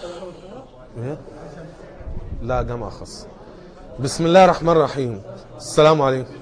إيه؟ لا جامعة خاصة بسم الله الرحمن الرحيم السلام عليكم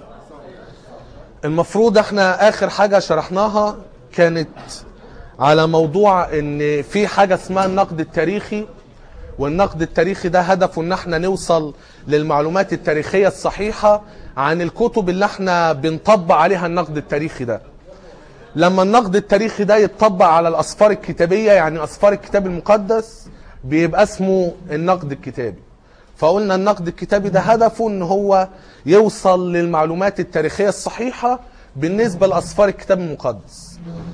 المفروض احنا اخر حاجة شرحناها كانت على موضوع ان في حاجة اسمها النقد التاريخي والنقد التاريخي ده هدفه ان احنا نوصل للمعلومات التاريخية الصحيحة عن الكتب اللي احنا بنطبق عليها النقد التاريخي ده لما النقد التاريخي ده يتطبق على الاسفار الكتابية يعني اسفار الكتاب المقدس بيبقى اسمه النقد الكتابي فقلنا النقد الكتابي ده هدفه ان هو يوصل للمعلومات التاريخية الصحيحة بالنسبة لاسفار الكتاب المقدس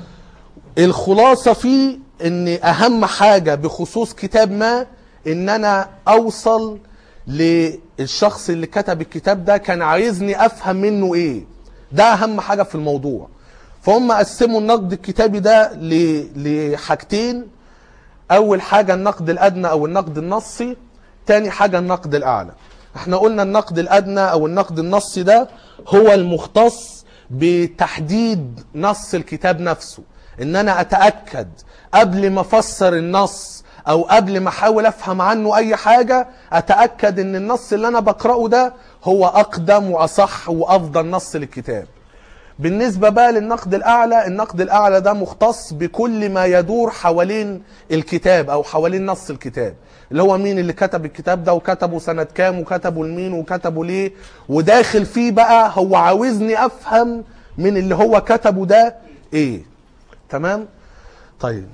الخلاصة فيه ان اهم حاجة بخصوص كتاب ما ان انا اوصل للشخص اللي كتب الكتاب ده كان عايزني افهم منه ايه ده اهم حاجة في الموضوع فهم قسموا النقد الكتابي ده ل- لحاجتين اول حاجة النقد الادنى او النقد النصي تاني حاجة النقد الاعلى احنا قلنا النقد الادنى او النقد النصي ده هو المختص بتحديد نص الكتاب نفسه ان انا اتاكد قبل ما افسر النص او قبل ما احاول افهم عنه اي حاجه اتاكد ان النص اللي انا بقراه ده هو اقدم واصح وافضل نص للكتاب بالنسبة بقى للنقد الأعلى النقد الأعلى ده مختص بكل ما يدور حوالين الكتاب أو حوالين نص الكتاب اللي هو مين اللي كتب الكتاب ده وكتبه سنة كام وكتبه لمين وكتبه ليه وداخل فيه بقى هو عاوزني أفهم من اللي هو كتبه ده إيه تمام طيب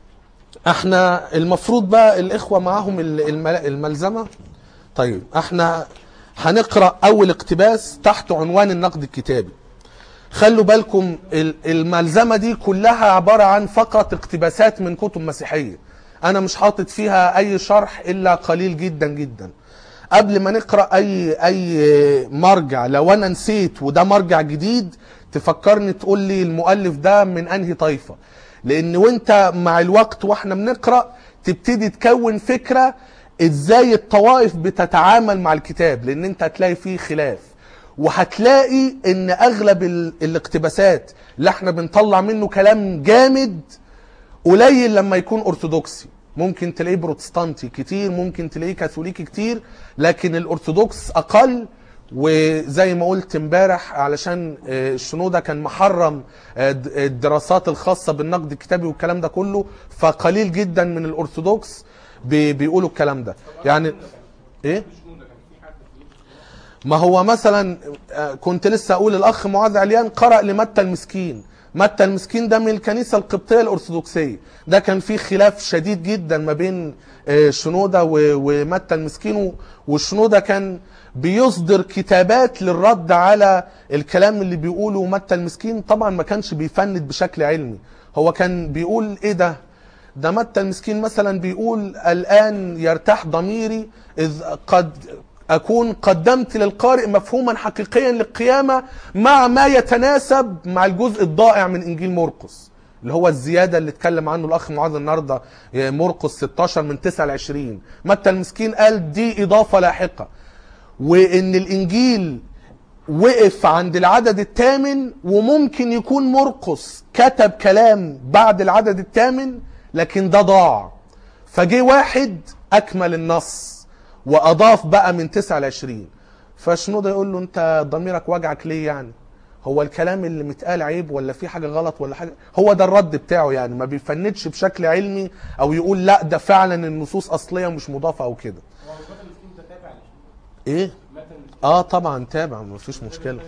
احنا المفروض بقى الإخوة معاهم المل- الملزمة طيب احنا هنقرأ أول اقتباس تحت عنوان النقد الكتابي خلوا بالكم ال- الملزمة دي كلها عبارة عن فقط اقتباسات من كتب مسيحية أنا مش حاطط فيها أي شرح إلا قليل جدا جدا قبل ما نقرأ أي أي مرجع لو أنا نسيت وده مرجع جديد تفكرني تقول لي المؤلف ده من أنهي طائفة لأن وأنت مع الوقت وإحنا بنقرأ تبتدي تكون فكرة إزاي الطوائف بتتعامل مع الكتاب لأن أنت هتلاقي فيه خلاف وهتلاقي ان اغلب ال- الاقتباسات اللي احنا بنطلع منه كلام جامد قليل لما يكون ارثوذكسي ممكن تلاقيه بروتستانتي كتير ممكن تلاقيه كاثوليكي كتير لكن الارثوذكس اقل وزي ما قلت امبارح علشان آه، الشنودة كان محرم آه، د- الدراسات الخاصة بالنقد الكتابي والكلام ده كله فقليل جدا من الارثوذكس بي- بيقولوا الكلام ده يعني ايه ما هو مثلا آه، كنت لسه اقول الاخ معاذ عليان قرأ لمتى المسكين متى المسكين ده من الكنيسة القبطية الأرثوذكسية ده كان فيه خلاف شديد جدا ما بين آه، شنودة و- ومتى المسكين و- وشنودة كان بيصدر كتابات للرد على الكلام اللي بيقوله متى المسكين طبعا ما كانش بيفند بشكل علمي هو كان بيقول ايه ده ده متى المسكين مثلا بيقول الآن يرتاح ضميري إذ قد أكون قدمت للقارئ مفهوما حقيقيا للقيامة مع ما يتناسب مع الجزء الضائع من إنجيل مرقس اللي هو الزيادة اللي اتكلم عنه الأخ معاذ النهاردة مرقس 16 من 9 ل 20 متى المسكين قال دي إضافة لاحقة وإن الإنجيل وقف عند العدد الثامن وممكن يكون مرقس كتب كلام بعد العدد الثامن لكن ده ضاع فجه واحد اكمل النص واضاف بقى من 9 ل 20 فشنودة يقول له انت ضميرك وجعك ليه يعني هو الكلام اللي متقال عيب ولا في حاجه غلط ولا حاجه هو ده الرد بتاعه يعني ما بيفندش بشكل علمي او يقول لا ده فعلا النصوص اصليه مش مضافه او كده هو متن المسكين ده تابع لشنو؟ ايه متن المسكين اه طبعا تابع ما فيش مشكله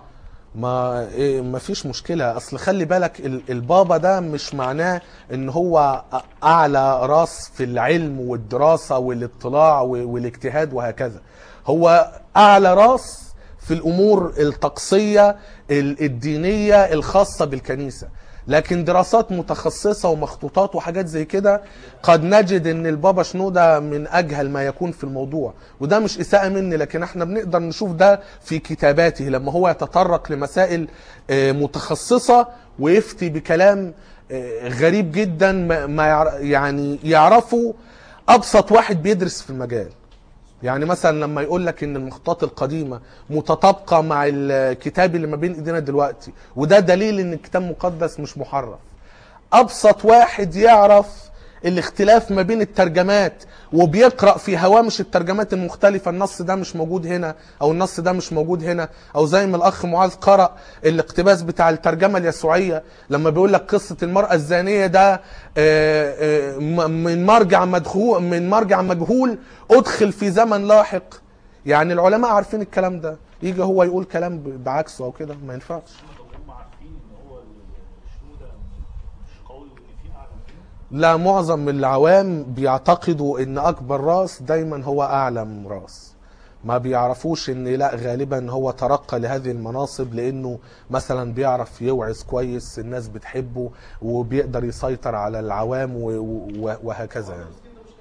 ما إيه ما فيش مشكله اصل خلي بالك ال- البابا ده مش معناه ان هو أ- اعلى راس في العلم والدراسه والاطلاع و- والاجتهاد وهكذا هو اعلى راس في الامور الطقسيه ال- الدينيه الخاصه بالكنيسه لكن دراسات متخصصه ومخطوطات وحاجات زي كده قد نجد ان البابا شنوده من اجهل ما يكون في الموضوع وده مش اساءه مني لكن احنا بنقدر نشوف ده في كتاباته لما هو يتطرق لمسائل آه، متخصصه ويفتي بكلام آه، غريب جدا ما ما يعر- يعني يعرفه ابسط واحد بيدرس في المجال يعني مثلا لما يقول لك ان المخطوطات القديمه متطابقه مع الكتاب اللي ما بين ايدينا دلوقتي وده دليل ان الكتاب المقدس مش محرف ابسط واحد يعرف الاختلاف ما بين الترجمات وبيقرأ في هوامش الترجمات المختلفة النص ده مش موجود هنا او النص ده مش موجود هنا او زي ما الاخ معاذ قرأ الاقتباس بتاع الترجمة اليسوعية لما بيقول لك قصة المرأة الزانية ده آه، آه، م- من مرجع مدخول من مرجع مجهول ادخل في زمن لاحق يعني العلماء عارفين الكلام ده يجي هو يقول كلام ب- بعكسه او كده ما ينفعش هم عارفين ان هو الشنو ده مش قوي وان في اعلى منه لا معظم العوام بيعتقدوا ان اكبر راس دايما هو اعلم راس ما بيعرفوش ان لا غالبا هو ترقى لهذه المناصب لانه مثلا بيعرف يوعظ كويس الناس بتحبه وبيقدر يسيطر على العوام و- و- وهكذا يعني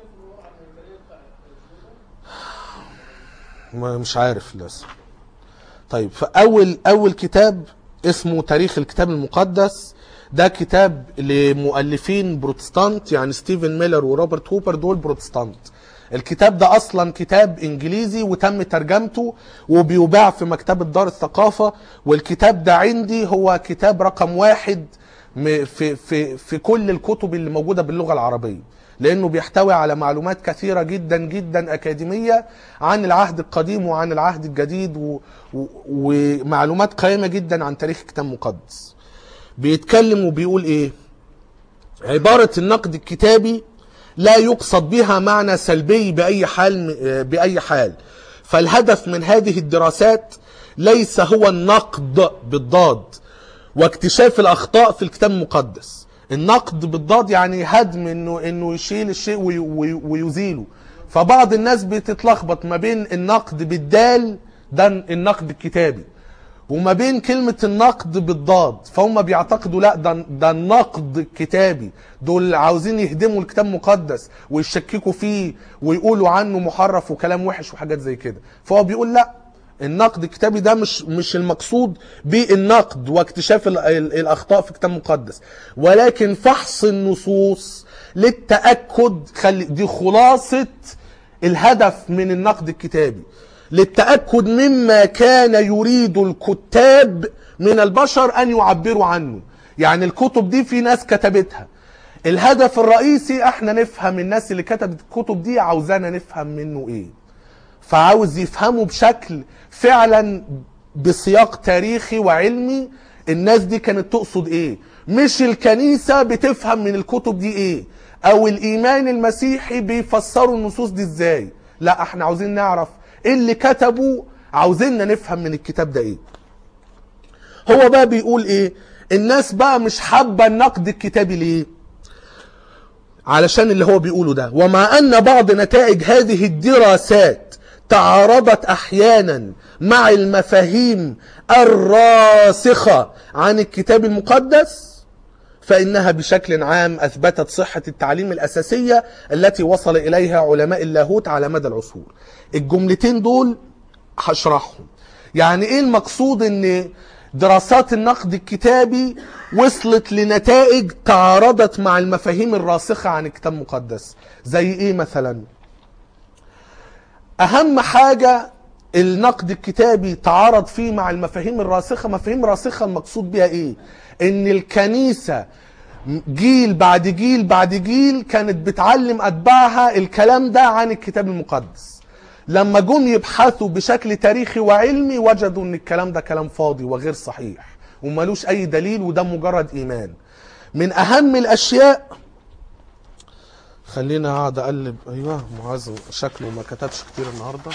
ما مش عارف لسه طيب فاول اول كتاب اسمه تاريخ الكتاب المقدس ده كتاب لمؤلفين بروتستانت يعني ستيفن ميلر وروبرت هوبر دول بروتستانت الكتاب ده اصلا كتاب انجليزي وتم ترجمته وبيباع في مكتبة دار الثقافة والكتاب ده عندي هو كتاب رقم واحد م- في في في كل الكتب اللي موجودة باللغة العربية لانه بيحتوي على معلومات كثيره جدا جدا اكاديميه عن العهد القديم وعن العهد الجديد و... و... ومعلومات قيمه جدا عن تاريخ الكتاب المقدس بيتكلم وبيقول ايه عباره النقد الكتابي لا يقصد بها معنى سلبي باي حال باي حال فالهدف من هذه الدراسات ليس هو النقد بالضاد واكتشاف الاخطاء في الكتاب المقدس النقد بالضاد يعني هدم انه انه يشيل الشيء وي- وي- ويزيله فبعض الناس بتتلخبط ما بين النقد بالدال ده النقد الكتابي وما بين كلمة النقد بالضاد فهم بيعتقدوا لا ده ده النقد كتابي دول عاوزين يهدموا الكتاب المقدس ويشككوا فيه ويقولوا عنه محرف وكلام وحش وحاجات زي كده فهو بيقول لا النقد الكتابي ده مش مش المقصود بالنقد واكتشاف ال- ال- الاخطاء في الكتاب المقدس ولكن فحص النصوص للتاكد خلي دي خلاصه الهدف من النقد الكتابي للتاكد مما كان يريد الكتاب من البشر ان يعبروا عنه يعني الكتب دي في ناس كتبتها الهدف الرئيسي احنا نفهم الناس اللي كتبت الكتب دي عاوزانا نفهم منه ايه فعاوز يفهموا بشكل فعلا بسياق تاريخي وعلمي الناس دي كانت تقصد ايه مش الكنيسة بتفهم من الكتب دي ايه او الايمان المسيحي بيفسروا النصوص دي ازاي لا احنا عاوزين نعرف ايه اللي كتبوا عاوزيننا نفهم من الكتاب ده ايه هو بقى بيقول ايه الناس بقى مش حابة النقد الكتابي ليه علشان اللي هو بيقوله ده ومع ان بعض نتائج هذه الدراسات تعارضت احيانا مع المفاهيم الراسخة عن الكتاب المقدس فإنها بشكل عام أثبتت صحة التعليم الأساسية التي وصل إليها علماء اللاهوت على مدى العصور الجملتين دول هشرحهم يعني إيه المقصود إن دراسات النقد الكتابي وصلت لنتائج تعارضت مع المفاهيم الراسخة عن الكتاب المقدس زي إيه مثلا أهم حاجة النقد الكتابي تعارض فيه مع المفاهيم الراسخة مفاهيم راسخة المقصود بها إيه إن الكنيسة جيل بعد جيل بعد جيل كانت بتعلم أتباعها الكلام ده عن الكتاب المقدس لما جم يبحثوا بشكل تاريخي وعلمي وجدوا ان الكلام ده كلام فاضي وغير صحيح وملوش اي دليل وده مجرد ايمان من اهم الاشياء خلينا اقعد اقلب ايوه معاذ شكله ما كتبش كتير النهارده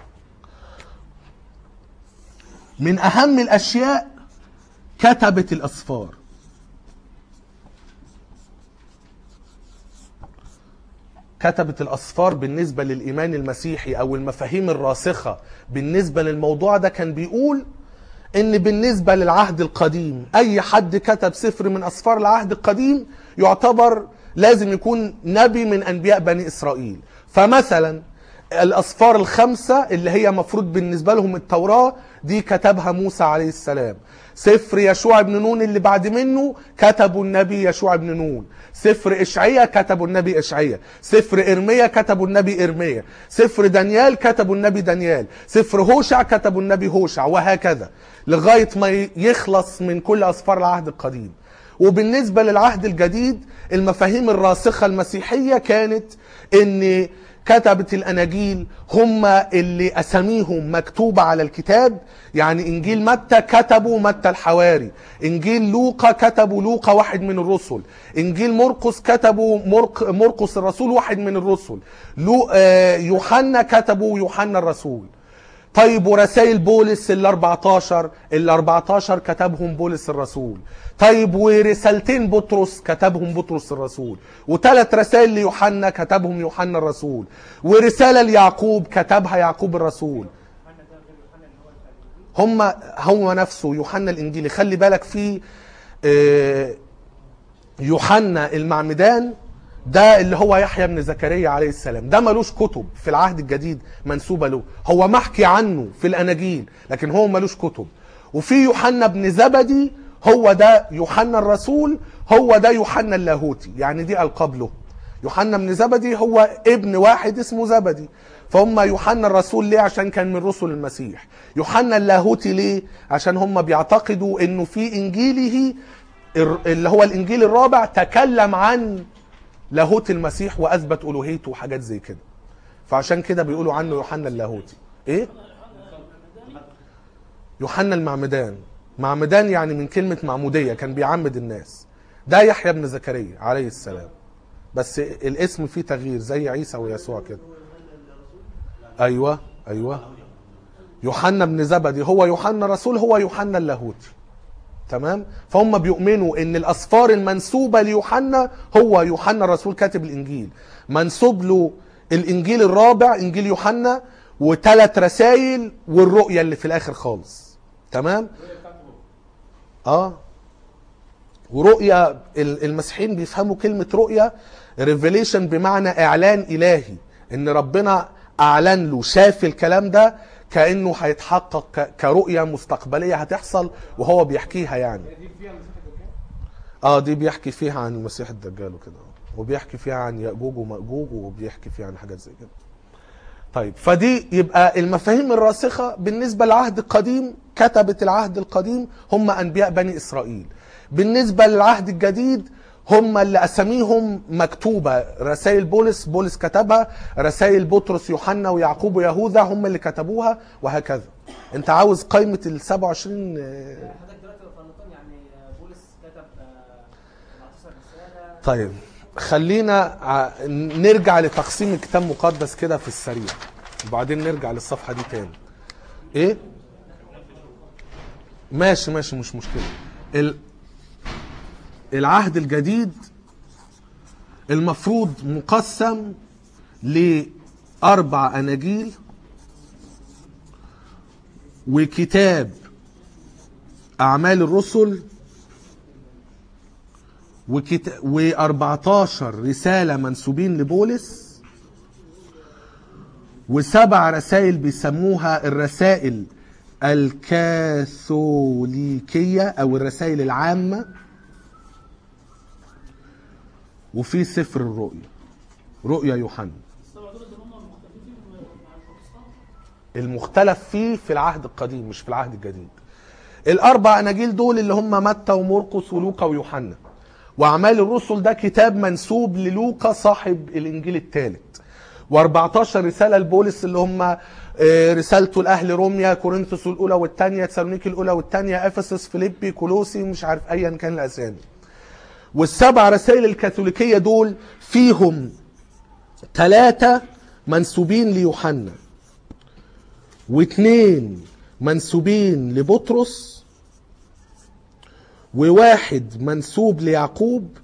من اهم الاشياء كتبت الاسفار كتبت الأسفار بالنسبة للإيمان المسيحي أو المفاهيم الراسخة بالنسبة للموضوع ده كان بيقول إن بالنسبة للعهد القديم أي حد كتب سفر من أسفار العهد القديم يعتبر لازم يكون نبي من أنبياء بني إسرائيل فمثلا الأسفار الخمسة اللي هي مفروض بالنسبة لهم التوراة دي كتبها موسى عليه السلام سفر يشوع بن نون اللي بعد منه كتبوا النبي يشوع بن نون سفر إشعية كتبوا النبي إشعية سفر إرميا كتبوا النبي إرميا سفر دانيال كتبوا النبي دانيال سفر هوشع كتبوا النبي هوشع وهكذا لغاية ما يخلص من كل أسفار العهد القديم وبالنسبة للعهد الجديد المفاهيم الراسخة المسيحية كانت ان كتبة الأناجيل هم اللي أساميهم مكتوبة على الكتاب يعني إنجيل متى كتبوا متى الحواري إنجيل لوقا كتبوا لوقا واحد من الرسل إنجيل مرقس كتبوا مرق مرقس الرسول واحد من الرسل لو آه، يوحنا كتبوا يوحنا الرسول طيب ورسائل بولس ال 14 ال 14 كتبهم بولس الرسول طيب ورسالتين بطرس كتبهم بطرس الرسول وثلاث رسائل ليوحنا كتبهم يوحنا الرسول ورسالة ليعقوب كتبها يعقوب الرسول هم هو نفسه يوحنا الانجيلي خلي بالك في آه، يوحنا المعمدان ده اللي هو يحيى بن زكريا عليه السلام ده ملوش كتب في العهد الجديد منسوبة له هو محكي عنه في الأناجيل لكن هو ملوش كتب وفي يوحنا بن زبدي هو ده يوحنا الرسول هو ده يوحنا اللاهوتي يعني دي ألقاب له يوحنا بن زبدي هو ابن واحد اسمه زبدي فهم يوحنا الرسول ليه عشان كان من رسل المسيح يوحنا اللاهوتي ليه عشان هم بيعتقدوا انه في انجيله الر- اللي هو الانجيل الرابع تكلم عن لاهوت المسيح واثبت الوهيته وحاجات زي كده فعشان كده بيقولوا عنه يوحنا اللاهوتي ايه يوحنا المعمدان معمدان يعني من كلمة معمودية كان بيعمد الناس ده يحيى بن زكريا عليه السلام بس الاسم فيه تغيير زي عيسى ويسوع كده ايوه ايوه يوحنا بن زبدي هو يوحنا رسول هو يوحنا اللاهوتي تمام فهم بيؤمنوا ان الاسفار المنسوبه ليوحنا هو يوحنا الرسول كاتب الانجيل منسوب له الانجيل الرابع انجيل يوحنا وثلاث رسائل والرؤيه اللي في الاخر خالص تمام اه ورؤية ال- المسيحيين بيفهموا كلمة رؤية ريفيليشن بمعنى إعلان إلهي إن ربنا أعلن له شاف الكلام ده كأنه هيتحقق ك- كرؤية مستقبلية هتحصل وهو بيحكيها يعني دي فيها مسيح الدجال اه دي بيحكي فيها عن المسيح الدجال وكده وبيحكي فيها عن يأجوج ومأجوج وبيحكي فيها عن حاجات زي كده طيب فدي يبقى المفاهيم الراسخة بالنسبة للعهد القديم كتبة العهد القديم هم أنبياء بني إسرائيل بالنسبة للعهد الجديد هم اللي أساميهم مكتوبة رسائل بولس بولس كتبها رسائل بطرس يوحنا ويعقوب ويهوذا هم اللي كتبوها وهكذا انت عاوز قائمة ال 27 آه، حضرتك دلوقتي لو فرضتني يعني بولس كتب آه، 14 رساله طيب خلينا ع- نرجع لتقسيم الكتاب المقدس كده في السريع وبعدين نرجع للصفحة دي تاني ايه ماشي ماشي مش مشكلة ال... العهد الجديد المفروض مقسم لأربع أناجيل وكتاب أعمال الرسل وكت... و14 رسالة منسوبين لبولس وسبع رسائل بيسموها الرسائل الكاثوليكية أو الرسائل العامة وفي سفر الرؤيا رؤيا يوحنا المختلف فيه في العهد القديم مش في العهد الجديد الاربع اناجيل دول اللي هم متى ومرقس ولوقا ويوحنا واعمال الرسل ده كتاب منسوب للوقا صاحب الانجيل الثالث و14 رساله لبولس اللي هم آه، رسالته لاهل روميا كورنثوس الاولى والثانيه تسالونيكي الاولى والثانيه افسس فيليبي كولوسي مش عارف ايا كان الاسامي والسبع رسائل الكاثوليكيه دول فيهم ثلاثه منسوبين ليوحنا واثنين منسوبين لبطرس وواحد منسوب ليعقوب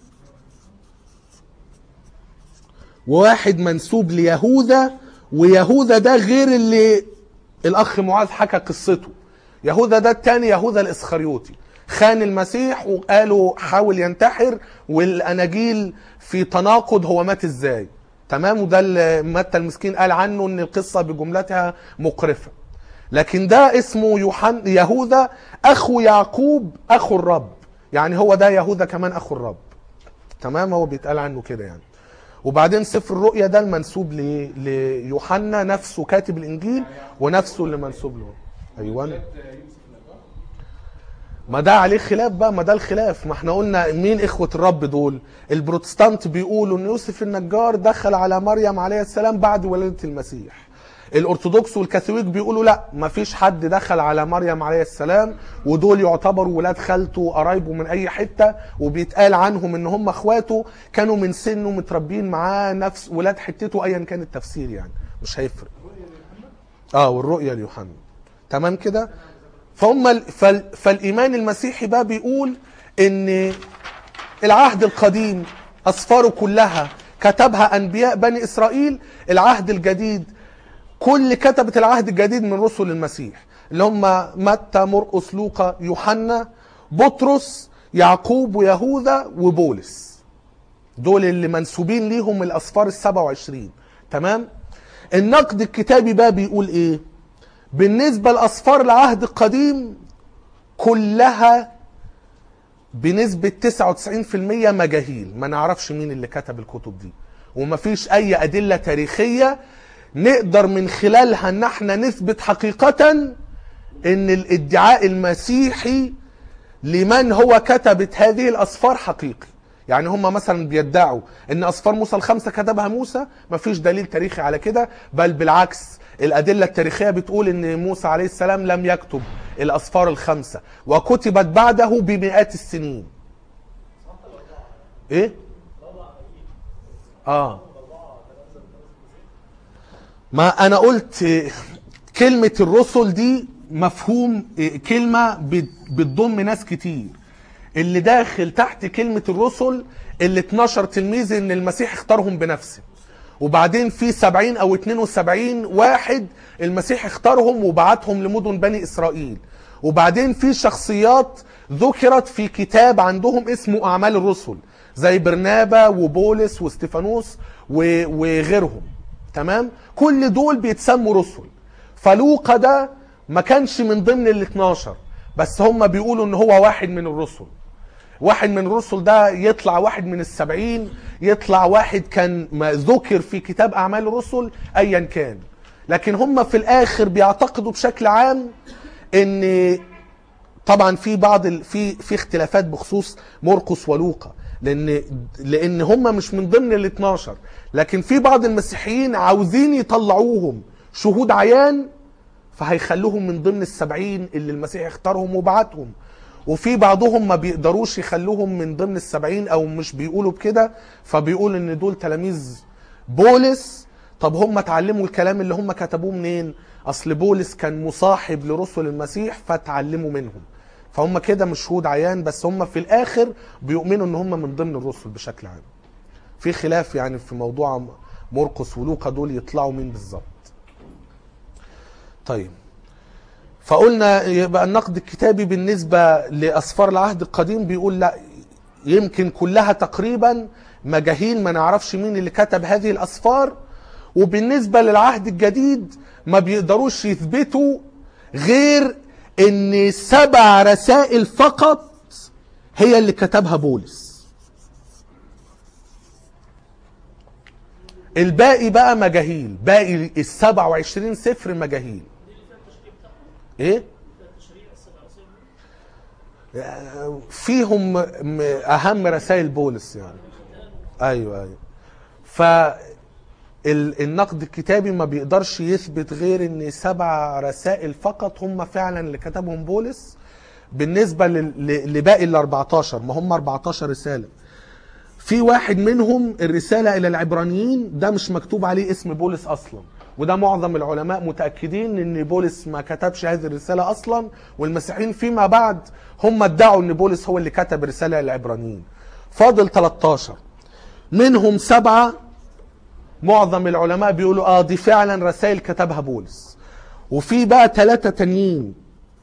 وواحد منسوب ليهوذا ويهوذا ده غير اللي الاخ معاذ حكى قصته يهوذا ده التاني يهوذا الاسخريوطي خان المسيح وقالوا حاول ينتحر والاناجيل في تناقض هو مات ازاي تمام وده اللي متى المسكين قال عنه ان القصه بجملتها مقرفه لكن ده اسمه يوحنا يهوذا اخو يعقوب اخو الرب يعني هو ده يهوذا كمان اخو الرب تمام هو بيتقال عنه كده يعني وبعدين سفر الرؤيا ده المنسوب ل- ليوحنا نفسه كاتب الانجيل ونفسه اللي منسوب له ايوه ما ده عليه خلاف بقى ما ده الخلاف ما احنا قلنا مين اخوة الرب دول البروتستانت بيقولوا ان يوسف النجار دخل على مريم عليه السلام بعد ولادة المسيح الارثوذكس والكاثوليك بيقولوا لا ما فيش حد دخل على مريم عليه السلام ودول يعتبروا ولاد خالته وقرايبه من اي حته وبيتقال عنهم ان هم اخواته كانوا من سنه متربيين معاه نفس ولاد حتته ايا كان التفسير يعني مش هيفرق اه والرؤيه ليوحنا تمام كده فهم ال- فال فالايمان المسيحي بقى بيقول ان العهد القديم اسفاره كلها كتبها انبياء بني اسرائيل العهد الجديد كل كتبة العهد الجديد من رسل المسيح اللي هم متى مرقس لوقا يوحنا بطرس يعقوب ويهوذا وبولس دول اللي منسوبين ليهم الاسفار السبع وعشرين تمام النقد الكتابي بقى بيقول ايه بالنسبة لأسفار العهد القديم كلها بنسبة 99% مجاهيل ما نعرفش مين اللي كتب الكتب دي ومفيش أي أدلة تاريخية نقدر من خلالها ان احنا نثبت حقيقة ان الادعاء المسيحي لمن هو كتبت هذه الاسفار حقيقي يعني هم مثلا بيدعوا ان اسفار موسى الخمسه كتبها موسى مفيش دليل تاريخي على كده بل بالعكس الادله التاريخيه بتقول ان موسى عليه السلام لم يكتب الاسفار الخمسه وكتبت بعده بمئات السنين ايه اه ما انا قلت آه، كلمة الرسل دي مفهوم آه، كلمة بت- بتضم ناس كتير اللي داخل تحت كلمة الرسل اللي 12 تلميذ ان المسيح اختارهم بنفسه وبعدين في 70 او 72 واحد المسيح اختارهم وبعتهم لمدن بني اسرائيل وبعدين في شخصيات ذكرت في كتاب عندهم اسمه اعمال الرسل زي برنابا وبولس واستيفانوس و- وغيرهم تمام كل دول بيتسموا رسل فلوقا ده ما كانش من ضمن ال 12 بس هم بيقولوا ان هو واحد من الرسل واحد من الرسل ده يطلع واحد من السبعين يطلع واحد كان ما ذكر في كتاب أعمال الرسل أيا كان لكن هم في الآخر بيعتقدوا بشكل عام ان طبعا في بعض ال... في في اختلافات بخصوص مرقس ولوقا لان لان هم مش من ضمن ال 12 لكن في بعض المسيحيين عاوزين يطلعوهم شهود عيان فهيخلوهم من ضمن السبعين اللي المسيح اختارهم وبعتهم وفي بعضهم ما بيقدروش يخلوهم من ضمن السبعين او مش بيقولوا بكده فبيقول ان دول تلاميذ بولس طب هم اتعلموا الكلام اللي هم كتبوه منين اصل بولس كان مصاحب لرسل المسيح فتعلموا منهم فهم كده مش شهود عيان بس هم في الاخر بيؤمنوا ان هم من ضمن الرسل بشكل عام في خلاف يعني في موضوع مرقس ولوقا دول يطلعوا مين بالظبط طيب فقلنا يبقى النقد الكتابي بالنسبة لأسفار العهد القديم بيقول لا يمكن كلها تقريبا مجاهيل ما نعرفش مين اللي كتب هذه الأسفار وبالنسبة للعهد الجديد ما بيقدروش يثبتوا غير ان سبع رسائل فقط هي اللي كتبها بولس الباقي بقى مجاهيل باقي ال 27 سفر مجاهيل ايه فيهم م- اهم رسائل بولس يعني ايوه ايوه ف ال- النقد الكتابي ما بيقدرش يثبت غير ان سبع رسائل فقط هم فعلا اللي كتبهم بولس بالنسبه لل- ل- لباقي ال 14 ما هم 14 رساله في واحد منهم الرسالة إلى العبرانيين ده مش مكتوب عليه اسم بولس أصلا وده معظم العلماء متأكدين إن بولس ما كتبش هذه الرسالة أصلا والمسيحيين فيما بعد هم ادعوا إن بولس هو اللي كتب الرسالة إلى العبرانيين فاضل 13 منهم سبعة معظم العلماء بيقولوا اه دي فعلا رسائل كتبها بولس وفي بقى ثلاثة تانيين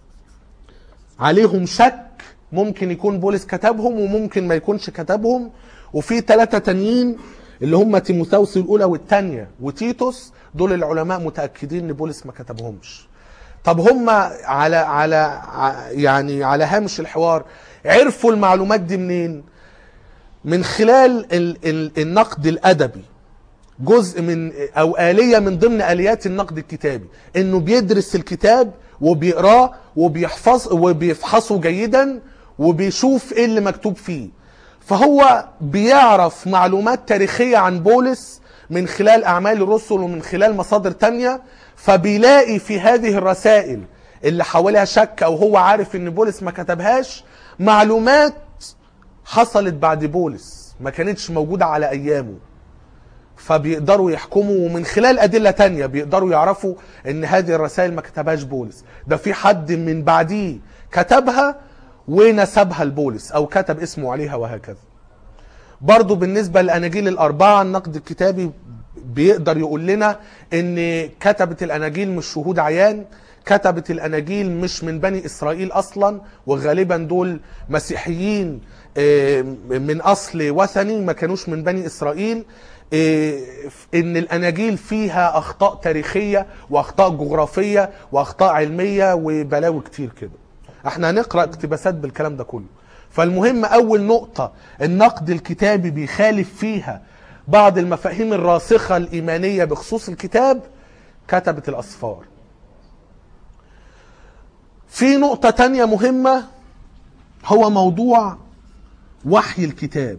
عليهم شك ممكن يكون بولس كتبهم وممكن ما يكونش كتبهم وفي ثلاثة تانيين اللي هم تيموثاوس الأولى والثانية وتيتوس دول العلماء متأكدين إن بولس ما كتبهمش طب هم على على ع- يعني على هامش الحوار عرفوا المعلومات دي منين؟ من خلال ال ال النقد الأدبي جزء من او آلية من ضمن آليات النقد الكتابي انه بيدرس الكتاب وبيقراه وبيحفظ وبيفحصه جيدا وبيشوف ايه اللي مكتوب فيه فهو بيعرف معلومات تاريخية عن بولس من خلال أعمال الرسل ومن خلال مصادر تانية فبيلاقي في هذه الرسائل اللي حواليها شك أو هو عارف إن بولس ما كتبهاش معلومات حصلت بعد بولس ما كانتش موجودة على أيامه فبيقدروا يحكموا ومن خلال أدلة تانية بيقدروا يعرفوا إن هذه الرسائل ما كتبهاش بولس ده في حد من بعديه كتبها ونسبها لبولس أو كتب اسمه عليها وهكذا برضو بالنسبة للأناجيل الأربعة النقد الكتابي بيقدر يقول لنا إن كتبة الأناجيل مش شهود عيان كتبة الأناجيل مش من بني إسرائيل أصلا وغالبا دول مسيحيين آه، من أصل وثني ما كانوش من بني إسرائيل آه، إن الأناجيل فيها أخطاء تاريخية وأخطاء جغرافية وأخطاء علمية وبلاوي كتير كده احنا هنقرأ اقتباسات بالكلام ده كله فالمهم أول نقطة النقد الكتابي بيخالف فيها بعض المفاهيم الراسخة الإيمانية بخصوص الكتاب كتبة الأسفار في نقطة تانية مهمة هو موضوع وحي الكتاب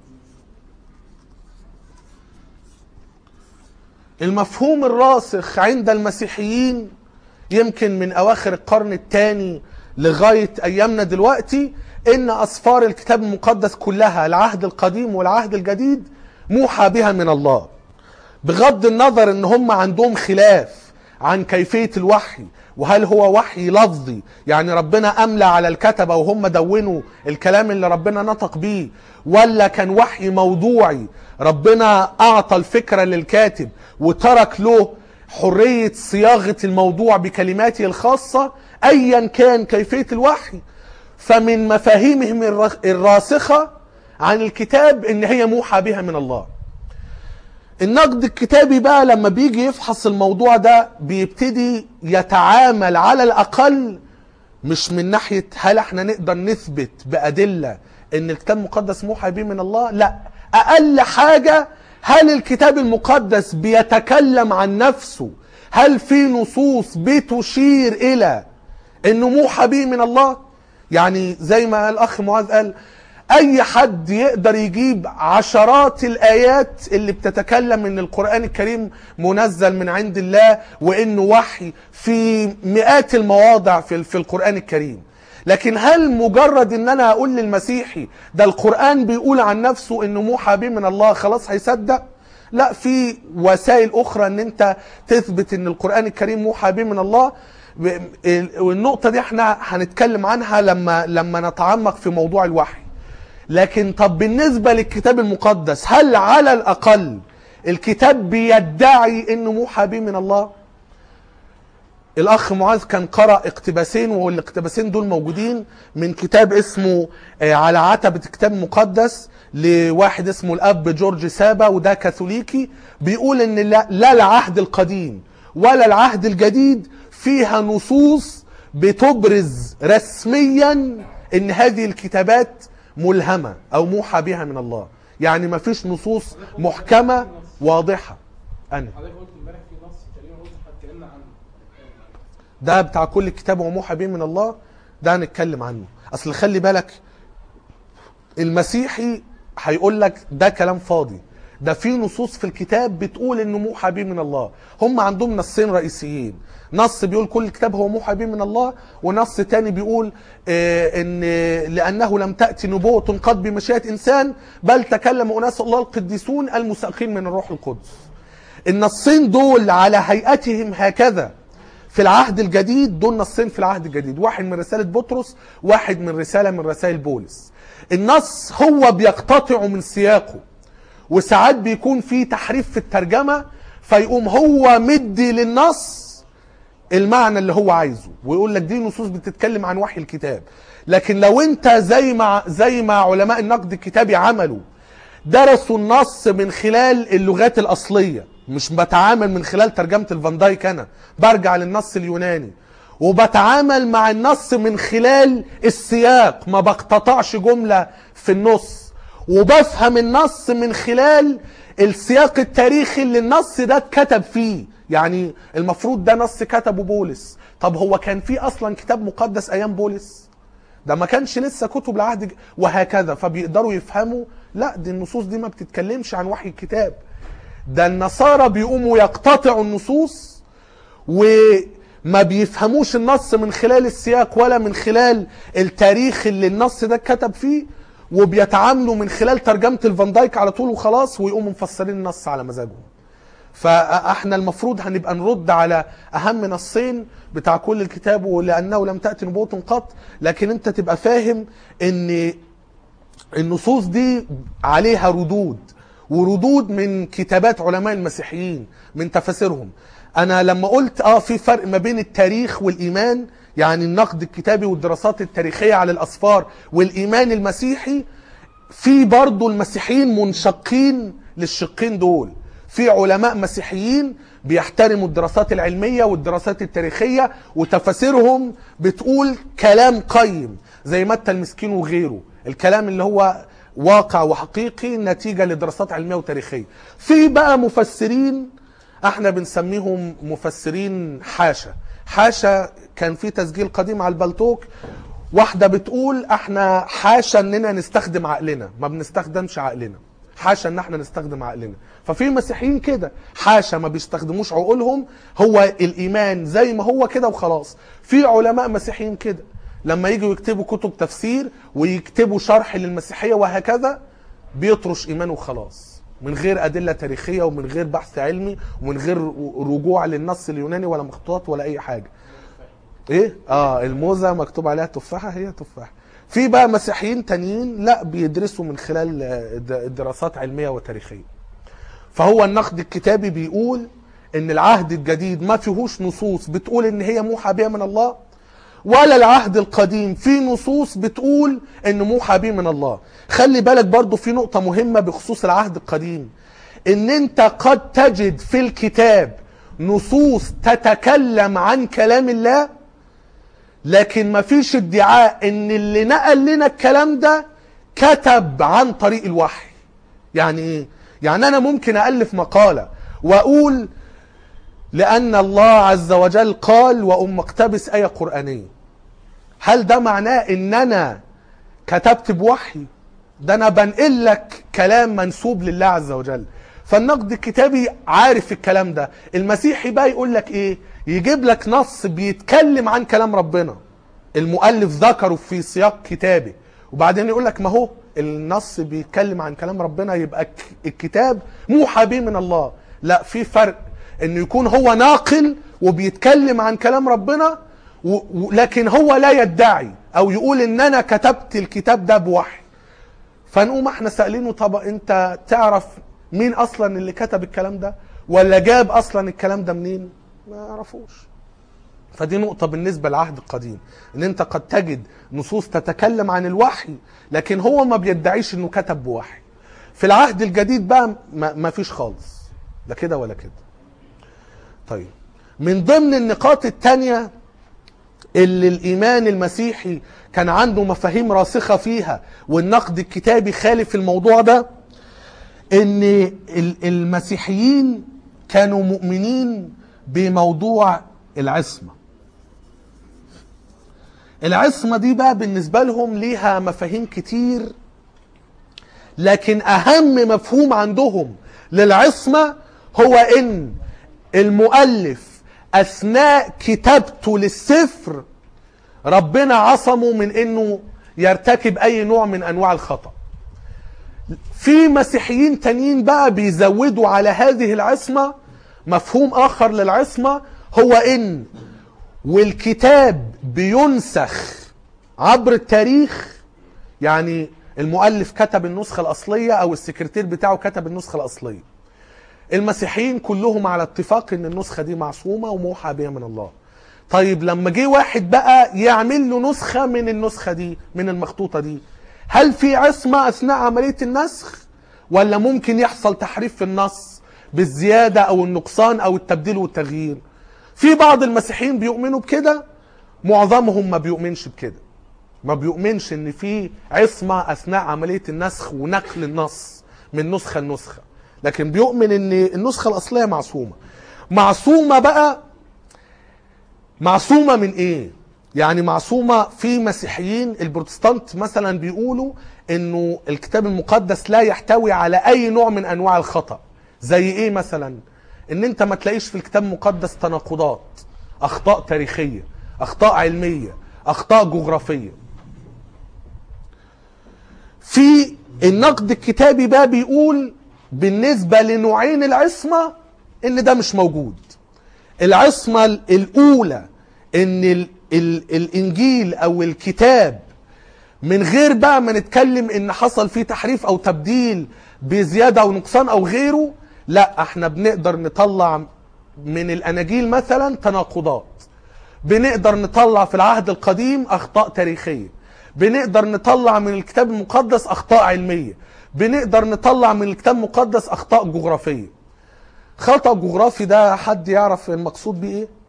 المفهوم الراسخ عند المسيحيين يمكن من أواخر القرن الثاني لغاية أيامنا دلوقتي إن أسفار الكتاب المقدس كلها العهد القديم والعهد الجديد موحى بها من الله بغض النظر ان هم عندهم خلاف عن كيفية الوحي وهل هو وحي لفظي يعني ربنا أملى على الكتبة وهم دونوا الكلام اللي ربنا نطق بيه ولا كان وحي موضوعي ربنا أعطى الفكرة للكاتب وترك له حرية صياغة الموضوع بكلماته الخاصة أيا كان كيفية الوحي فمن مفاهيمهم الر- الراسخة عن الكتاب ان هي موحى بها من الله النقد الكتابي بقى لما بيجي يفحص الموضوع ده بيبتدي يتعامل على الأقل مش من ناحية هل احنا نقدر نثبت بأدلة ان الكتاب المقدس موحى به من الله لا أقل حاجة هل الكتاب المقدس بيتكلم عن نفسه هل في نصوص بتشير إلى انه موحى به من الله يعني زي ما قال الاخ معاذ قال اي حد يقدر يجيب عشرات الايات اللي بتتكلم ان القرآن الكريم منزل من عند الله وانه وحي في مئات المواضع في في القرآن الكريم لكن هل مجرد ان انا اقول للمسيحي ده القرآن بيقول عن نفسه انه موحى به من الله خلاص هيصدق لا في وسائل اخرى ان انت تثبت ان القرآن الكريم موحى به من الله ب- ال- والنقطة دي احنا هنتكلم عنها لما لما نتعمق في موضوع الوحي لكن طب بالنسبة للكتاب المقدس هل على الأقل الكتاب بيدعي انه موحى به من الله الاخ معاذ كان قرأ اقتباسين والاقتباسين دول موجودين من كتاب اسمه آه، على عتبة كتاب مقدس لواحد اسمه الاب جورج سابا وده كاثوليكي بيقول ان لا, لا العهد القديم ولا العهد الجديد فيها نصوص بتبرز رسميا ان هذه الكتابات ملهمة او موحى بها من الله يعني ما فيش نصوص محكمة واضحة أنا حضرتك قلت امبارح في نص تقريبا قلت اتكلمنا عنه ده بتاع كل كتاب وموحى به من الله ده هنتكلم عنه اصل خلي بالك المسيحي هيقول لك ده كلام فاضي ده في نصوص في الكتاب بتقول انه موحى به من الله هم عندهم نصين رئيسيين نص بيقول كل كتاب هو موحى به من الله ونص تاني بيقول آه ان لانه لم تاتي نبوه قد بمشيئه انسان بل تكلم اناس الله القديسون المساقين من الروح القدس النصين دول على هيئتهم هكذا في العهد الجديد دول نصين في العهد الجديد واحد من رسالة بطرس واحد من رسالة من رسائل بولس النص هو بيقتطع من سياقه وساعات بيكون في تحريف في الترجمة فيقوم هو مدي للنص المعنى اللي هو عايزه ويقول لك دي نصوص بتتكلم عن وحي الكتاب لكن لو انت زي ما زي ما علماء النقد الكتابي عملوا درسوا النص من خلال اللغات الأصلية مش بتعامل من خلال ترجمة الفان دايك أنا برجع للنص اليوناني وبتعامل مع النص من خلال السياق ما بقتطعش جملة في النص وبفهم النص من خلال السياق التاريخي اللي النص ده اتكتب فيه يعني المفروض ده نص كتبه بولس طب هو كان في اصلا كتاب مقدس ايام بولس ده ما كانش لسه كتب العهد ج- وهكذا فبيقدروا يفهموا لا دي النصوص دي ما بتتكلمش عن وحي الكتاب ده النصارى بيقوموا يقتطعوا النصوص وما بيفهموش النص من خلال السياق ولا من خلال التاريخ اللي النص ده اتكتب فيه وبيتعاملوا من خلال ترجمة الفان دايك على طول وخلاص ويقوموا مفسرين النص على مزاجهم فاحنا المفروض هنبقى نرد على اهم نصين بتاع كل الكتاب ولانه لم تاتي نبوه قط لكن انت تبقى فاهم ان النصوص دي عليها ردود وردود من كتابات علماء المسيحيين من تفاسيرهم انا لما قلت اه في فرق ما بين التاريخ والايمان يعني النقد الكتابي والدراسات التاريخيه على الاسفار والايمان المسيحي في برضه المسيحيين منشقين للشقين دول في علماء مسيحيين بيحترموا الدراسات العلمية والدراسات التاريخية وتفاسيرهم بتقول كلام قيم زي متى المسكين وغيره الكلام اللي هو واقع وحقيقي نتيجة لدراسات علمية وتاريخية في بقى مفسرين احنا بنسميهم مفسرين حاشا حاشا كان في تسجيل قديم على البلتوك واحدة بتقول احنا حاشا اننا نستخدم عقلنا ما بنستخدمش عقلنا حاشا ان احنا نستخدم عقلنا ففي مسيحيين كده حاشا ما بيستخدموش عقولهم هو الايمان زي ما هو كده وخلاص في علماء مسيحيين كده لما يجوا يكتبوا كتب تفسير ويكتبوا شرح للمسيحيه وهكذا بيطرش ايمانه وخلاص من غير ادله تاريخيه ومن غير بحث علمي ومن غير رجوع للنص اليوناني ولا مخطوطات ولا اي حاجه ايه اه الموزه مكتوب عليها تفاحه هي تفاحه في بقى مسيحيين تانيين لا بيدرسوا من خلال آه، د- دراسات علميه وتاريخيه فهو النقد الكتابي بيقول ان العهد الجديد ما فيهوش نصوص بتقول ان هي موحى بها من الله ولا العهد القديم في نصوص بتقول ان موحى به من الله خلي بالك برضو في نقطة مهمة بخصوص العهد القديم ان انت قد تجد في الكتاب نصوص تتكلم عن كلام الله لكن ما فيش ادعاء ان اللي نقل لنا الكلام ده كتب عن طريق الوحي يعني ايه يعني انا ممكن الف مقالة واقول لان الله عز وجل قال وام مقتبس ايه قرانيه هل ده معناه ان انا كتبت بوحي ده انا بنقل لك كلام منسوب لله عز وجل فالنقد الكتابي عارف الكلام ده المسيحي بقى يقول لك ايه يجيب لك نص بيتكلم عن كلام ربنا المؤلف ذكره في سياق كتابي وبعدين يقول لك ما هو النص بيتكلم عن كلام ربنا يبقى ك- الكتاب موحى به من الله لا في فرق انه يكون هو ناقل وبيتكلم عن كلام ربنا و... و... لكن هو لا يدعي او يقول ان انا كتبت الكتاب ده بوحي فنقوم احنا سائلينه طب انت تعرف مين اصلا اللي كتب الكلام ده ولا جاب اصلا الكلام ده منين ما يعرفوش فدي نقطة بالنسبة للعهد القديم ان انت قد تجد نصوص تتكلم عن الوحي لكن هو ما بيدعيش انه كتب بوحي في العهد الجديد بقى ما, ما فيش خالص لا كده ولا كده طيب من ضمن النقاط التانية اللي الإيمان المسيحي كان عنده مفاهيم راسخة فيها والنقد الكتابي خالف الموضوع ده ان ال- المسيحيين كانوا مؤمنين بموضوع العصمة العصمة دي بقى بالنسبة لهم ليها مفاهيم كتير لكن أهم مفهوم عندهم للعصمة هو إن المؤلف أثناء كتابته للسفر ربنا عصمه من إنه يرتكب أي نوع من أنواع الخطأ في مسيحيين تانيين بقى بيزودوا على هذه العصمة مفهوم آخر للعصمة هو إن والكتاب بينسخ عبر التاريخ يعني المؤلف كتب النسخة الأصلية أو السكرتير بتاعه كتب النسخة الأصلية المسيحيين كلهم على اتفاق ان النسخة دي معصومة وموحى بها من الله طيب لما جه واحد بقى يعمل له نسخة من النسخة دي من المخطوطة دي هل في عصمة أثناء عملية النسخ ولا ممكن يحصل تحريف في النص بالزيادة أو النقصان أو التبديل والتغيير في بعض المسيحيين بيؤمنوا بكده معظمهم ما بيؤمنش بكده ما بيؤمنش ان في عصمة اثناء عملية النسخ ونقل النص من نسخة لنسخة لكن بيؤمن ان النسخه الاصليه معصومه معصومه بقى معصومه من ايه يعني معصومه في مسيحيين البروتستانت مثلا بيقولوا انه الكتاب المقدس لا يحتوي على اي نوع من انواع الخطا زي ايه مثلا ان انت ما تلاقيش في الكتاب المقدس تناقضات اخطاء تاريخيه اخطاء علميه اخطاء جغرافيه في النقد الكتابي بقى بيقول بالنسبة لنوعين العصمة ان ده مش موجود العصمة الاولى ان ال ال الانجيل او الكتاب من غير بقى ما نتكلم ان حصل فيه تحريف او تبديل بزيادة او نقصان او غيره لا احنا بنقدر نطلع من الاناجيل مثلا تناقضات بنقدر نطلع في العهد القديم اخطاء تاريخيه بنقدر نطلع من الكتاب المقدس اخطاء علميه بنقدر نطلع من الكتاب المقدس اخطاء جغرافيه خطا جغرافي ده حد يعرف المقصود بيه ايه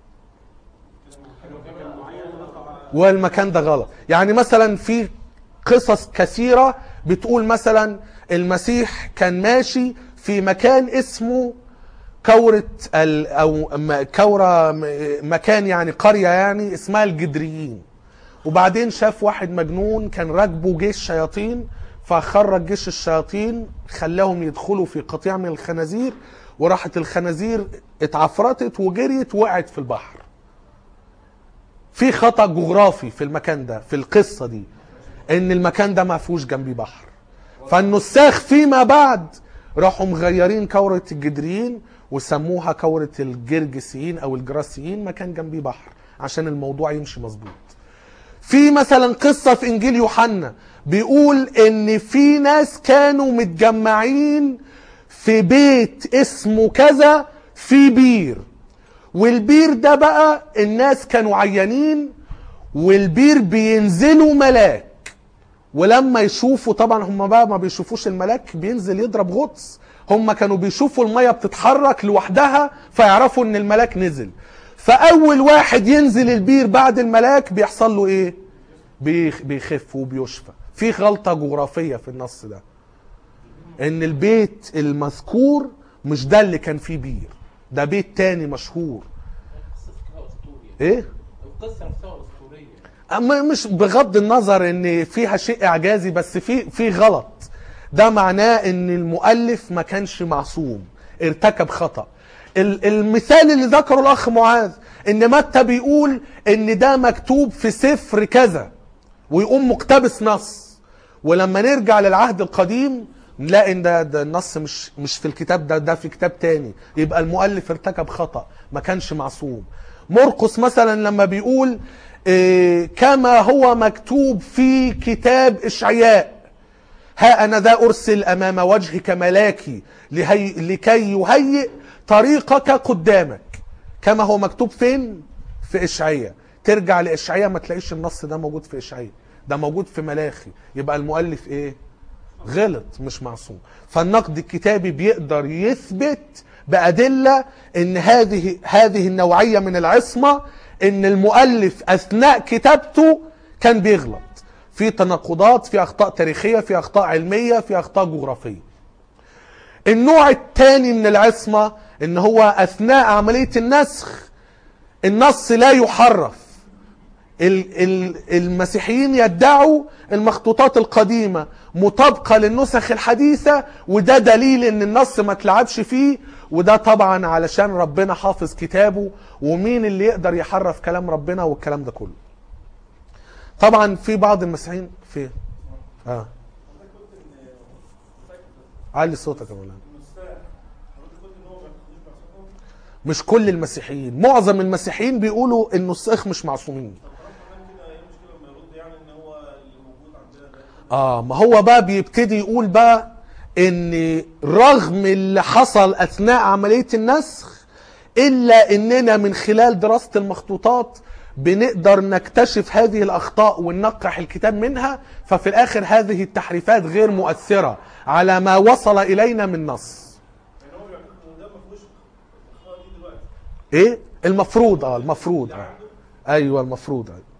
والمكان ده غلط يعني مثلا في قصص كثيره بتقول مثلا المسيح كان ماشي في مكان اسمه كورة ال او م- كورة م- مكان يعني قرية يعني اسمها الجدريين وبعدين شاف واحد مجنون كان راكبه جيش شياطين فخرج جيش الشياطين خلاهم يدخلوا في قطيع من الخنازير وراحت الخنازير اتعفرتت وجريت وقعت في البحر في خطأ جغرافي في المكان ده في القصة دي ان المكان ده ما فيهوش جنبيه بحر فالنساخ فيما بعد راحوا مغيرين كورة الجدريين وسموها كورة الجرجسيين او الجراسيين مكان جنبيه بحر عشان الموضوع يمشي مظبوط في مثلا قصة في انجيل يوحنا بيقول ان في ناس كانوا متجمعين في بيت اسمه كذا في بير والبير ده بقى الناس كانوا عيانين والبير بينزلوا ملاك ولما يشوفوا طبعا هم بقى ما بيشوفوش الملاك بينزل يضرب غطس هم كانوا بيشوفوا المية بتتحرك لوحدها فيعرفوا ان الملاك نزل فاول واحد ينزل البير بعد الملاك بيحصل له ايه بيخ- بيخف وبيشفى في غلطة جغرافية في النص ده ان البيت المذكور مش ده اللي كان فيه بير ده بيت تاني مشهور القصه فيها اسطوري ايه القصه نفسها اسطوريه أما مش بغض النظر ان فيها شيء اعجازي بس في في غلط ده معناه ان المؤلف ما كانش معصوم ارتكب خطأ ال- المثال اللي ذكره الاخ معاذ ان متى بيقول ان ده مكتوب في سفر كذا ويقوم مقتبس نص ولما نرجع للعهد القديم نلاقي ان ده, ده النص مش مش في الكتاب ده ده في كتاب تاني يبقى المؤلف ارتكب خطأ ما كانش معصوم مرقس مثلا لما بيقول إيه كما هو مكتوب في كتاب اشعياء ها أنا ذا أرسل أمام وجهك ملاكي لهي لكي يهيئ طريقك قدامك كما هو مكتوب فين في إشعياء ترجع لإشعياء ما تلاقيش النص ده موجود في إشعياء ده موجود في ملاخي يبقى المؤلف إيه غلط مش معصوم فالنقد الكتابي بيقدر يثبت بأدلة ان هذه هذه النوعية من العصمة ان المؤلف اثناء كتابته كان بيغلط في تناقضات في اخطاء تاريخية في اخطاء علمية في اخطاء جغرافية النوع الثاني من العصمة ان هو اثناء عملية النسخ النص لا يحرف ال- ال- المسيحيين يدعوا المخطوطات القديمة مطابقة للنسخ الحديثة وده دليل ان النص ما اتلعبش فيه وده طبعا علشان ربنا حافظ كتابه ومين اللي يقدر يحرف كلام ربنا والكلام ده كله طبعا في بعض المسيحيين في اه علي صوتك يا مولانا مش كل المسيحيين معظم المسيحيين بيقولوا ان النساخ مش معصومين اه ما هو بقى بيبتدي يقول بقى ان رغم اللي حصل اثناء عملية النسخ الا اننا من خلال دراسة المخطوطات بنقدر نكتشف هذه الاخطاء وننقح الكتاب منها ففي الاخر هذه التحريفات غير مؤثرة على ما وصل الينا من نص ايه المفروض اه المفروض اه ايوه المفروض آه.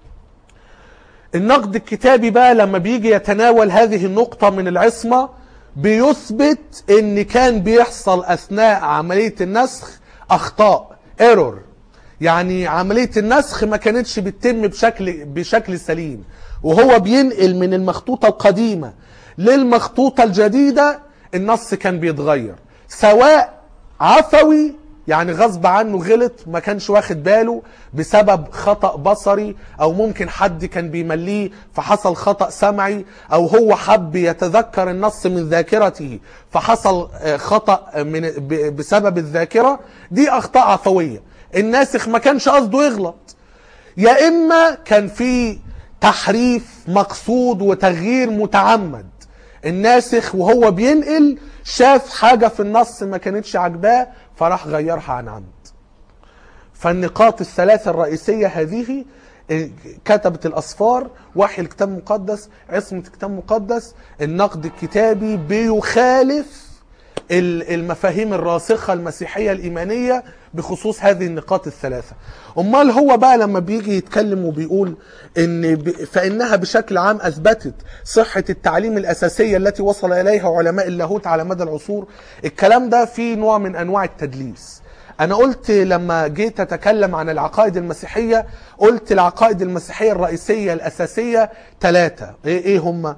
النقد الكتابي بقى لما بيجي يتناول هذه النقطة من العصمة بيثبت ان كان بيحصل اثناء عملية النسخ اخطاء ايرور يعني عملية النسخ ما كانتش بتتم بشكل بشكل سليم وهو بينقل من المخطوطة القديمة للمخطوطة الجديدة النص كان بيتغير سواء عفوي يعني غصب عنه غلط ما كانش واخد باله بسبب خطأ بصري او ممكن حد كان بيمليه فحصل خطأ سمعي او هو حب يتذكر النص من ذاكرته فحصل آه، خطأ من ب- بسبب الذاكرة دي اخطاء عفوية الناسخ ما كانش قصده يغلط يا اما كان في تحريف مقصود وتغيير متعمد الناسخ وهو بينقل شاف حاجة في النص ما كانتش عجباه فراح غيرها عن عمد فالنقاط الثلاثة الرئيسية هذه كتبة الأصفار وحي الكتاب المقدس عصمة الكتاب المقدس النقد الكتابي بيخالف ال- المفاهيم الراسخة المسيحية الإيمانية بخصوص هذه النقاط الثلاثة أمال هو بقى لما بيجي يتكلم وبيقول إن ب... فإنها بشكل عام أثبتت صحة التعليم الأساسية التي وصل إليها علماء اللاهوت على مدى العصور الكلام ده فيه نوع من أنواع التدليس أنا قلت لما جيت أتكلم عن العقائد المسيحية قلت العقائد المسيحية الرئيسية الأساسية ثلاثة إيه, إيه هما؟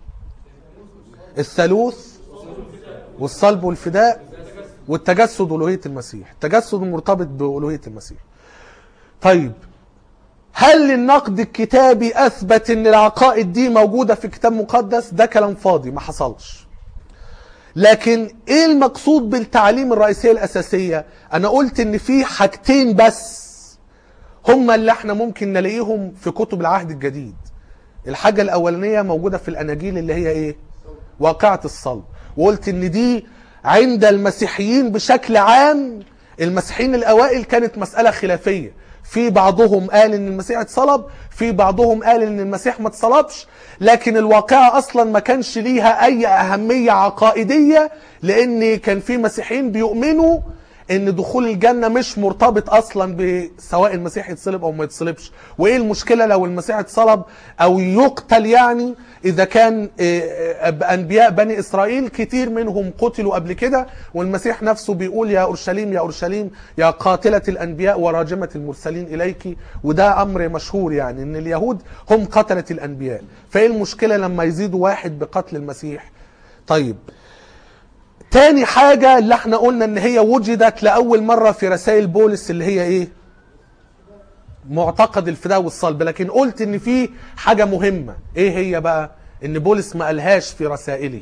الثالوث والصلب والفداء والتجسد والوهيه المسيح التجسد مرتبط بالوهيه المسيح طيب هل النقد الكتابي اثبت ان العقائد دي موجوده في كتاب مقدس ده كلام فاضي ما حصلش لكن ايه المقصود بالتعليم الرئيسيه الاساسيه انا قلت ان في حاجتين بس هما اللي احنا ممكن نلاقيهم في كتب العهد الجديد الحاجه الاولانيه موجوده في الاناجيل اللي هي ايه واقعة الصلب وقلت ان دي عند المسيحيين بشكل عام المسيحيين الاوائل كانت مسألة خلافية في بعضهم قال ان المسيح اتصلب في بعضهم قال ان المسيح ما اتصلبش لكن الواقعة اصلا ما كانش ليها اي اهمية عقائدية لان كان في مسيحيين بيؤمنوا ان دخول الجنة مش مرتبط اصلا بسواء المسيح يتصلب او ما يتصلبش وايه المشكلة لو المسيح اتصلب او يقتل يعني اذا كان آه، آه، انبياء بني اسرائيل كتير منهم قتلوا قبل كده والمسيح نفسه بيقول يا اورشليم يا اورشليم يا قاتلة الانبياء وراجمة المرسلين اليك وده امر مشهور يعني ان اليهود هم قتلة الانبياء فايه المشكلة لما يزيدوا واحد بقتل المسيح طيب تاني حاجة اللي احنا قلنا ان هي وجدت لأول مرة في رسائل بولس اللي هي ايه معتقد الفداء والصلب لكن قلت ان في حاجة مهمة ايه هي بقى ان بولس ما قالهاش في رسائله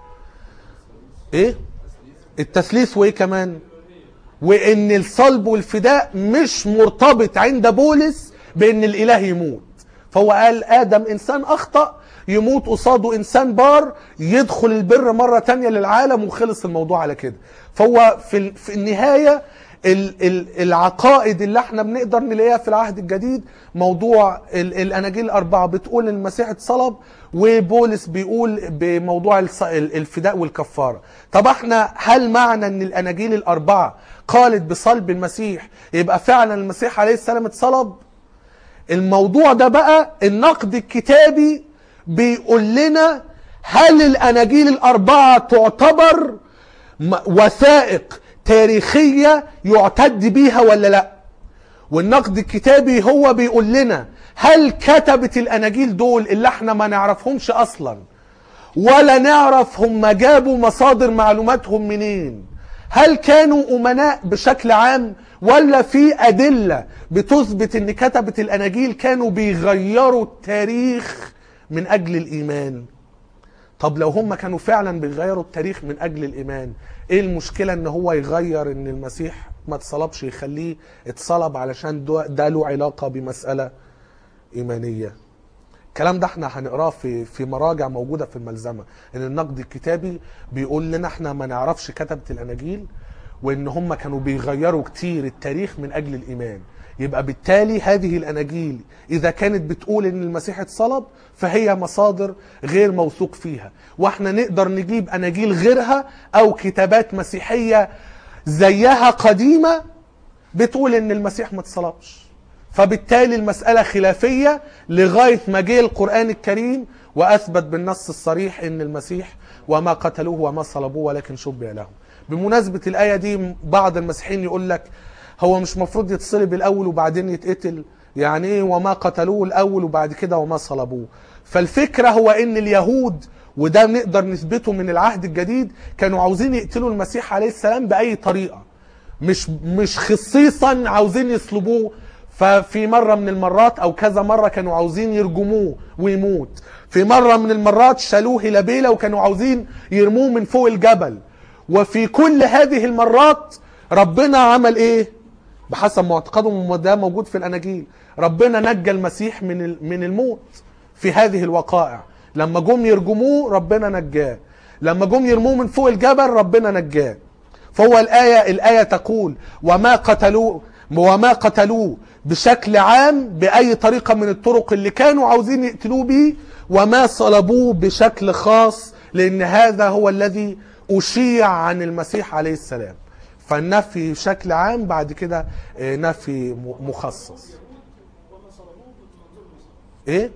ايه التثليث وايه كمان وان الصلب والفداء مش مرتبط عند بولس بان الاله يموت فهو قال ادم انسان اخطأ يموت قصاده انسان بار يدخل البر مرة تانية للعالم وخلص الموضوع على كده فهو في, ال- في النهاية ال- ال- العقائد اللي احنا بنقدر نلاقيها في العهد الجديد موضوع ال- الاناجيل الاربعه بتقول ان المسيح اتصلب وبولس بيقول بموضوع الص- ال- الفداء والكفاره طب احنا هل معنى ان الاناجيل الاربعه قالت بصلب المسيح يبقى فعلا المسيح عليه السلام اتصلب الموضوع ده بقى النقد الكتابي بيقول لنا هل الاناجيل الاربعه تعتبر م- وثائق تاريخيه يعتد بيها ولا لا والنقد الكتابي هو بيقول لنا هل كتبت الاناجيل دول اللي احنا ما نعرفهمش اصلا ولا نعرف هم جابوا مصادر معلوماتهم منين هل كانوا امناء بشكل عام ولا في ادله بتثبت ان كتبه الاناجيل كانوا بيغيروا التاريخ من اجل الايمان طب لو هم كانوا فعلا بيغيروا التاريخ من اجل الايمان ايه المشكله ان هو يغير ان المسيح ما اتصلبش يخليه اتصلب علشان ده ده له علاقه بمساله ايمانيه الكلام ده احنا هنقراه في في مراجع موجوده في الملزمه ان النقد الكتابي بيقول لنا احنا ما نعرفش كتبه الاناجيل وان هم كانوا بيغيروا كتير التاريخ من اجل الايمان يبقى بالتالي هذه الاناجيل اذا كانت بتقول ان المسيح اتصلب فهي مصادر غير موثوق فيها واحنا نقدر نجيب اناجيل غيرها او كتابات مسيحيه زيها قديمه بتقول ان المسيح ما اتصلبش فبالتالي المسألة خلافية لغاية ما جه القرآن الكريم واثبت بالنص الصريح ان المسيح وما قتلوه وما صلبوه ولكن شبه لهم بمناسبه الايه دي بعض المسيحيين يقول لك هو مش مفروض يتصلب الاول وبعدين يتقتل يعني ايه وما قتلوه الاول وبعد كده وما صلبوه فالفكره هو ان اليهود وده نقدر نثبته من العهد الجديد كانوا عاوزين يقتلوا المسيح عليه السلام باي طريقه مش مش خصيصا عاوزين يصلبوه ففي مرة من المرات أو كذا مرة كانوا عاوزين يرجموه ويموت في مرة من المرات شالوه إلى بيلة وكانوا عاوزين يرموه من فوق الجبل وفي كل هذه المرات ربنا عمل إيه بحسب معتقدهم وده موجود في الأناجيل ربنا نجى المسيح من ال- من الموت في هذه الوقائع لما جم يرجموه ربنا نجاه لما جم يرموه من فوق الجبل ربنا نجاه فهو الآية الآية تقول وما قتلوه وما قتلوه بشكل عام بأي طريقة من الطرق اللي كانوا عاوزين يقتلوه بيه وما صلبوه بشكل خاص لأن هذا هو الذي أشيع عن المسيح عليه السلام فالنفي بشكل عام بعد كده آه، نفي م- مخصص ايه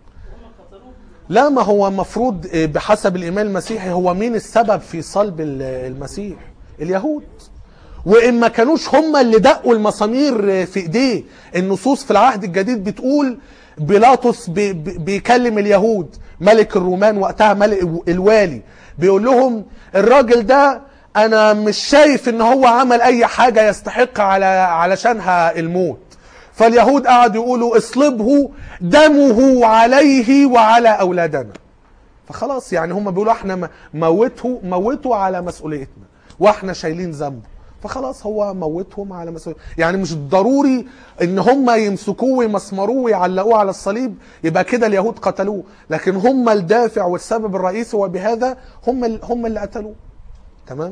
لا ما هو مفروض آه، بحسب الايمان المسيحي هو مين السبب في صلب ال- المسيح اليهود وان ما كانوش هم اللي دقوا المسامير آه، في ايديه النصوص في العهد الجديد بتقول بيلاطس بي- بي- بيكلم اليهود ملك الرومان وقتها ملك الوالي بيقول لهم الراجل ده انا مش شايف ان هو عمل اي حاجه يستحق على علشانها الموت فاليهود قعدوا يقولوا اصلبه دمه عليه وعلى اولادنا فخلاص يعني هم بيقولوا احنا م- موته موته على مسؤوليتنا واحنا شايلين ذنبه فخلاص هو موتهم على مسؤوليته يعني مش ضروري ان هم يمسكوه ويمسمروه ويعلقوه على الصليب يبقى كده اليهود قتلوه لكن هم الدافع والسبب الرئيسي وبهذا هم ال- هم اللي قتلوه تمام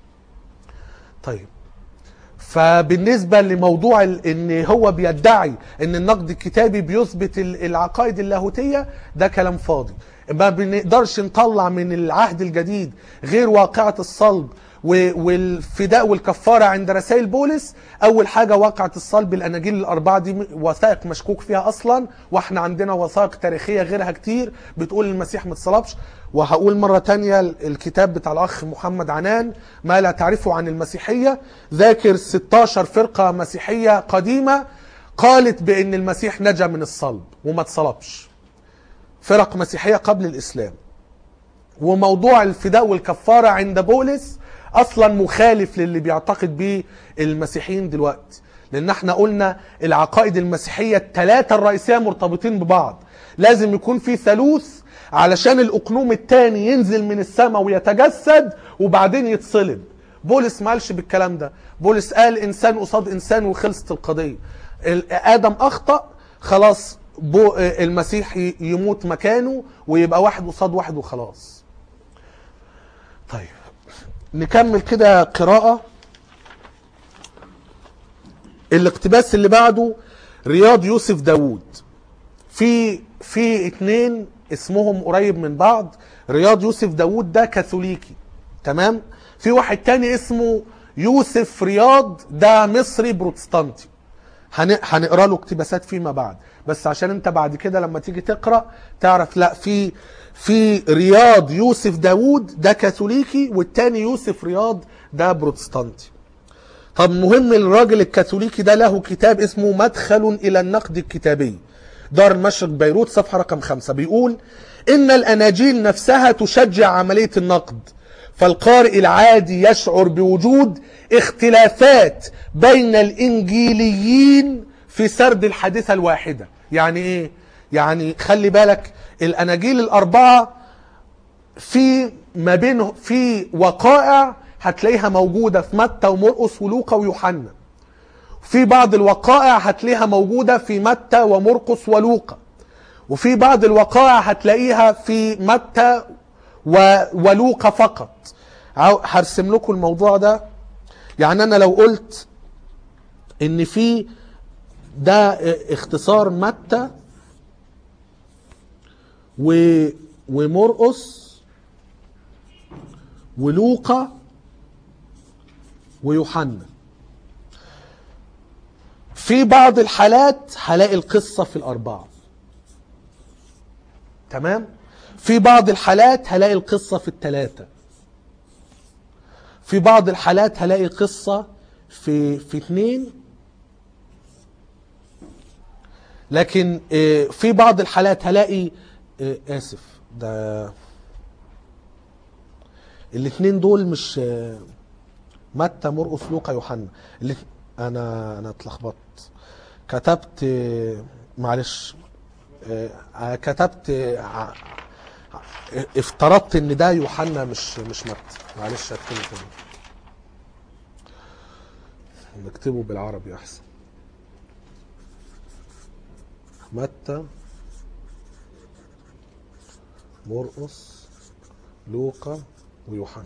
طيب فبالنسبة لموضوع ال- ان هو بيدعي ان النقد الكتابي بيثبت ال- العقائد اللاهوتية ده كلام فاضي ما بنقدرش نطلع من العهد الجديد غير واقعة الصلب و- والفداء والكفارة عند رسائل بولس أول حاجة واقعة الصلب الأناجيل الأربعة دي م- وثائق مشكوك فيها أصلا وإحنا عندنا وثائق تاريخية غيرها كتير بتقول المسيح ما اتصلبش وهقول مرة تانية ال- الكتاب بتاع الأخ محمد عنان ما لا تعرفه عن المسيحية ذاكر 16 فرقة مسيحية قديمة قالت بأن المسيح نجا من الصلب وما اتصلبش فرق مسيحية قبل الإسلام وموضوع الفداء والكفارة عند بولس اصلا مخالف للي بيعتقد بيه المسيحيين دلوقتي لان احنا قلنا العقائد المسيحية الثلاثة الرئيسية مرتبطين ببعض لازم يكون في ثالوث علشان الاقنوم الثاني ينزل من السماء ويتجسد وبعدين يتصلب بولس ما قالش بالكلام ده بولس قال انسان قصاد انسان وخلصت القضية ال- ادم اخطأ خلاص بو المسيح ي- يموت مكانه ويبقى واحد قصاد واحد وخلاص طيب نكمل كده قراءة الاقتباس اللي بعده رياض يوسف داوود في في اتنين اسمهم قريب من بعض رياض يوسف داوود ده كاثوليكي تمام في واحد تاني اسمه يوسف رياض ده مصري بروتستانتي هن- هنقرا له اقتباسات فيما بعد بس عشان انت بعد كده لما تيجي تقرا تعرف لا في في رياض يوسف داوود ده كاثوليكي والتاني يوسف رياض ده بروتستانتي طب مهم الراجل الكاثوليكي ده له كتاب اسمه مدخل الى النقد الكتابي دار المشرق بيروت صفحة رقم خمسة بيقول إن الأناجيل نفسها تشجع عملية النقد فالقارئ العادي يشعر بوجود اختلافات بين الإنجيليين في سرد الحادثة الواحدة يعني إيه؟ يعني خلي بالك الأناجيل الأربعة في ما بين في وقائع هتلاقيها موجودة في متى ومرقس ولوقا ويوحنا في بعض الوقائع هتلاقيها موجودة في متى ومرقس ولوقا وفي بعض الوقائع هتلاقيها في متى و... ولوقا فقط عاو- هرسم لكم الموضوع ده يعني انا لو قلت ان في ده اختصار متى و... ومرقس ولوقا ويوحنا في بعض الحالات هلاقي القصة في الأربعة تمام في بعض الحالات هلاقي القصة في الثلاثة في بعض الحالات هلاقي قصة في في اثنين لكن آه، في بعض الحالات هلاقي آه، اسف ده الاثنين دول مش آه، متى مرقس لوقا يوحنا اللي انا انا اتلخبطت كتبت آه، معلش آه، كتبت آه، ع- افترضت ان ده يوحنا مش مش متى معلش اكتبه تاني نكتبه بالعربي احسن متى مرقس لوقا ويوحنا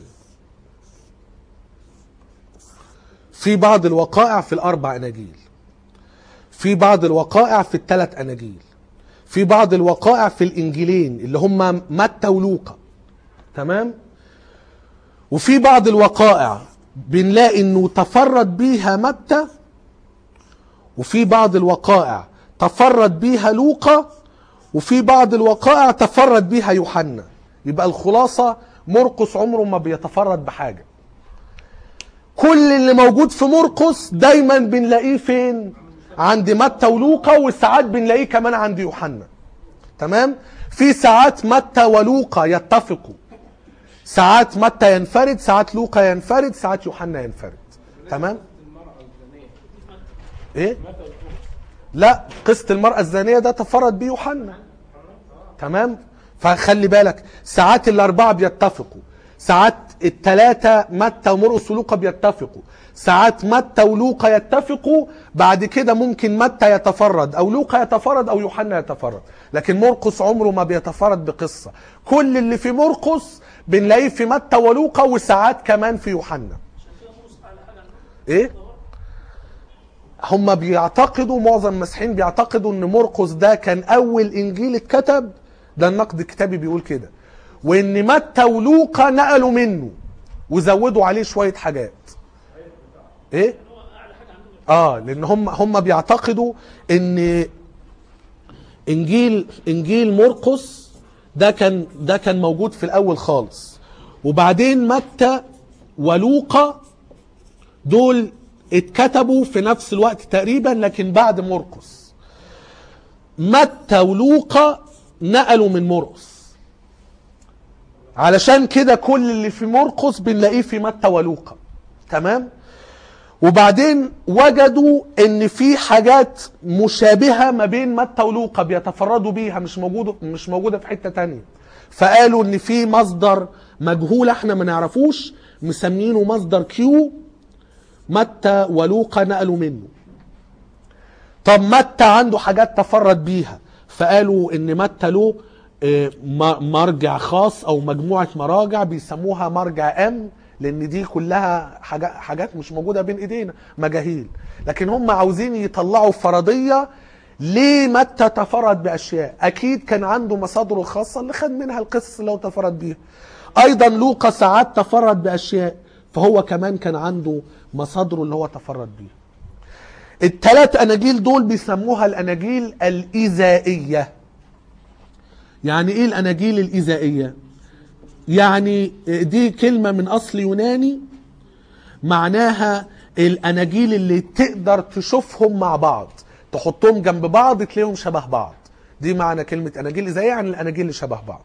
في بعض الوقائع في الاربع اناجيل في بعض الوقائع في الثلاث اناجيل في بعض الوقائع في الانجيلين اللي هم متى ولوقا تمام وفي بعض الوقائع بنلاقي انه تفرد بيها متى وفي بعض الوقائع تفرد بيها لوقا وفي بعض الوقائع تفرد بيها يوحنا يبقى الخلاصة مرقس عمره ما بيتفرد بحاجة كل اللي موجود في مرقس دايما بنلاقيه فين عند متى ولوقا وساعات بنلاقيه كمان عند يوحنا تمام في ساعات متى ولوقا يتفقوا ساعات متى ينفرد ساعات لوقا ينفرد ساعات يوحنا ينفرد تمام ايه لا قصة المرأة الزانية ده تفرد بيه يوحنا تمام فخلي بالك ساعات الأربعة بيتفقوا ساعات الثلاثة متى ومرقس ولوقا بيتفقوا ساعات متى ولوقا يتفقوا بعد كده ممكن متى يتفرد أو لوقا يتفرد أو يوحنا يتفرد لكن مرقس عمره ما بيتفرد بقصة كل اللي في مرقس بنلاقيه في متى ولوقا وساعات كمان في يوحنا ايه هم بيعتقدوا معظم المسيحيين بيعتقدوا ان مرقس ده كان اول انجيل اتكتب ده النقد الكتابي بيقول كده وان متى ولوقا نقلوا منه وزودوا عليه شويه حاجات ايه اه لان هم هم بيعتقدوا ان انجيل انجيل مرقس ده كان ده كان موجود في الاول خالص وبعدين متى ولوقا دول اتكتبوا في نفس الوقت تقريبا لكن بعد مرقس متى ولوقا نقلوا من مرقس علشان كده كل اللي في مرقس بنلاقيه في متى ولوقا تمام وبعدين وجدوا ان في حاجات مشابهه ما بين متى ولوقا بيتفردوا بيها مش موجوده مش موجوده في حته تانية فقالوا ان في مصدر مجهول احنا ما نعرفوش مسمينه مصدر كيو متى ولوقا نقلوا منه طب متى عنده حاجات تفرد بيها فقالوا ان متى له آه، م- مرجع خاص او مجموعه مراجع بيسموها مرجع ام لان دي كلها حاجات حاجات مش موجوده بين ايدينا مجاهيل لكن هم عاوزين يطلعوا فرضيه ليه متى تفرد باشياء اكيد كان عنده مصادره الخاصه اللي خد منها القصص اللي هو تفرد بيها ايضا لوقا ساعات تفرد باشياء فهو كمان كان عنده مصادره اللي هو تفرد بيها الثلاث اناجيل دول بيسموها الاناجيل الايذائيه يعني ايه الاناجيل الايذائيه يعني دي كلمه من اصل يوناني معناها الاناجيل اللي تقدر تشوفهم مع بعض تحطهم جنب بعض تلاقيهم شبه بعض دي معنى كلمه اناجيل ايذائيه يعني الاناجيل اللي شبه بعض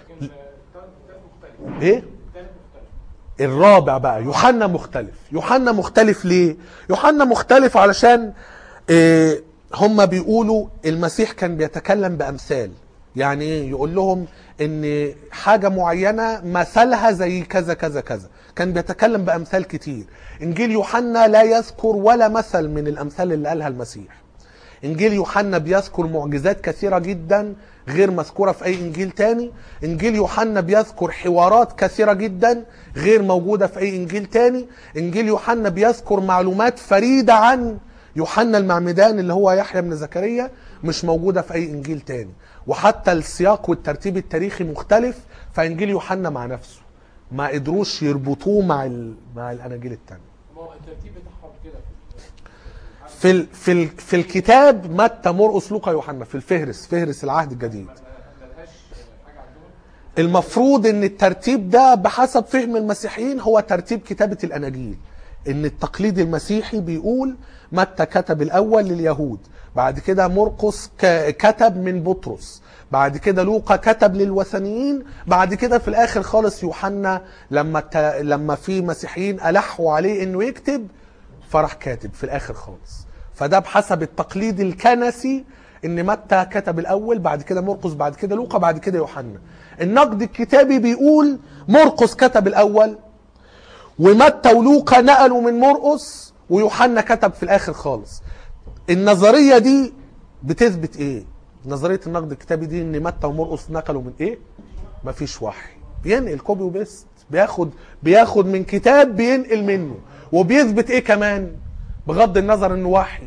ايه الرابع بقى يوحنا مختلف يوحنا مختلف ليه يوحنا مختلف علشان إيه هم بيقولوا المسيح كان بيتكلم بامثال يعني ايه يقول لهم ان حاجه معينه مثلها زي كذا كذا كذا كان بيتكلم بامثال كتير انجيل يوحنا لا يذكر ولا مثل من الامثال اللي قالها المسيح انجيل يوحنا بيذكر معجزات كثيره جدا غير مذكوره في اي انجيل تاني انجيل يوحنا بيذكر حوارات كثيره جدا غير موجوده في اي انجيل تاني انجيل يوحنا بيذكر معلومات فريده عن يوحنا المعمدان اللي هو يحيى بن زكريا مش موجوده في اي انجيل تاني وحتى السياق والترتيب التاريخي مختلف فانجيل يوحنا مع نفسه ما قدروش يربطوه مع ال... مع الاناجيل التانيه ما هو الترتيب بتاعهم كده في ال في ال في الكتاب متى مرقس لوقا يوحنا في الفهرس فهرس العهد الجديد ملهاش حاجه عندهم المفروض ان الترتيب ده بحسب فهم المسيحيين هو ترتيب كتابة الاناجيل ان التقليد المسيحي بيقول متى كتب الاول لليهود بعد كده مرقس ك- كتب من بطرس بعد كده لوقا كتب للوثنيين بعد كده في الاخر خالص يوحنا لما الت... لما في مسيحيين الحوا عليه انه يكتب فراح كاتب في الاخر خالص فده بحسب التقليد الكنسي ان متى كتب الاول بعد كده مرقس بعد كده لوقا بعد كده يوحنا النقد الكتابي بيقول مرقس كتب الاول ومتى ولوقا نقلوا من مرقس ويوحنا كتب في الاخر خالص النظريه دي بتثبت ايه نظريه النقد الكتابي دي ان متى ومرقس نقلوا من ايه مفيش وحي بينقل كوبي وبيست بياخد بياخد من كتاب بينقل منه وبيثبت ايه كمان بغض النظر انه وحي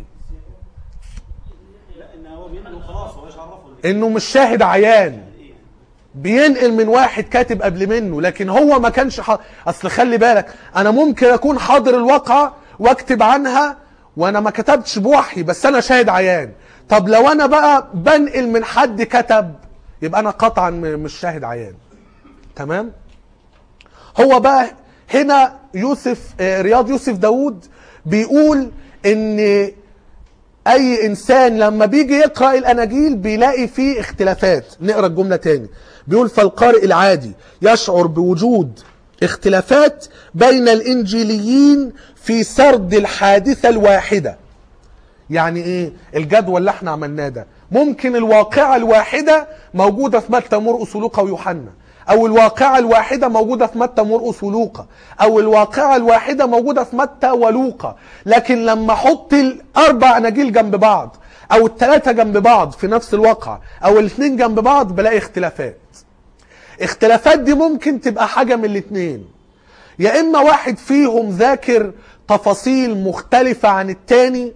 لا ان هو بينقل خلاص هو ايش عرفه انه مش شاهد عيان بينقل من واحد كاتب قبل منه لكن هو ما كانش ح... اصل خلي بالك انا ممكن اكون حاضر الواقعة واكتب عنها وانا ما كتبتش بوحي بس انا شاهد عيان طب لو انا بقى بنقل من حد كتب يبقى انا قطعا م- مش شاهد عيان تمام هو بقى هنا يوسف آه، رياض يوسف داود بيقول ان اي انسان لما بيجي يقرا الاناجيل بيلاقي فيه اختلافات نقرا الجمله تاني بيقول فالقارئ العادي يشعر بوجود اختلافات بين الانجيليين في سرد الحادثه الواحده يعني ايه الجدول اللي احنا عملناه ده ممكن الواقعه الواحده موجوده في متى مرقس ولوقا ويوحنا او الواقعه الواحده موجوده في متى مرقس ولوقا او الواقعه الواحده موجوده في متى ولوقا لكن لما احط الاربع اناجيل جنب بعض او الثلاثه جنب بعض في نفس الواقعه او الاثنين جنب بعض بلاقي اختلافات اختلافات دي ممكن تبقى حاجه من الاثنين يا اما واحد فيهم ذاكر تفاصيل مختلفه عن التاني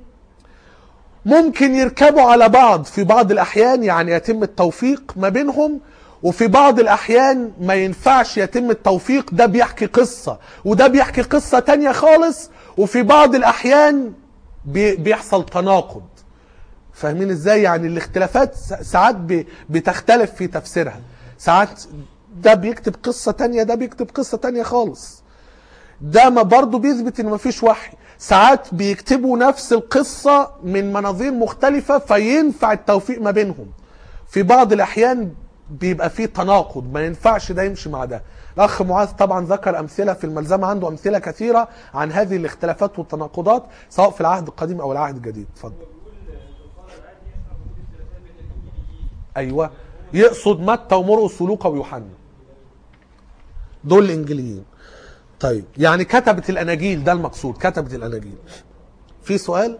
ممكن يركبوا على بعض في بعض الأحيان يعني يتم التوفيق ما بينهم وفي بعض الأحيان ما ينفعش يتم التوفيق ده بيحكي قصة وده بيحكي قصة تانية خالص وفي بعض الأحيان بي- بيحصل تناقض فاهمين ازاي يعني الاختلافات س- ساعات ب- بتختلف في تفسيرها ساعات ده بيكتب قصة تانية ده بيكتب قصة تانية خالص ده ما برضه بيثبت ان مفيش وحي ساعات بيكتبوا نفس القصة من مناظير مختلفة فينفع التوفيق ما بينهم في بعض الأحيان بيبقى فيه تناقض ما ينفعش ده يمشي مع ده الأخ معاذ طبعا ذكر أمثلة في الملزمة عنده أمثلة كثيرة عن هذه الاختلافات والتناقضات سواء في العهد القديم أو العهد الجديد اتفضل أيوة يقصد متى ومرقس ولوقا ويوحنا دول الإنجيليين طيب يعني كتبت الاناجيل ده المقصود كتبت الاناجيل في سؤال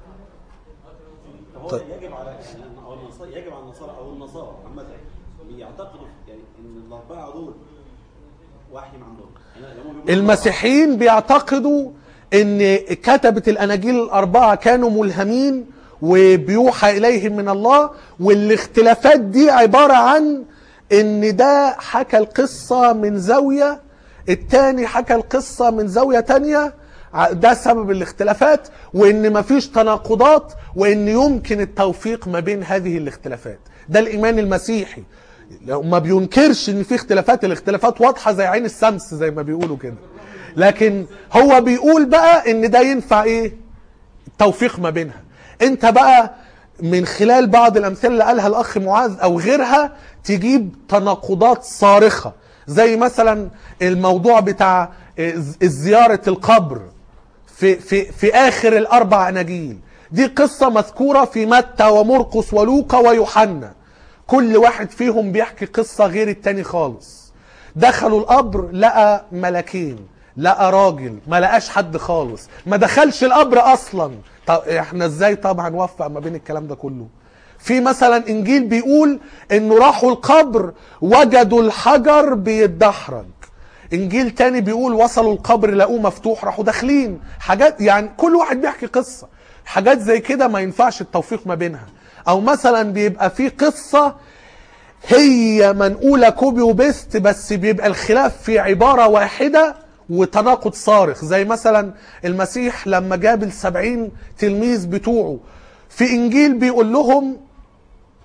هو طيب. يجب على يعني او النصارى يجب على النصارى او النصارى عامه يعتقدوا يعني ان الاربعه دول وحي من عندهم يعني هم بيقولوا المسيحيين بيعتقدوا ان كتبة الاناجيل الاربعة كانوا ملهمين وبيوحى اليهم من الله والاختلافات دي عبارة عن ان ده حكى القصة من زاوية التاني حكى القصة من زاوية تانية ع- ده سبب الاختلافات وان مفيش تناقضات وان يمكن التوفيق ما بين هذه الاختلافات ده الايمان المسيحي لو ما بينكرش ان في اختلافات الاختلافات واضحه زي عين الشمس زي ما بيقولوا كده لكن هو بيقول بقى ان ده ينفع ايه التوفيق ما بينها انت بقى من خلال بعض الامثله اللي قالها الاخ معاذ او غيرها تجيب تناقضات صارخه زي مثلا الموضوع بتاع زياره القبر في في في اخر الاربع اناجيل دي قصه مذكوره في متى ومرقس ولوقا ويوحنا كل واحد فيهم بيحكي قصه غير التاني خالص دخلوا القبر لقى ملكين لقى راجل ما لقاش حد خالص ما دخلش القبر اصلا طب احنا ازاي طبعا نوفق ما بين الكلام ده كله في مثلا انجيل بيقول انه راحوا القبر وجدوا الحجر بيتدحرج انجيل تاني بيقول وصلوا القبر لقوه مفتوح راحوا داخلين حاجات يعني كل واحد بيحكي قصه حاجات زي كده ما ينفعش التوفيق ما بينها او مثلا بيبقى في قصه هي منقوله كوبي وبيست بس بيبقى الخلاف في عباره واحده وتناقض صارخ زي مثلا المسيح لما جاب السبعين تلميذ بتوعه في انجيل بيقول لهم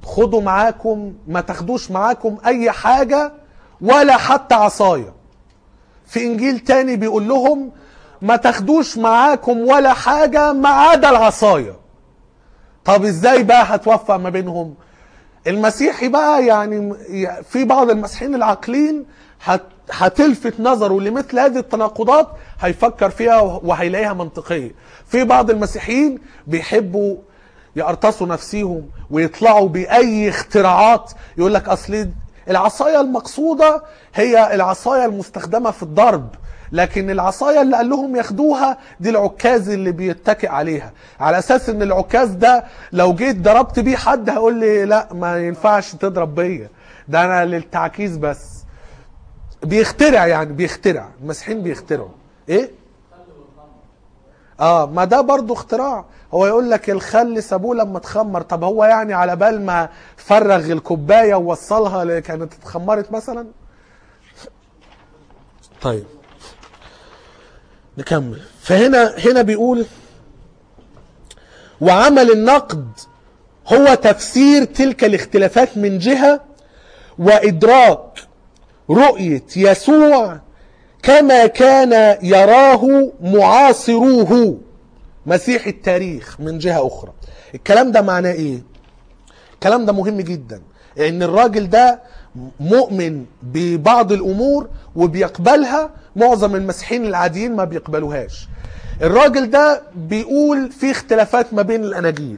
خدوا معاكم ما تاخدوش معاكم اي حاجة ولا حتى عصاية في انجيل تاني بيقول لهم ما تاخدوش معاكم ولا حاجة ما عدا العصاية طب ازاي بقى هتوفق ما بينهم المسيحي بقى يعني في بعض المسيحيين العاقلين هت- هتلفت نظره لمثل هذه التناقضات هيفكر فيها وهيلاقيها منطقية في بعض المسيحيين بيحبوا يقرطسوا نفسيهم ويطلعوا بأي اختراعات يقول لك أصل العصاية المقصودة هي العصاية المستخدمة في الضرب لكن العصاية اللي قال لهم ياخدوها دي العكاز اللي بيتكئ عليها على اساس ان العكاز ده لو جيت ضربت بيه حد هيقول لي لا ما ينفعش تضرب بيا ده انا للتعكيز بس بيخترع يعني بيخترع المسيحيين بيخترعوا ايه اه ما ده برضو اختراع هو يقول لك الخل سابوه لما اتخمر طب هو يعني على بال ما فرغ الكوبايه ووصلها اللي كانت اتخمرت مثلا طيب نكمل فهنا هنا بيقول وعمل النقد هو تفسير تلك الاختلافات من جهه وادراك رؤيه يسوع كما كان يراه معاصروه مسيح التاريخ من جهه اخرى الكلام ده معناه ايه الكلام ده مهم جدا ان الراجل ده مؤمن ببعض الامور وبيقبلها معظم المسيحيين العاديين ما بيقبلوهاش الراجل ده بيقول في اختلافات ما بين الاناجيل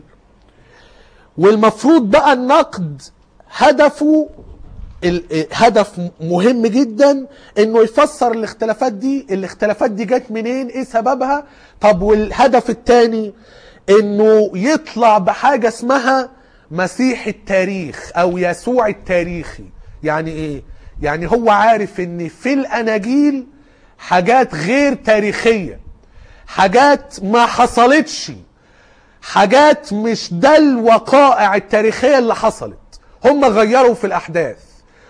والمفروض بقى النقد هدفه ال- هدف مهم جدا انه يفسر الاختلافات دي الاختلافات دي جت منين ايه سببها طب والهدف الثاني انه يطلع بحاجة اسمها مسيح التاريخ او يسوع التاريخي يعني ايه يعني هو عارف ان في الاناجيل حاجات غير تاريخية حاجات ما حصلتش حاجات مش ده الوقائع التاريخية اللي حصلت هم غيروا في الأحداث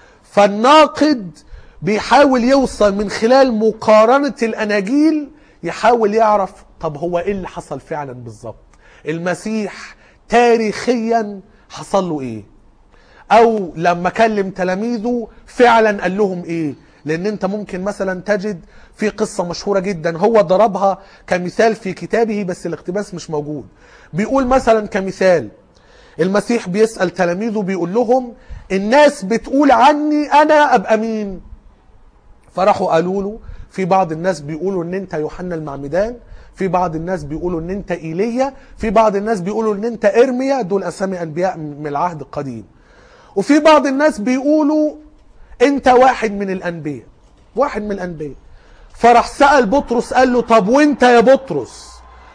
فالناقد بيحاول يوصل من خلال مقارنة الأناجيل يحاول يعرف طب هو إيه اللي حصل فعلا بالظبط المسيح تاريخيا حصل له إيه او لما كلم تلاميذه فعلا قال لهم ايه لان انت ممكن مثلا تجد في قصة مشهورة جدا هو ضربها كمثال في كتابه بس الاقتباس مش موجود بيقول مثلا كمثال المسيح بيسأل تلاميذه بيقول لهم الناس بتقول عني انا ابقى مين فراحوا قالوا له في بعض الناس بيقولوا ان انت يوحنا المعمدان في بعض الناس بيقولوا ان انت ايليا في بعض الناس بيقولوا ان انت ارميا دول اسامي انبياء من العهد القديم وفي بعض الناس بيقولوا انت واحد من الانبياء واحد من الانبياء فراح سأل بطرس قال له طب وانت يا بطرس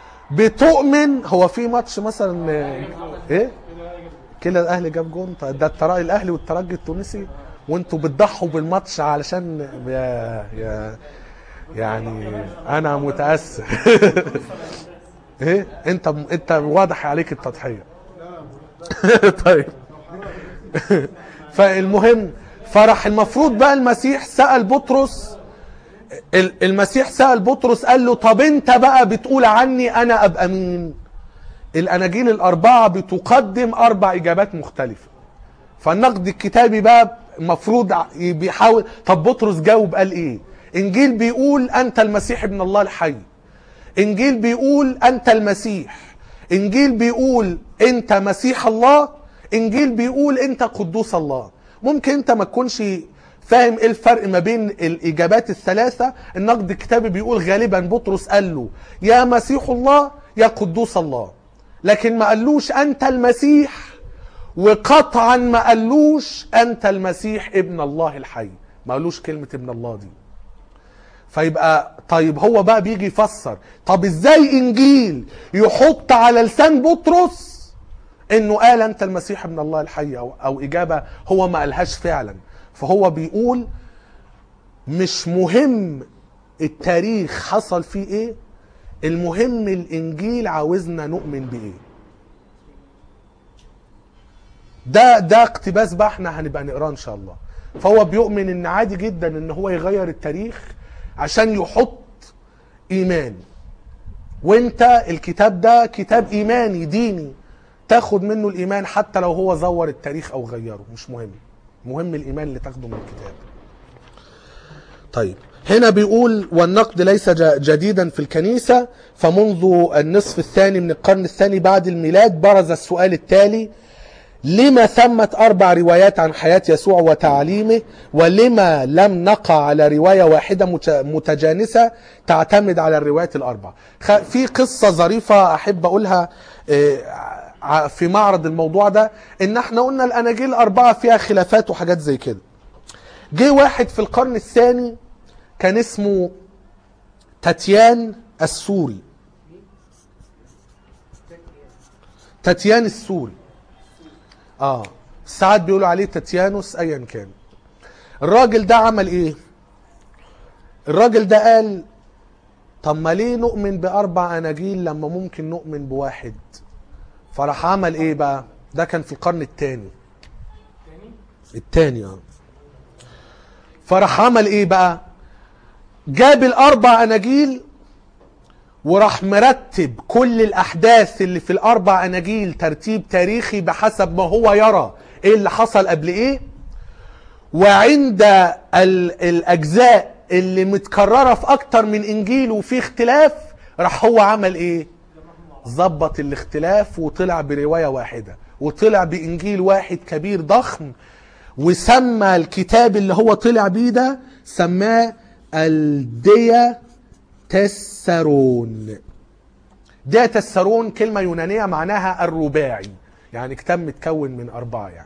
بتؤمن هو في ماتش مثلا ايه كده الاهلي جاب جون طيب ده الترجي الاهلي والترجي التونسي وانتوا بتضحوا بالماتش علشان يا يا يعني انا متاسف ايه انت انت واضح عليك التضحيه طيب فالمهم فرح المفروض بقى المسيح سأل بطرس ال- المسيح سأل بطرس قال له طب انت بقى بتقول عني انا ابقى مين الاناجيل الاربعه بتقدم اربع اجابات مختلفه فالنقد الكتابي بقى المفروض ع- بيحاول طب بطرس جاوب قال ايه انجيل بيقول انت المسيح ابن الله الحي انجيل بيقول انت المسيح انجيل بيقول انت مسيح الله انجيل بيقول انت قدوس الله ممكن انت ما تكونش فاهم ايه الفرق ما بين الاجابات الثلاثه النقد الكتابي بيقول غالبا بطرس قال له يا مسيح الله يا قدوس الله لكن ما قالوش انت المسيح وقطعا ما قالوش انت المسيح ابن الله الحي ما قالوش كلمه ابن الله دي فيبقى طيب هو بقى بيجي يفسر طب ازاي انجيل يحط على لسان بطرس انه قال انت المسيح ابن الله الحي او, أو اجابه هو ما قالهاش فعلا فهو بيقول مش مهم التاريخ حصل فيه ايه المهم الانجيل عاوزنا نؤمن بايه ده ده اقتباس بقى احنا هنبقى نقراه ان شاء الله فهو بيؤمن ان عادي جدا ان هو يغير التاريخ عشان يحط ايمان وانت الكتاب ده كتاب ايماني ديني تاخد منه الايمان حتى لو هو زور التاريخ او غيره مش مهم مهم الايمان اللي تاخده من الكتاب طيب هنا بيقول والنقد ليس ج- جديدا في الكنيسة فمنذ النصف الثاني من القرن الثاني بعد الميلاد برز السؤال التالي لما ثمت أربع روايات عن حياة يسوع وتعليمه ولما لم نقع على رواية واحدة مت- متجانسة تعتمد على الروايات الأربع خ- في قصة ظريفة أحب أقولها آه، ع- في معرض الموضوع ده إن احنا قلنا الأناجيل الأربعة فيها خلافات وحاجات زي كده جه واحد في القرن الثاني كان اسمه تاتيان السوري تاتيان السوري اه ساعات بيقولوا عليه تاتيانوس ايا كان الراجل ده عمل ايه الراجل ده قال طب ما ليه نؤمن باربع اناجيل لما ممكن نؤمن بواحد فراح عمل ايه بقى ده كان في القرن الثاني الثاني اه فراح عمل ايه بقى جاب الاربع اناجيل وراح مرتب كل الاحداث اللي في الاربع اناجيل ترتيب تاريخي بحسب ما هو يرى ايه اللي حصل قبل ايه وعند ال- الاجزاء اللي متكرره في اكتر من انجيل وفي اختلاف راح هو عمل ايه ظبط الاختلاف وطلع بروايه واحده وطلع بانجيل واحد كبير ضخم وسمى الكتاب اللي هو طلع بيه ده سماه الديا تسرون ديا تسرون كلمة يونانية معناها الرباعي يعني كتاب متكون من أربعة يعني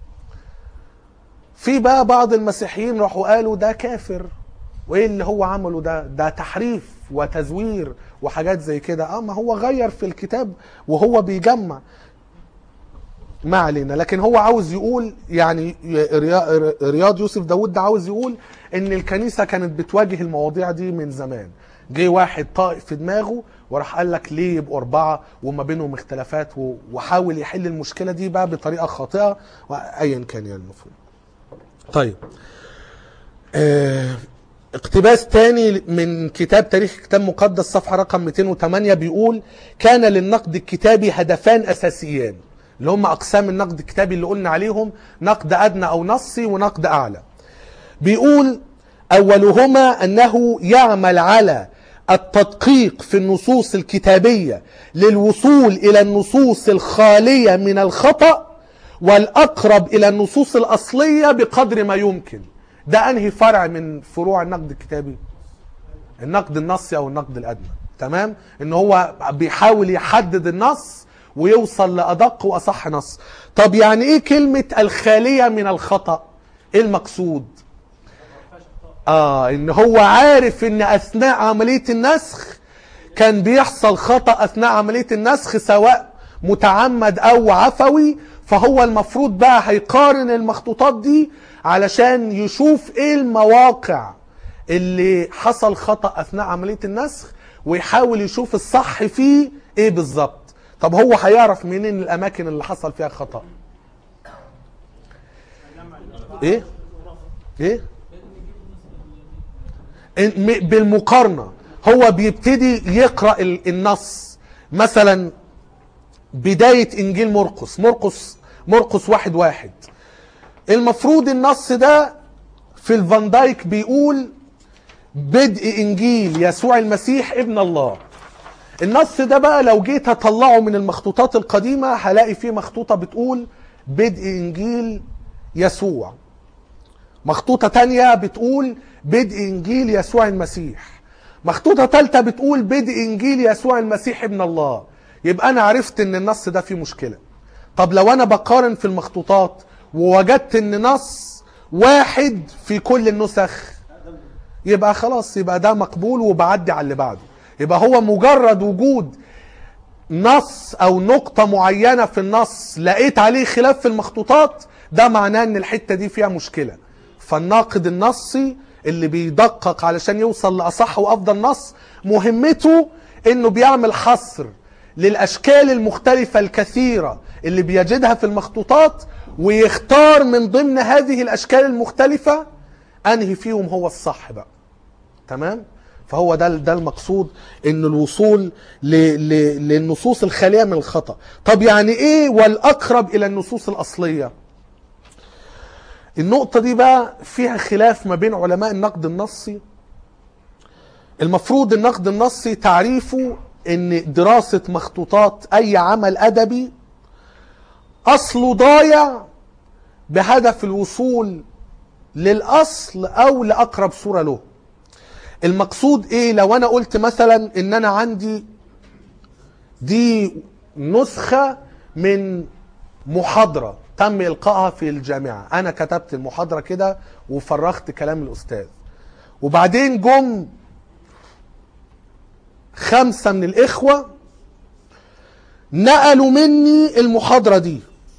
في بقى بعض المسيحيين راحوا قالوا ده كافر وايه اللي هو عمله ده ده تحريف وتزوير وحاجات زي كده اه ما هو غير في الكتاب وهو بيجمع ما علينا لكن هو عاوز يقول يعني ريا- رياض يوسف داود ده عاوز يقول ان الكنيسة كانت بتواجه المواضيع دي من زمان جه واحد طائف في دماغه وراح قال لك ليه يبقوا أربعة وما بينهم اختلافات و- وحاول يحل المشكلة دي بقى بطريقة خاطئة وأيا كان يعني المفروض طيب آه، اقتباس تاني من كتاب تاريخ كتاب مقدس صفحة رقم 208 بيقول كان للنقد الكتابي هدفان أساسيان اللي هم أقسام النقد الكتابي اللي قلنا عليهم نقد أدنى أو نصي ونقد أعلى بيقول أولهما أنه يعمل على التدقيق في النصوص الكتابية للوصول إلى النصوص الخالية من الخطأ والأقرب إلى النصوص الأصلية بقدر ما يمكن ده أنهي فرع من فروع النقد الكتابي النقد النصي أو النقد الأدنى تمام إن هو بيحاول يحدد النص ويوصل لأدق وأصح نص طب يعني إيه كلمة الخالية من الخطأ إيه المقصود اه ان هو عارف ان اثناء عملية النسخ كان بيحصل خطأ اثناء عملية النسخ سواء متعمد او عفوي فهو المفروض بقى هيقارن المخطوطات دي علشان يشوف ايه المواقع اللي حصل خطأ اثناء عملية النسخ ويحاول يشوف الصح فيه ايه بالظبط طب هو هيعرف منين الاماكن اللي حصل فيها خطأ ايه ايه م- بالمقارنة هو بيبتدي يقرأ ال- النص مثلا بداية إنجيل مرقس مرقس مرقس واحد واحد المفروض النص ده في الفان دايك بيقول بدء إنجيل يسوع المسيح ابن الله النص ده بقى لو جيت اطلعه من المخطوطات القديمة هلاقي فيه مخطوطة بتقول بدء إنجيل يسوع مخطوطة تانية بتقول بدء إنجيل يسوع المسيح مخطوطة تالتة بتقول بدء إنجيل يسوع المسيح ابن الله يبقى أنا عرفت إن النص ده فيه مشكلة طب لو أنا بقارن في المخطوطات ووجدت إن نص واحد في كل النسخ يبقى خلاص يبقى ده مقبول وبعدي على اللي بعده يبقى هو مجرد وجود نص او نقطة معينة في النص لقيت عليه خلاف في المخطوطات ده معناه ان الحتة دي فيها مشكلة فالناقد النصي اللي بيدقق علشان يوصل لأصح وأفضل نص مهمته انه بيعمل حصر للأشكال المختلفة الكثيرة اللي بيجدها في المخطوطات ويختار من ضمن هذه الأشكال المختلفة أنهي فيهم هو الصح بقى تمام فهو ده ده المقصود ان الوصول ل ل للنصوص الخاليه من الخطا طب يعني ايه والاقرب الى النصوص الاصليه النقطه دي بقى فيها خلاف ما بين علماء النقد النصي المفروض النقد النصي تعريفه ان دراسه مخطوطات اي عمل ادبي اصله ضايع بهدف الوصول للاصل او لاقرب صوره له المقصود ايه لو انا قلت مثلا ان انا عندي دي نسخه من محاضره تم القائها في الجامعه انا كتبت المحاضره كده وفرغت كلام الاستاذ وبعدين جم خمسه من الاخوه نقلوا مني المحاضره دي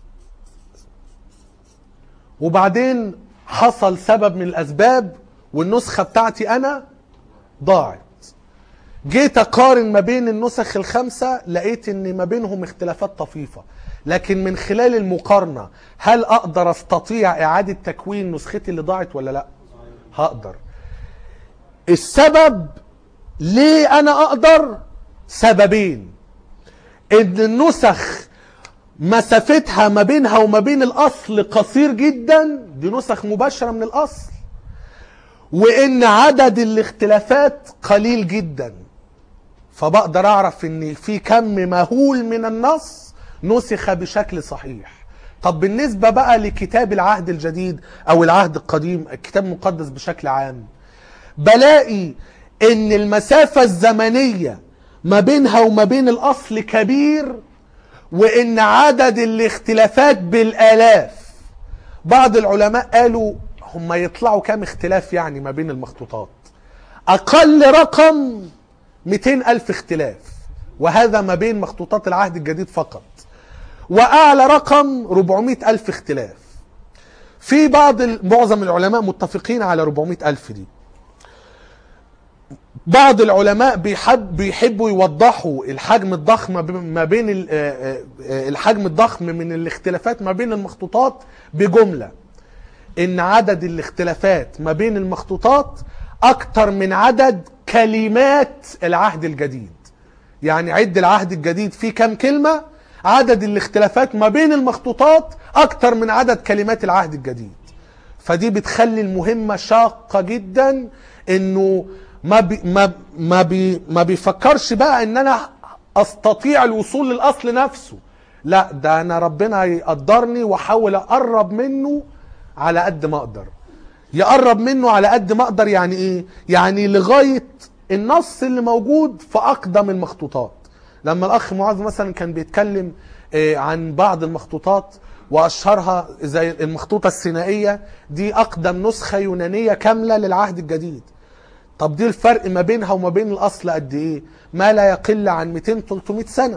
وبعدين حصل سبب من الاسباب والنسخه بتاعتي انا ضاعت جيت اقارن ما بين النسخ الخمسه لقيت ان ما بينهم اختلافات طفيفه لكن من خلال المقارنه هل اقدر استطيع اعاده تكوين نسختي اللي ضاعت ولا لا هقدر السبب ليه انا اقدر سببين ان النسخ مسافتها ما بينها وما بين الاصل قصير جدا دي نسخ مباشره من الاصل وان عدد الاختلافات قليل جدا فبقدر اعرف ان في كم مهول من النص نسخ بشكل صحيح طب بالنسبه بقى لكتاب العهد الجديد او العهد القديم الكتاب المقدس بشكل عام بلاقي ان المسافه الزمنيه ما بينها وما بين الاصل كبير وان عدد الاختلافات بالالاف بعض العلماء قالوا هم يطلعوا كام اختلاف يعني ما بين المخطوطات اقل رقم 200 الف اختلاف وهذا ما بين مخطوطات العهد الجديد فقط واعلى رقم 400 الف اختلاف في بعض ال- معظم العلماء متفقين على 400 الف دي بعض العلماء بيحب بيحبوا يوضحوا الحجم الضخم ما بين- ما بين ال- آه، آه، الحجم الضخم من الاختلافات ما بين المخطوطات بجمله ان عدد الاختلافات ما بين المخطوطات اكتر من عدد كلمات العهد الجديد يعني عد العهد الجديد فيه كام كلمه عدد الاختلافات ما بين المخطوطات اكتر من عدد كلمات العهد الجديد فدي بتخلي المهمة شاقة جدا انه ما بي ما ما بي ما بيفكرش بقى ان انا استطيع الوصول للاصل نفسه لا ده انا ربنا يقدرني واحاول اقرب منه على قد ما اقدر يقرب منه على قد ما اقدر يعني ايه يعني لغايه النص اللي موجود في اقدم المخطوطات لما الاخ معاذ مثلا كان بيتكلم آه، عن بعض المخطوطات واشهرها زي المخطوطه السينائيه دي اقدم نسخه يونانيه كامله للعهد الجديد طب دي الفرق ما بينها وما بين الاصل قد ايه ما لا يقل عن 200 300 سنه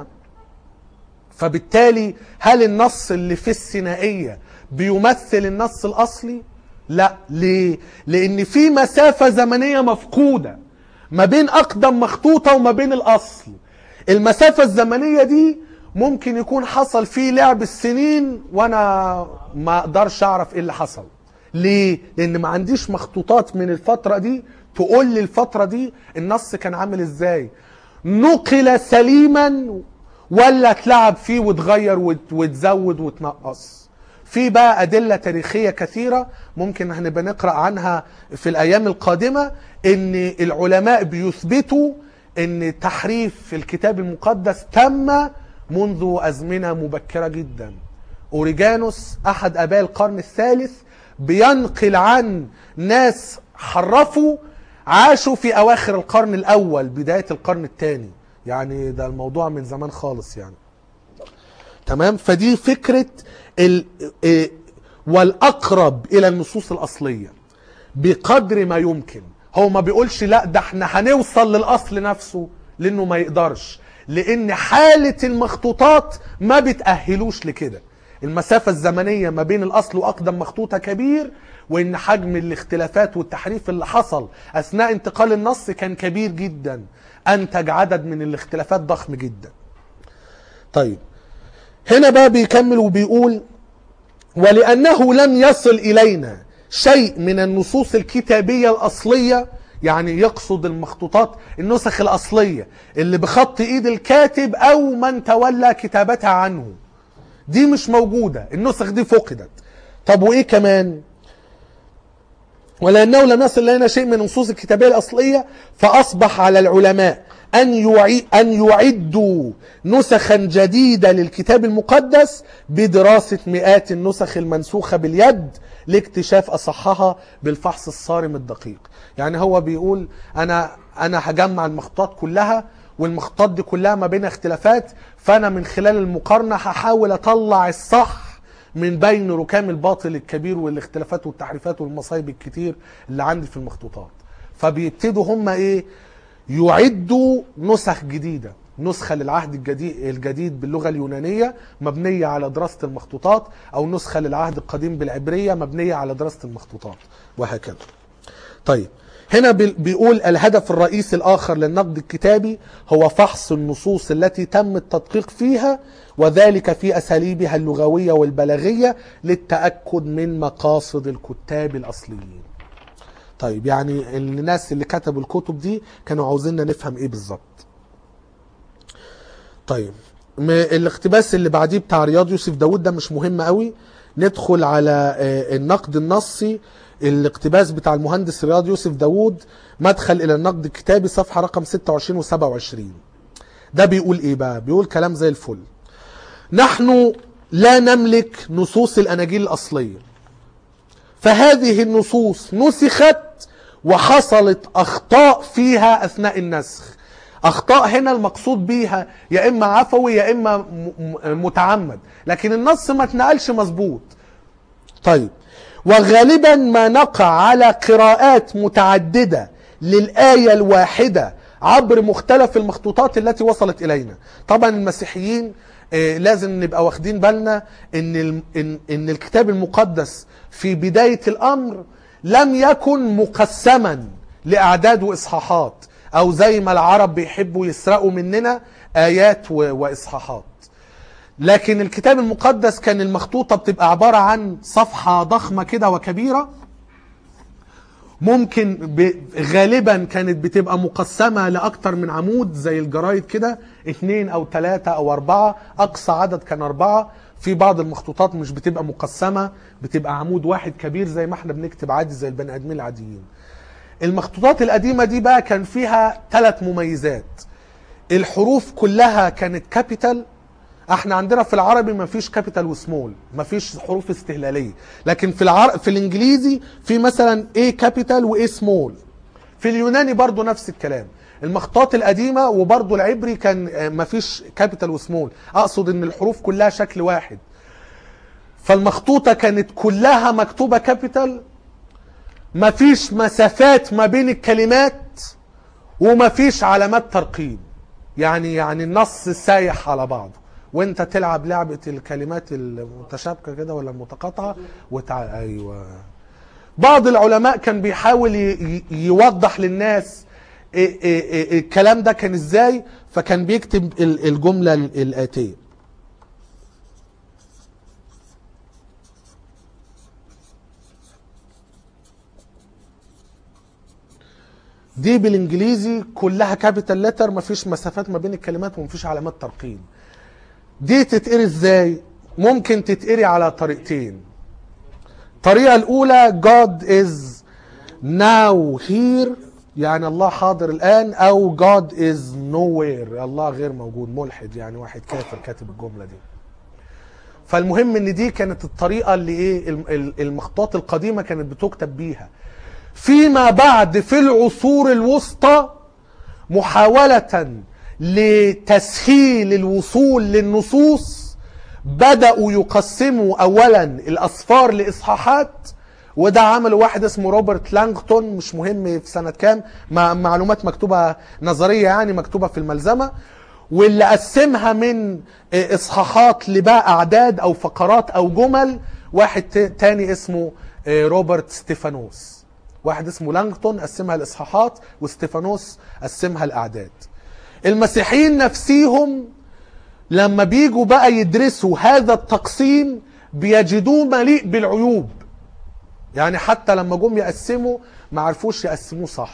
فبالتالي هل النص اللي في السينائيه بيمثل النص الاصلي لا ليه لان في مسافه زمنيه مفقوده ما بين اقدم مخطوطه وما بين الاصل المسافه الزمنيه دي ممكن يكون حصل فيه لعب السنين وانا ما اقدرش اعرف ايه اللي حصل ليه لان ما عنديش مخطوطات من الفتره دي تقول لي الفتره دي النص كان عامل ازاي نقل سليما ولا اتلعب فيه واتغير وت- وتزود وتنقص في بقى أدلة تاريخية كثيرة ممكن هنبقى نقرأ عنها في الأيام القادمة إن العلماء بيثبتوا إن تحريف في الكتاب المقدس تم منذ أزمنة مبكرة جدا أوريجانوس أحد آباء القرن الثالث بينقل عن ناس حرفوا عاشوا في أواخر القرن الأول بداية القرن الثاني يعني ده الموضوع من زمان خالص يعني تمام فدي فكرة ال... إيه، والأقرب إلى النصوص الأصلية بقدر ما يمكن هو ما بيقولش لا ده احنا هنوصل للأصل نفسه لأنه ما يقدرش لأن حالة المخطوطات ما بتأهلوش لكده المسافة الزمنية ما بين الأصل وأقدم مخطوطة كبير وإن حجم الاختلافات والتحريف اللي حصل أثناء انتقال النص كان كبير جدا أنتج عدد من الاختلافات ضخم جدا طيب هنا بقى بيكمل وبيقول ولأنه لم يصل إلينا شيء من النصوص الكتابية الأصلية يعني يقصد المخطوطات النسخ الأصلية اللي بخط إيد الكاتب أو من تولى كتابتها عنه دي مش موجودة النسخ دي فقدت طب وإيه كمان ولأنه لم يصل إلينا شيء من نصوص الكتابية الأصلية فأصبح على العلماء أن يعي أن يعدوا نسخا جديدة للكتاب المقدس بدراسة مئات النسخ المنسوخة باليد لاكتشاف أصحها بالفحص الصارم الدقيق يعني هو بيقول أنا أنا هجمع المخطوطات كلها والمخطوطات دي كلها ما بين اختلافات فأنا من خلال المقارنة هحاول أطلع الصح من بين ركام الباطل الكبير والاختلافات والتحريفات والمصايب الكتير اللي عندي في المخطوطات فبيبتدوا هم ايه يعدوا نسخ جديدة نسخة للعهد الجديد, الجديد باللغة اليونانية مبنية على دراسة المخطوطات أو نسخة للعهد القديم بالعبرية مبنية على دراسة المخطوطات وهكذا طيب هنا بي- بيقول الهدف الرئيسي الآخر للنقد الكتابي هو فحص النصوص التي تم التدقيق فيها وذلك في أساليبها اللغوية والبلاغية للتأكد من مقاصد الكتاب الأصليين طيب يعني الناس اللي كتبوا الكتب دي كانوا عاوزيننا نفهم ايه بالظبط طيب م- الاقتباس اللي بعديه بتاع رياض يوسف داود ده مش مهم قوي ندخل على آه، النقد النصي الاقتباس بتاع المهندس رياض يوسف داود مدخل الى النقد الكتابي صفحة رقم 26 و27 ده بيقول ايه بقى بيقول كلام زي الفل نحن لا نملك نصوص الاناجيل الاصليه فهذه النصوص نسخت وحصلت اخطاء فيها اثناء النسخ اخطاء هنا المقصود بيها يا اما عفوي يا اما م- م- متعمد لكن النص ما اتنقلش مظبوط طيب وغالبا ما نقع على قراءات متعددة للآية الواحدة عبر مختلف المخطوطات التي وصلت إلينا طبعا المسيحيين آه، لازم نبقى واخدين بالنا ان ال- ان ان الكتاب المقدس في بدايه الامر لم يكن مقسما لاعداد واصحاحات او زي ما العرب بيحبوا يسرقوا مننا ايات و- واصحاحات لكن الكتاب المقدس كان المخطوطة بتبقى عبارة عن صفحة ضخمة كده وكبيرة ممكن ب... غالبا كانت بتبقى مقسمة لأكتر من عمود زي الجرايد كده اتنين أو تلاتة أو أربعة أقصى عدد كان أربعة في بعض المخطوطات مش بتبقى مقسمة بتبقى عمود واحد كبير زي ما احنا بنكتب عادي زي البني آدمين العاديين المخطوطات القديمة دي بقى كان فيها ثلاث مميزات الحروف كلها كانت كابيتال احنا عندنا في العربي ما فيش كابيتال وسمول ما فيش حروف استهلاليه لكن في العر... في الانجليزي في مثلا A كابيتال و A سمول في اليوناني برضو نفس الكلام المخطوطات القديمه وبرضو العبري كان آه، ما فيش كابيتال وسمول اقصد ان الحروف كلها شكل واحد فالمخطوطه كانت كلها مكتوبه كابيتال ما فيش مسافات ما بين الكلمات وما فيش علامات ترقيم يعني يعني النص سايح على بعضه وانت تلعب لعبة الكلمات المتشابكة كده ولا المتقاطعة وتع... ايوه بعض العلماء كان بيحاول ي... ي- يوضح للناس إيه إيه إيه الكلام ده كان ازاي فكان بيكتب ال- الجملة ال- الآتية دي بالانجليزي كلها كابيتال لتر مفيش مسافات ما بين الكلمات ومفيش علامات ترقيم دي تتقري ازاي ممكن تتقري على طريقتين الطريقة الأولى God is now here يعني الله حاضر الآن أو God is nowhere الله غير موجود ملحد يعني واحد كافر كاتب الجملة دي فالمهم ان دي كانت الطريقة اللي ايه الم- ال- المخطوطات القديمة كانت بتكتب بيها فيما بعد في العصور الوسطى محاولة لتسهيل الوصول للنصوص بدأوا يقسموا أولا الأصفار لإصحاحات وده عمله واحد اسمه روبرت لانغتون مش مهم في سنة كام مع معلومات مكتوبة نظرية يعني مكتوبة في الملزمة واللي قسمها من إصحاحات لبقى أعداد أو فقرات أو جمل واحد ت- تاني اسمه روبرت ستيفانوس واحد اسمه لانغتون قسمها الاصحاحات وستيفانوس قسمها الاعداد المسيحيين نفسيهم لما بيجوا بقى يدرسوا هذا التقسيم بيجدوه مليء بالعيوب يعني حتى لما جم يقسموا ما عرفوش يقسموه صح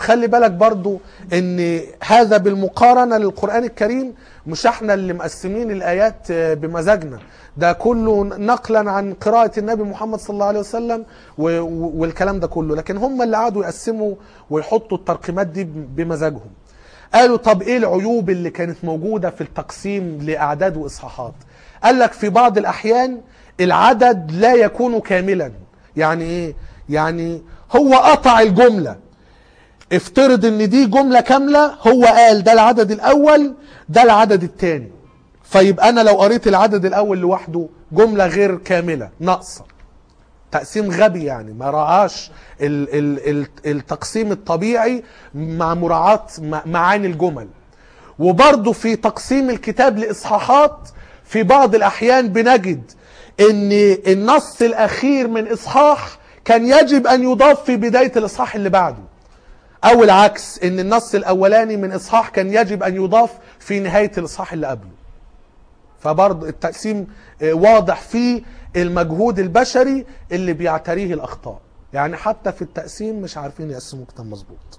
خلي بالك برضو ان هذا بالمقارنة للقرآن الكريم مش احنا اللي مقسمين الآيات آه، بمزاجنا ده كله نقلا عن قراءة النبي محمد صلى الله عليه وسلم و- و- والكلام ده كله لكن هم اللي قعدوا يقسموا ويحطوا الترقيمات دي بمزاجهم قالوا طب ايه العيوب اللي كانت موجودة في التقسيم لأعداد وإصحاحات قال لك في بعض الأحيان العدد لا يكون كاملا يعني ايه يعني هو قطع الجملة افترض ان دي جملة كاملة هو قال ده العدد الاول ده العدد الثاني فيبقى انا لو قريت العدد الاول لوحده جملة غير كاملة ناقصة تقسيم غبي يعني ما رعاش ال ال ال التقسيم الطبيعي مع مراعاة م- معاني الجمل وبرضه في تقسيم الكتاب لإصحاحات في بعض الأحيان بنجد ان النص الأخير من إصحاح كان يجب أن يضاف في بداية الإصحاح اللي بعده أو العكس ان النص الأولاني من إصحاح كان يجب أن يضاف في نهاية الإصحاح اللي قبله فبرضه التقسيم آه، واضح فيه المجهود البشري اللي بيعتريه الأخطاء يعني حتى في التقسيم مش عارفين يقسموا كتاب مظبوط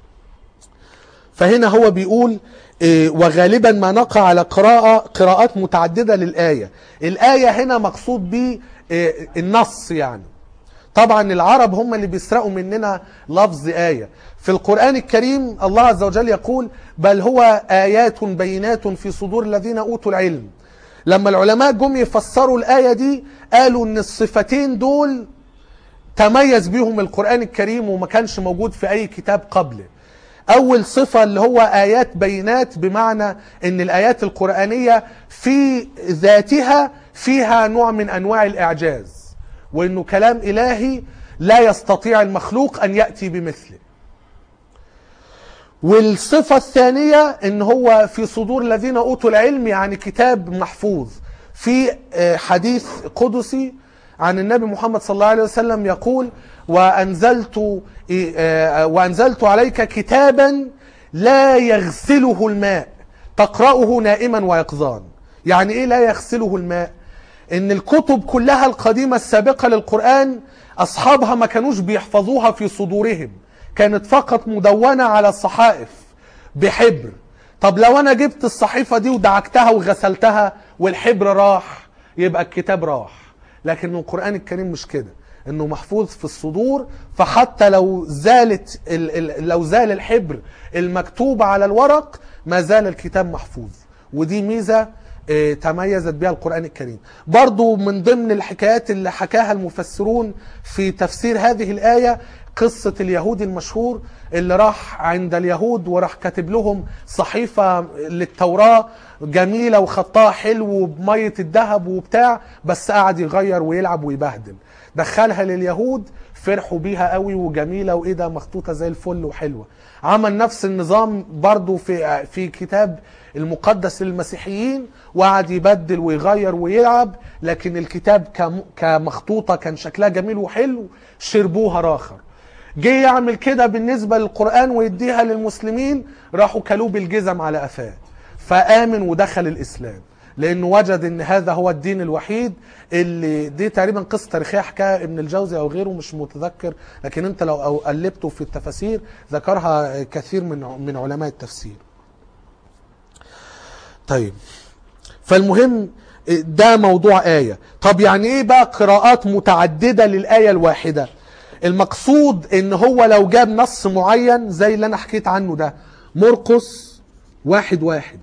فهنا هو بيقول آه، وغالبا ما نقع على قراءة قراءات متعددة للآية الآية هنا مقصود به آه، النص يعني طبعا العرب هم اللي بيسرقوا مننا لفظ آية في القرآن الكريم الله عز وجل يقول بل هو آيات بينات في صدور الذين أوتوا العلم لما العلماء جم يفسروا الآية دي قالوا ان الصفتين دول تميز بيهم القرآن الكريم وما كانش موجود في أي كتاب قبله أول صفة اللي هو آيات بينات بمعنى أن الآيات القرآنية في ذاتها فيها نوع من أنواع الإعجاز وأنه كلام إلهي لا يستطيع المخلوق أن يأتي بمثله والصفة الثانية ان هو في صدور الذين اوتوا العلم يعني كتاب محفوظ في آه، حديث قدسي عن النبي محمد صلى الله عليه وسلم يقول وانزلت آه، وانزلت عليك كتابا لا يغسله الماء تقرأه نائما ويقظان يعني ايه لا يغسله الماء ان الكتب كلها القديمة السابقة للقرآن اصحابها ما كانوش بيحفظوها في صدورهم كانت فقط مدونة على الصحائف بحبر طب لو انا جبت الصحيفة دي ودعكتها وغسلتها والحبر راح يبقى الكتاب راح لكن القرآن الكريم مش كده انه محفوظ في الصدور فحتى لو زالت ال ال لو زال الحبر المكتوب على الورق ما زال الكتاب محفوظ ودي ميزة آه، تميزت بها القرآن الكريم برضو من ضمن الحكايات اللي حكاها المفسرون في تفسير هذه الآية قصة اليهود المشهور اللي راح عند اليهود وراح كاتب لهم صحيفة للتوراة جميلة وخطها حلو وبمية الذهب وبتاع بس قعد يغير ويلعب ويبهدل دخلها لليهود فرحوا بيها قوي وجميلة وايه ده مخطوطة زي الفل وحلوة عمل نفس النظام برضو في في كتاب المقدس للمسيحيين وقعد يبدل ويغير ويلعب لكن الكتاب كم- كمخطوطة كان شكلها جميل وحلو شربوها راخر جه يعمل كده بالنسبة للقرآن ويديها للمسلمين راحوا كلوه بالجزم على قفاه فآمن ودخل الإسلام لأنه وجد أن هذا هو الدين الوحيد اللي دي تقريبا قصة تاريخية حكاها ابن الجوزي أو غيره مش متذكر لكن أنت لو أو قلبته في التفاسير ذكرها كثير من من علماء التفسير طيب فالمهم ده موضوع آية طب يعني ايه بقى قراءات متعددة للآية الواحدة المقصود ان هو لو جاب نص معين زي اللي انا حكيت عنه ده مرقس واحد واحد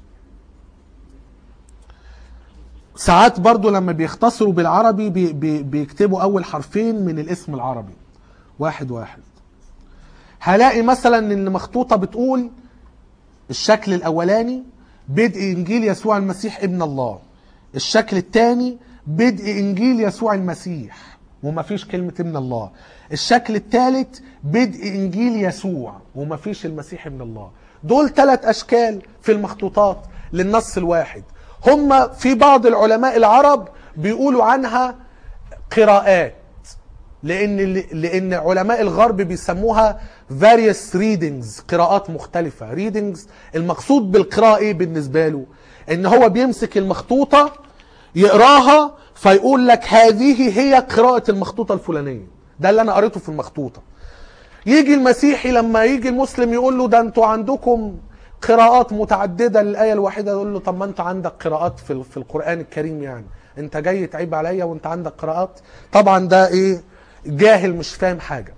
ساعات برضو لما بيختصروا بالعربي بي بي بيكتبوا اول حرفين من الاسم العربي واحد واحد هلاقي مثلا ان مخطوطة بتقول الشكل الاولاني بدء انجيل يسوع المسيح ابن الله الشكل الثاني بدء انجيل يسوع المسيح وما فيش كلمة ابن الله الشكل الثالث بدء انجيل يسوع وما فيش المسيح ابن الله دول ثلاث اشكال في المخطوطات للنص الواحد هم في بعض العلماء العرب بيقولوا عنها قراءات لان لان علماء الغرب بيسموها various readings قراءات مختلفه readings المقصود بالقراءه ايه بالنسبه له ان هو بيمسك المخطوطه يقراها فيقول لك هذه هي قراءه المخطوطه الفلانيه ده اللي انا قريته في المخطوطه يجي المسيحي لما يجي المسلم يقول له ده انتوا عندكم قراءات متعدده للايه الواحده يقول له طب ما انت عندك قراءات في في القران الكريم يعني انت جاي تعيب عليا وانت عندك قراءات طبعا ده ايه جاهل مش فاهم حاجه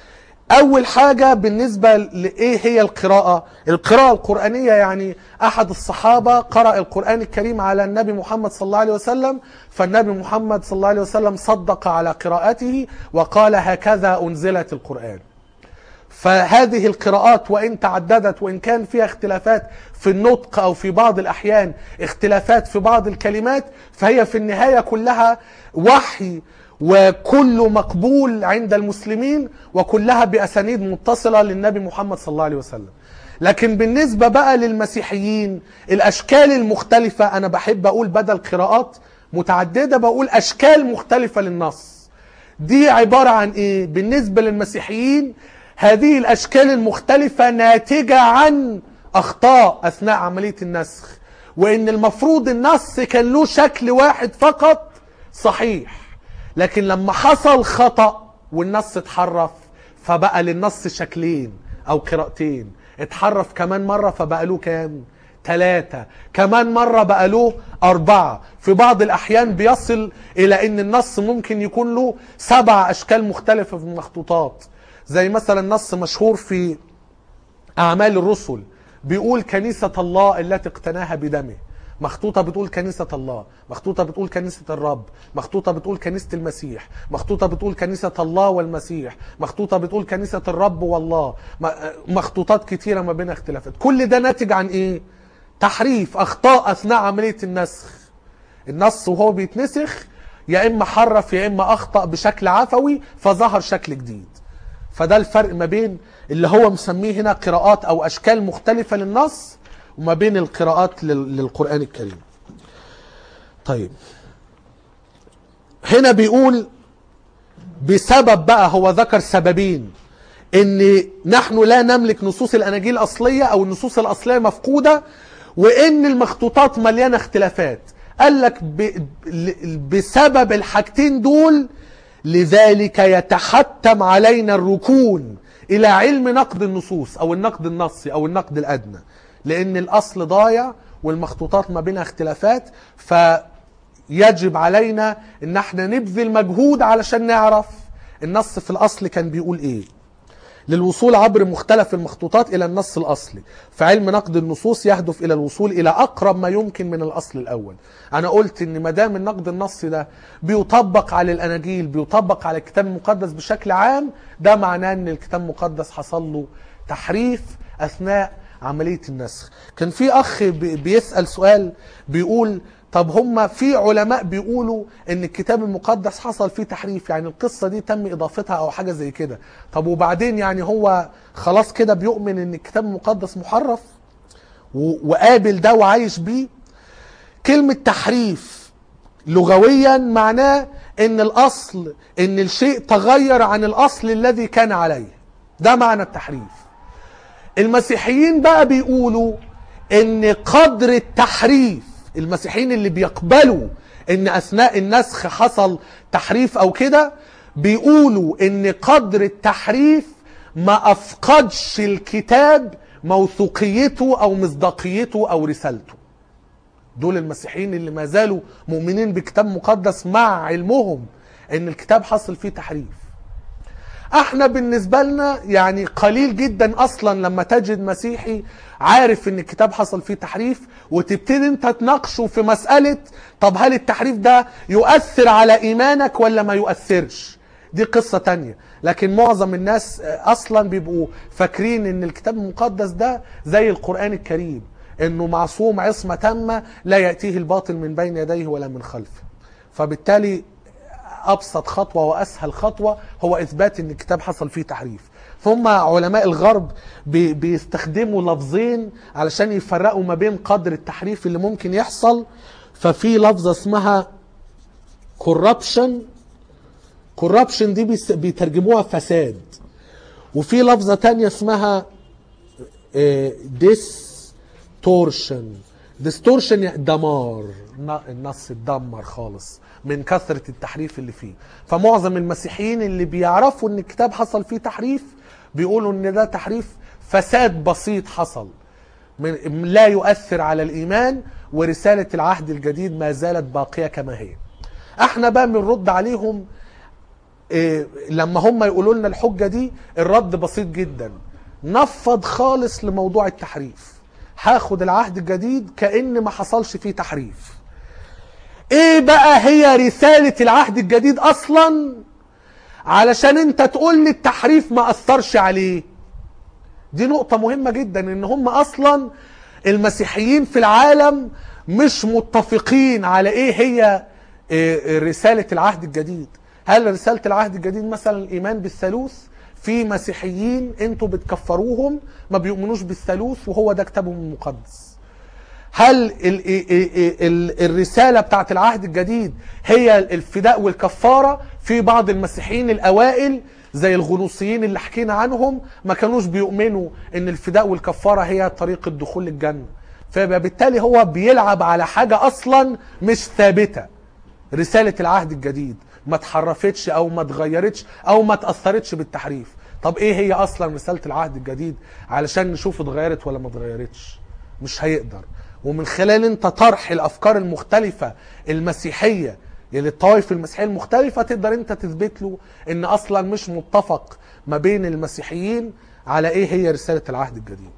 اول حاجه بالنسبه لايه هي القراءه القراءه القرانيه يعني احد الصحابه قرا القران الكريم على النبي محمد صلى الله عليه وسلم فالنبي محمد صلى الله عليه وسلم صدق على قراءته وقال هكذا انزلت القران فهذه القراءات وان تعددت وان كان فيها اختلافات في النطق او في بعض الاحيان اختلافات في بعض الكلمات فهي في النهايه كلها وحي وكله مقبول عند المسلمين وكلها باسانيد متصله للنبي محمد صلى الله عليه وسلم لكن بالنسبه بقى للمسيحيين الاشكال المختلفه انا بحب اقول بدل قراءات متعدده بقول اشكال مختلفه للنص دي عباره عن ايه بالنسبه للمسيحيين هذه الاشكال المختلفه ناتجه عن اخطاء اثناء عمليه النسخ وان المفروض النص كان له شكل واحد فقط صحيح لكن لما حصل خطأ والنص اتحرف فبقى للنص شكلين او قراءتين اتحرف كمان مرة فبقى له كام ثلاثة كمان مرة بقى له أربعة في بعض الأحيان بيصل إلى أن النص ممكن يكون له سبع أشكال مختلفة في المخطوطات زي مثلا نص مشهور في أعمال الرسل بيقول كنيسة الله التي اقتناها بدمه مخطوطة بتقول كنيسة الله مخطوطة بتقول كنيسة الرب مخطوطة بتقول كنيسة المسيح مخطوطة بتقول كنيسة الله والمسيح مخطوطة بتقول كنيسة الرب والله م- مخطوطات كتيرة ما بين اختلافات كل ده ناتج عن ايه تحريف اخطاء اثناء عملية النسخ النص وهو بيتنسخ يا اما حرف يا اما اخطأ بشكل عفوي فظهر شكل جديد فده الفرق ما بين اللي هو مسميه هنا قراءات او اشكال مختلفة للنص وما بين القراءات لل- للقرآن الكريم طيب هنا بيقول بسبب بقى هو ذكر سببين ان نحن لا نملك نصوص الاناجيل الاصليه او النصوص الاصليه مفقوده وان المخطوطات مليانه اختلافات قال لك ب- ل- بسبب الحاجتين دول لذلك يتحتم علينا الركون الى علم نقد النصوص او النقد النصي او النقد الادنى لان الاصل ضايع والمخطوطات ما بينها اختلافات فيجب علينا ان احنا نبذل مجهود علشان نعرف النص في الاصل كان بيقول ايه للوصول عبر مختلف المخطوطات الى النص الاصلي فعلم نقد النصوص يهدف الى الوصول الى اقرب ما يمكن من الاصل الاول انا قلت ان ما دام النقد النصي ده بيطبق على الاناجيل بيطبق على الكتاب المقدس بشكل عام ده معناه ان الكتاب المقدس حصل له تحريف اثناء عمليه النسخ كان في اخ بي- بيسال سؤال بيقول طب هم في علماء بيقولوا ان الكتاب المقدس حصل فيه تحريف يعني القصه دي تم اضافتها او حاجه زي كده طب وبعدين يعني هو خلاص كده بيؤمن ان الكتاب المقدس محرف و- وقابل ده وعايش بيه كلمه تحريف لغويا معناه ان الاصل ان الشيء تغير عن الاصل الذي كان عليه ده معنى التحريف المسيحيين بقى بيقولوا ان قدر التحريف المسيحيين اللي بيقبلوا ان اثناء النسخ حصل تحريف او كده بيقولوا ان قدر التحريف ما افقدش الكتاب موثوقيته او مصداقيته او رسالته دول المسيحيين اللي ما زالوا مؤمنين بكتاب مقدس مع علمهم ان الكتاب حصل فيه تحريف احنا بالنسبة لنا يعني قليل جدا اصلا لما تجد مسيحي عارف ان الكتاب حصل فيه تحريف وتبتدي انت تناقشه في مسألة طب هل التحريف ده يؤثر على ايمانك ولا ما يؤثرش دي قصة تانية لكن معظم الناس اصلا بيبقوا فاكرين ان الكتاب المقدس ده زي القرآن الكريم انه معصوم عصمة تامة لا يأتيه الباطل من بين يديه ولا من خلفه فبالتالي ابسط خطوه واسهل خطوه هو اثبات ان الكتاب حصل فيه تحريف ثم علماء الغرب بي- بيستخدموا لفظين علشان يفرقوا ما بين قدر التحريف اللي ممكن يحصل ففي لفظه اسمها corruption corruption دي بيس- بيترجموها فساد وفي لفظه تانية اسمها ديستورشن ديستورشن يعني دمار ن- النص اتدمر خالص من كثرة التحريف اللي فيه فمعظم المسيحيين اللي بيعرفوا ان الكتاب حصل فيه تحريف بيقولوا ان ده تحريف فساد بسيط حصل من لا يؤثر على الايمان ورساله العهد الجديد ما زالت باقيه كما هي احنا بقى بنرد عليهم إيه لما هم يقولوا لنا الحجه دي الرد بسيط جدا نفض خالص لموضوع التحريف هاخد العهد الجديد كان ما حصلش فيه تحريف ايه بقى هي رساله العهد الجديد اصلا علشان انت تقول لي التحريف ما اثرش عليه دي نقطة مهمة جدا ان هم اصلا المسيحيين في العالم مش متفقين على ايه هي إيه رسالة العهد الجديد هل رسالة العهد الجديد مثلا الايمان بالثالوث في مسيحيين انتوا بتكفروهم ما بيؤمنوش بالثالوث وهو ده كتابهم المقدس هل ال ال ال الرسالة بتاعت العهد الجديد هي الفداء والكفارة في بعض المسيحيين الأوائل زي الغنوصيين اللي حكينا عنهم ما كانوش بيؤمنوا ان الفداء والكفارة هي طريق الدخول للجنة فبالتالي هو بيلعب على حاجة اصلا مش ثابتة رسالة العهد الجديد ما اتحرفتش او ما اتغيرتش او ما اتأثرتش بالتحريف طب ايه هي اصلا رسالة العهد الجديد علشان نشوف اتغيرت ولا ما اتغيرتش مش هيقدر ومن خلال انت طرح الافكار المختلفة المسيحية يعني الطوائف المسيحية المختلفة تقدر انت تثبت له ان اصلا مش متفق ما بين المسيحيين على ايه هي رسالة العهد الجديد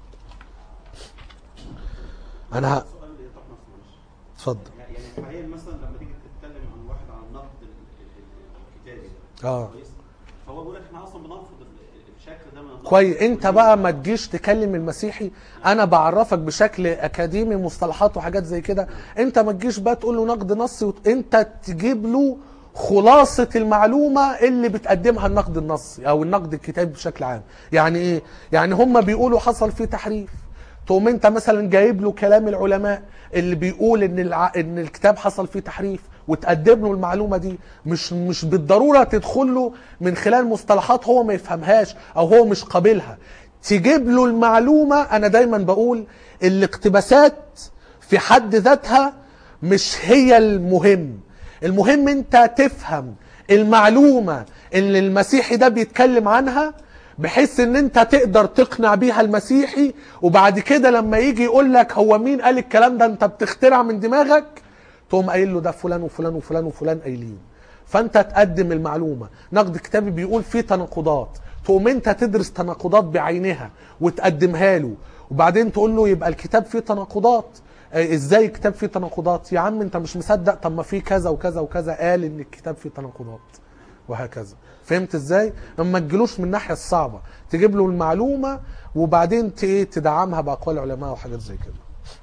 انا ه... سؤال يطرح نفسه معلش اتفضل يعني حاليا مثلا لما تيجي تتكلم عن واحد عن النقد ال- ال- ال- الكتابي ده اه كويس فهو بيقول لك احنا اصلا بنرفض ال- الشكل ده من النقد كويس انت بقى ما تجيش تكلم المسيحي انا بعرفك بشكل اكاديمي مصطلحات وحاجات زي كده انت ما تجيش بقى تقول له نقد نصي وت... انت تجيب له خلاصة المعلومة اللي بتقدمها النقد النصي او النقد الكتابي بشكل عام يعني ايه يعني هم بيقولوا حصل فيه تحريف تقوم انت مثلا جايب له كلام العلماء اللي بيقول ان الع... ان الكتاب حصل فيه تحريف وتقدم له المعلومه دي مش مش بالضروره تدخل له من خلال مصطلحات هو ما يفهمهاش او هو مش قابلها تجيب له المعلومه انا دايما بقول الاقتباسات في حد ذاتها مش هي المهم المهم انت تفهم المعلومه اللي المسيحي ده بيتكلم عنها بحيث ان انت تقدر تقنع بيها المسيحي وبعد كده لما يجي يقول لك هو مين قال الكلام ده انت بتخترع من دماغك تقوم قايل له ده فلان وفلان وفلان وفلان قايلين فانت تقدم المعلومه نقد كتابي بيقول فيه تناقضات تقوم انت تدرس تناقضات بعينها وتقدمها له وبعدين تقول له يبقى الكتاب فيه تناقضات آه، ازاي الكتاب فيه تناقضات يا عم انت مش مصدق طب ما فيه كذا وكذا وكذا قال ان الكتاب فيه تناقضات وهكذا فهمت ازاي لما تجيلوش من الناحيه الصعبه تجيب له المعلومه وبعدين ت- ايه تدعمها باقوال علماء وحاجات زي كده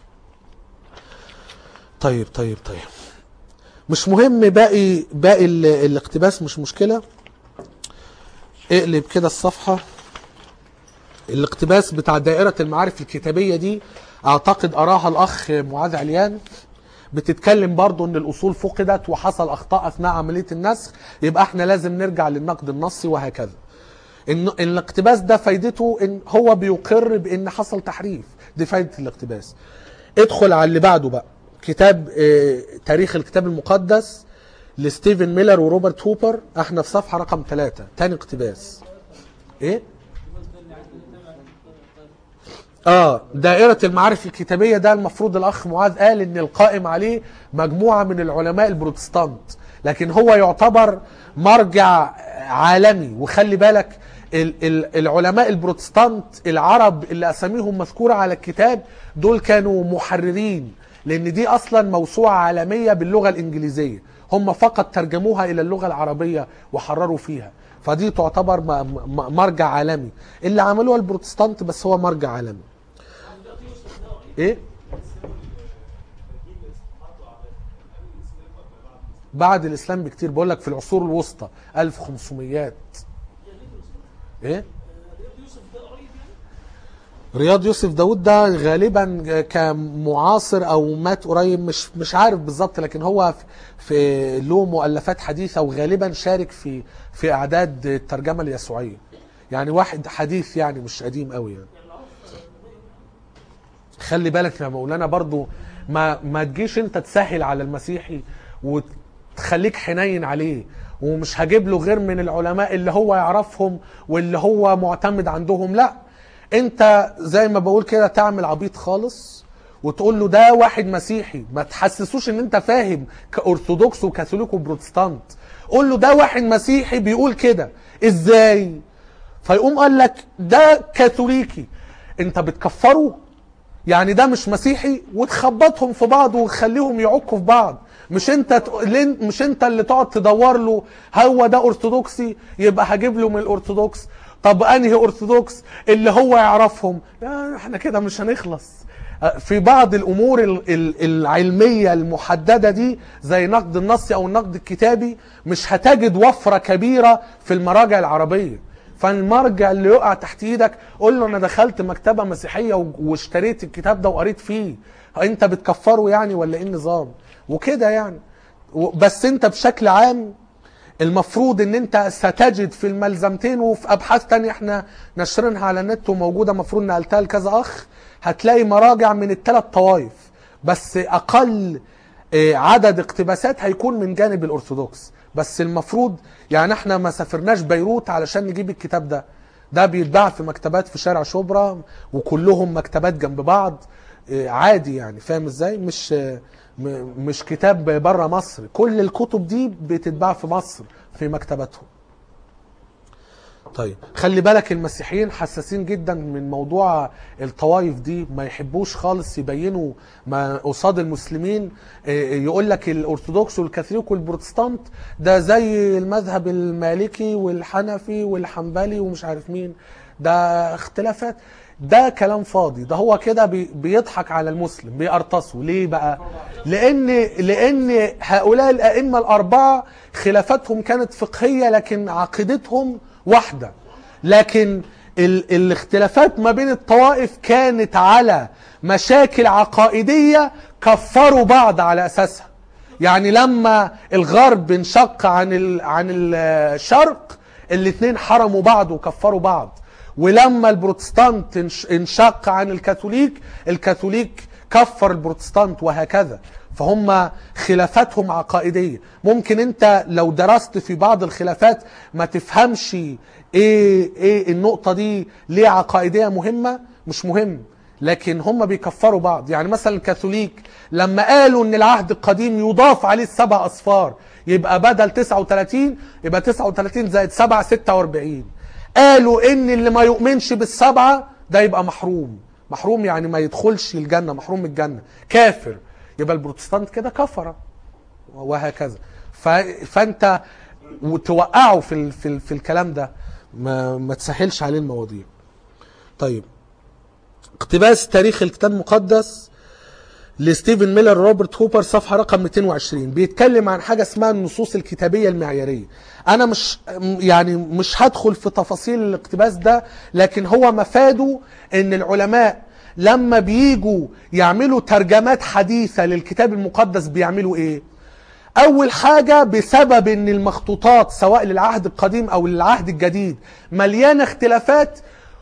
طيب طيب طيب مش مهم باقي باقي ال- الاقتباس مش مشكله اقلب كده الصفحه الاقتباس بتاع دائره المعارف الكتابيه دي اعتقد اراها الاخ معاذ عليان بتتكلم برضو ان الاصول فقدت وحصل اخطاء اثناء عمليه النسخ يبقى احنا لازم نرجع للنقد النصي وهكذا ان إن الاقتباس ده فايدته ان هو بيقر بان حصل تحريف دي فايده الاقتباس ادخل على اللي بعده بقى كتاب اه تاريخ الكتاب المقدس لستيفن ميلر وروبرت هوبر احنا في صفحه رقم ثلاثة تاني اقتباس ايه اه دائرة المعارف الكتابية ده المفروض الأخ معاذ قال إن القائم عليه مجموعة من العلماء البروتستانت لكن هو يعتبر مرجع عالمي وخلي بالك ال- ال- العلماء البروتستانت العرب اللي أساميهم مذكورة على الكتاب دول كانوا محررين لأن دي أصلا موسوعة عالمية باللغة الإنجليزية هم فقط ترجموها إلى اللغة العربية وحرروا فيها فدي تعتبر م- م- مرجع عالمي اللي عملوها البروتستانت بس هو مرجع عالمي ايه بعد الاسلام بكتير بقول لك في العصور الوسطى 1500 ايه رياض يوسف داود ده غالبا كان معاصر او مات قريب مش مش عارف بالظبط لكن هو في- في له مؤلفات حديثه وغالبا شارك في في اعداد الترجمه اليسوعيه يعني واحد حديث يعني مش قديم قوي يعني خلي بالك يا مولانا برضو ما ما تجيش انت تسهل على المسيحي وتخليك حنين عليه ومش هجيب له غير من العلماء اللي هو يعرفهم واللي هو معتمد عندهم لا انت زي ما بقول كده تعمل عبيط خالص وتقول له ده واحد مسيحي ما تحسسوش ان انت فاهم كارثوذكس وكاثوليك وبروتستانت قول له ده واحد مسيحي بيقول كده ازاي فيقوم قال لك ده كاثوليكي انت بتكفره يعني ده مش مسيحي وتخبطهم في بعض وتخليهم يعكوا في بعض مش انت ت- لين- مش انت اللي تقعد تدور له هو ده ارثوذكسي يبقى هجيب له من الارثوذكس طب انهي ارثوذكس اللي هو يعرفهم يا احنا كده مش هنخلص في بعض الامور ال- ال- العلميه المحدده دي زي نقد النصي او النقد الكتابي مش هتجد وفره كبيره في المراجع العربيه فالمرجع اللي يقع تحت ايدك قول له انا دخلت مكتبه مسيحيه و- واشتريت الكتاب ده وقريت فيه انت بتكفره يعني ولا ايه النظام وكده يعني و- بس انت بشكل عام المفروض ان انت ستجد في الملزمتين وفي ابحاث تانية احنا نشرينها على النت وموجوده مفروض نقلتها لكذا اخ هتلاقي مراجع من الثلاث طوائف بس اقل آه، عدد اقتباسات هيكون من جانب الارثوذكس بس المفروض يعني احنا ما سافرناش بيروت علشان نجيب الكتاب ده ده بيتباع في مكتبات في شارع شبرا وكلهم مكتبات جنب بعض آه، عادي يعني فاهم ازاي مش آه، م- مش كتاب بره مصر كل الكتب دي بتتباع في مصر في مكتباتهم طيب خلي بالك المسيحيين حساسين جدا من موضوع الطوائف دي ما يحبوش خالص يبينوا ما قصاد المسلمين إيه، يقول لك الارثوذكس والكاثوليك والبروتستانت ده زي المذهب المالكي والحنفي والحنبلي ومش عارف مين ده اختلافات ده كلام فاضي ده هو كده بي- بيضحك على المسلم بيقرطسه ليه بقى لان لان هؤلاء الائمه الاربعه خلافاتهم كانت فقهيه لكن عقيدتهم واحده لكن ال الاختلافات ما بين الطوائف كانت على مشاكل عقائديه كفروا بعض على اساسها يعني لما الغرب انشق عن ال عن الشرق الاثنين حرموا بعض وكفروا بعض ولما البروتستانت انش- انشق عن الكاثوليك الكاثوليك كفر البروتستانت وهكذا فهم خلافاتهم عقائدية ممكن انت لو درست في بعض الخلافات ما تفهمش ايه ايه النقطة دي ليه عقائدية مهمة مش مهم لكن هم بيكفروا بعض يعني مثلا الكاثوليك لما قالوا ان العهد القديم يضاف عليه السبع اصفار يبقى بدل 39 يبقى 39 زائد 7 46 قالوا ان اللي ما يؤمنش بالسبعه ده يبقى محروم محروم يعني ما يدخلش الجنه محروم من الجنه كافر يبقى البروتستانت كده كفره وهكذا ف... فانت وتوقعه في ال... في, ال... في الكلام ده ما ما تسهلش عليه المواضيع طيب اقتباس تاريخ الكتاب المقدس لستيفن ميلر روبرت هوبر صفحه رقم 220 بيتكلم عن حاجه اسمها النصوص الكتابيه المعياريه انا مش يعني مش هدخل في تفاصيل الاقتباس ده لكن هو مفاده ان العلماء لما بيجوا يعملوا ترجمات حديثه للكتاب المقدس بيعملوا ايه اول حاجه بسبب ان المخطوطات سواء للعهد القديم او للعهد الجديد مليانه اختلافات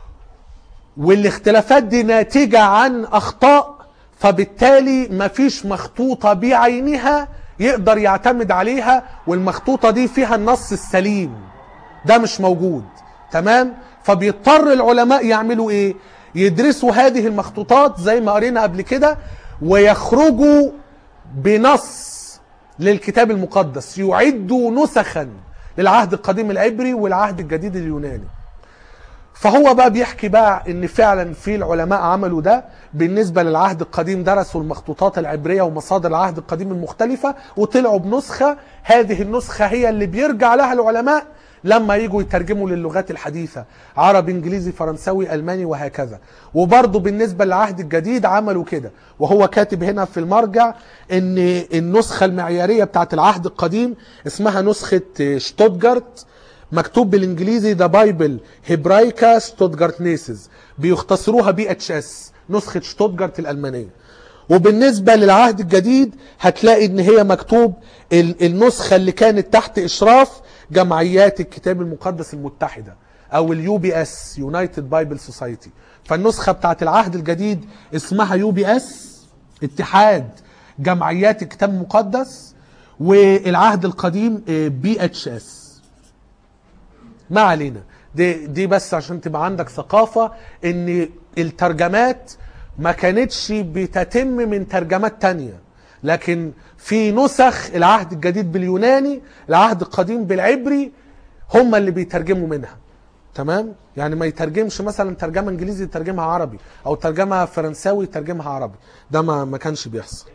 والاختلافات دي ناتجة عن أخطاء فبالتالي مفيش مخطوطة بعينها يقدر يعتمد عليها والمخطوطة دي فيها النص السليم ده مش موجود تمام فبيضطر العلماء يعملوا ايه يدرسوا هذه المخطوطات زي ما قرينا قبل كده ويخرجوا بنص للكتاب المقدس يعدوا نسخا للعهد القديم العبري والعهد الجديد اليوناني فهو بقى بيحكي بقى ان فعلا في العلماء عملوا ده بالنسبه للعهد القديم درسوا المخطوطات العبريه ومصادر العهد القديم المختلفه وطلعوا بنسخه هذه النسخه هي اللي بيرجع لها العلماء لما يجوا يترجموا للغات الحديثه عربي انجليزي فرنساوي الماني وهكذا وبرضه بالنسبه للعهد الجديد عملوا كده وهو كاتب هنا في المرجع ان النسخه المعياريه بتاعت العهد القديم اسمها نسخه شتوتجارت مكتوب بالانجليزي ذا بايبل هيبرايكا ستوتجارت نيسز بيختصروها بي اتش اس نسخه شتوتجارت الالمانيه وبالنسبه للعهد الجديد هتلاقي ان هي مكتوب ال- النسخه اللي كانت تحت اشراف جمعيات الكتاب المقدس المتحده او اليو بي اس يونايتد بايبل سوسايتي فالنسخه بتاعت العهد الجديد اسمها يو بي اس اتحاد جمعيات الكتاب المقدس والعهد القديم بي اتش اس ما علينا دي دي بس عشان تبقى عندك ثقافه ان الترجمات ما كانتش بتتم من ترجمات تانية لكن في نسخ العهد الجديد باليوناني العهد القديم بالعبري هم اللي بيترجموا منها تمام يعني ما يترجمش مثلا ترجمه انجليزي يترجمها عربي او ترجمه فرنساوي يترجمها عربي ده ما ما كانش بيحصل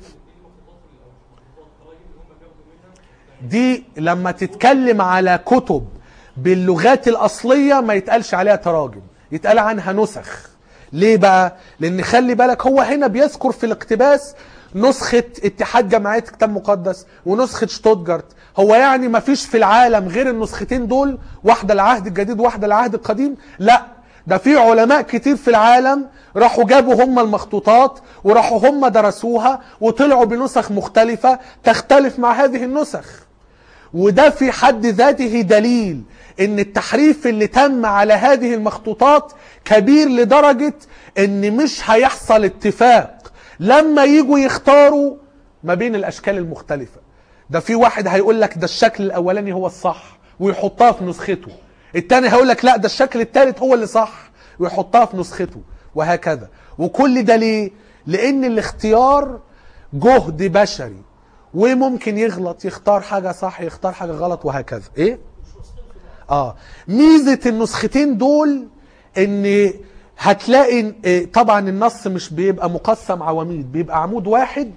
دي لما تتكلم على كتب باللغات الأصلية ما يتقالش عليها تراجم يتقال عنها نسخ ليه بقى؟ لأن خلي بالك هو هنا بيذكر في الاقتباس نسخة اتحاد جماعات كتاب مقدس ونسخة شتوتجارت هو يعني ما فيش في العالم غير النسختين دول واحدة العهد الجديد واحدة العهد القديم لا ده في علماء كتير في العالم راحوا جابوا هم المخطوطات وراحوا هم درسوها وطلعوا بنسخ مختلفة تختلف مع هذه النسخ وده في حد ذاته دليل ان التحريف اللي تم على هذه المخطوطات كبير لدرجة ان مش هيحصل اتفاق لما يجوا يختاروا ما بين الاشكال المختلفة ده في واحد هيقول لك ده الشكل الاولاني هو الصح ويحطها في نسخته التاني هيقول لك لا ده الشكل التالت هو اللي صح ويحطها في نسخته وهكذا وكل ده ليه لان الاختيار جهد بشري وممكن يغلط يختار حاجة صح يختار حاجة غلط وهكذا ايه اه ميزة النسختين دول ان هتلاقي إيه، طبعا النص مش بيبقى مقسم عواميد بيبقى عمود واحد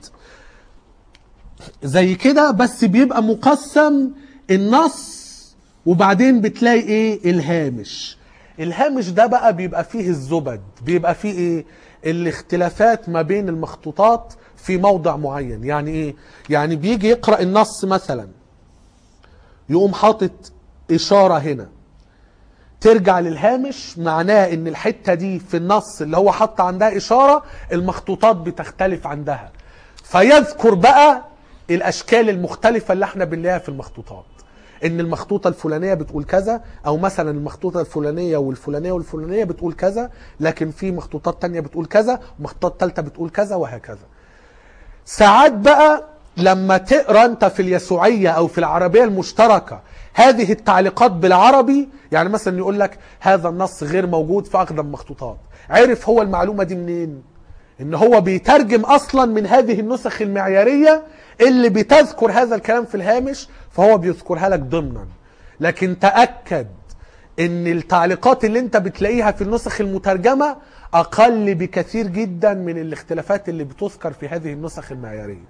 زي كده بس بيبقى مقسم النص وبعدين بتلاقي ايه الهامش الهامش ده بقى بيبقى فيه الزبد بيبقى فيه ايه الاختلافات ما بين المخطوطات في موضع معين يعني ايه يعني بيجي يقرأ النص مثلا يقوم حاطط اشارة هنا ترجع للهامش معناه ان الحتة دي في النص اللي هو حط عندها اشارة المخطوطات بتختلف عندها فيذكر بقى الاشكال المختلفة اللي احنا بنلاقيها في المخطوطات ان المخطوطة الفلانية بتقول كذا او مثلا المخطوطة الفلانية والفلانية والفلانية بتقول كذا لكن في مخطوطات تانية بتقول كذا ومخطوطات تالتة بتقول كذا وهكذا ساعات بقى لما تقرا انت في اليسوعيه او في العربيه المشتركه هذه التعليقات بالعربي يعني مثلا يقول لك هذا النص غير موجود في اقدم مخطوطات عرف هو المعلومه دي منين ان هو بيترجم اصلا من هذه النسخ المعياريه اللي بتذكر هذا الكلام في الهامش فهو بيذكرها لك ضمنا لكن تاكد ان التعليقات اللي انت بتلاقيها في النسخ المترجمه اقل بكثير جدا من الاختلافات اللي بتذكر في هذه النسخ المعياريه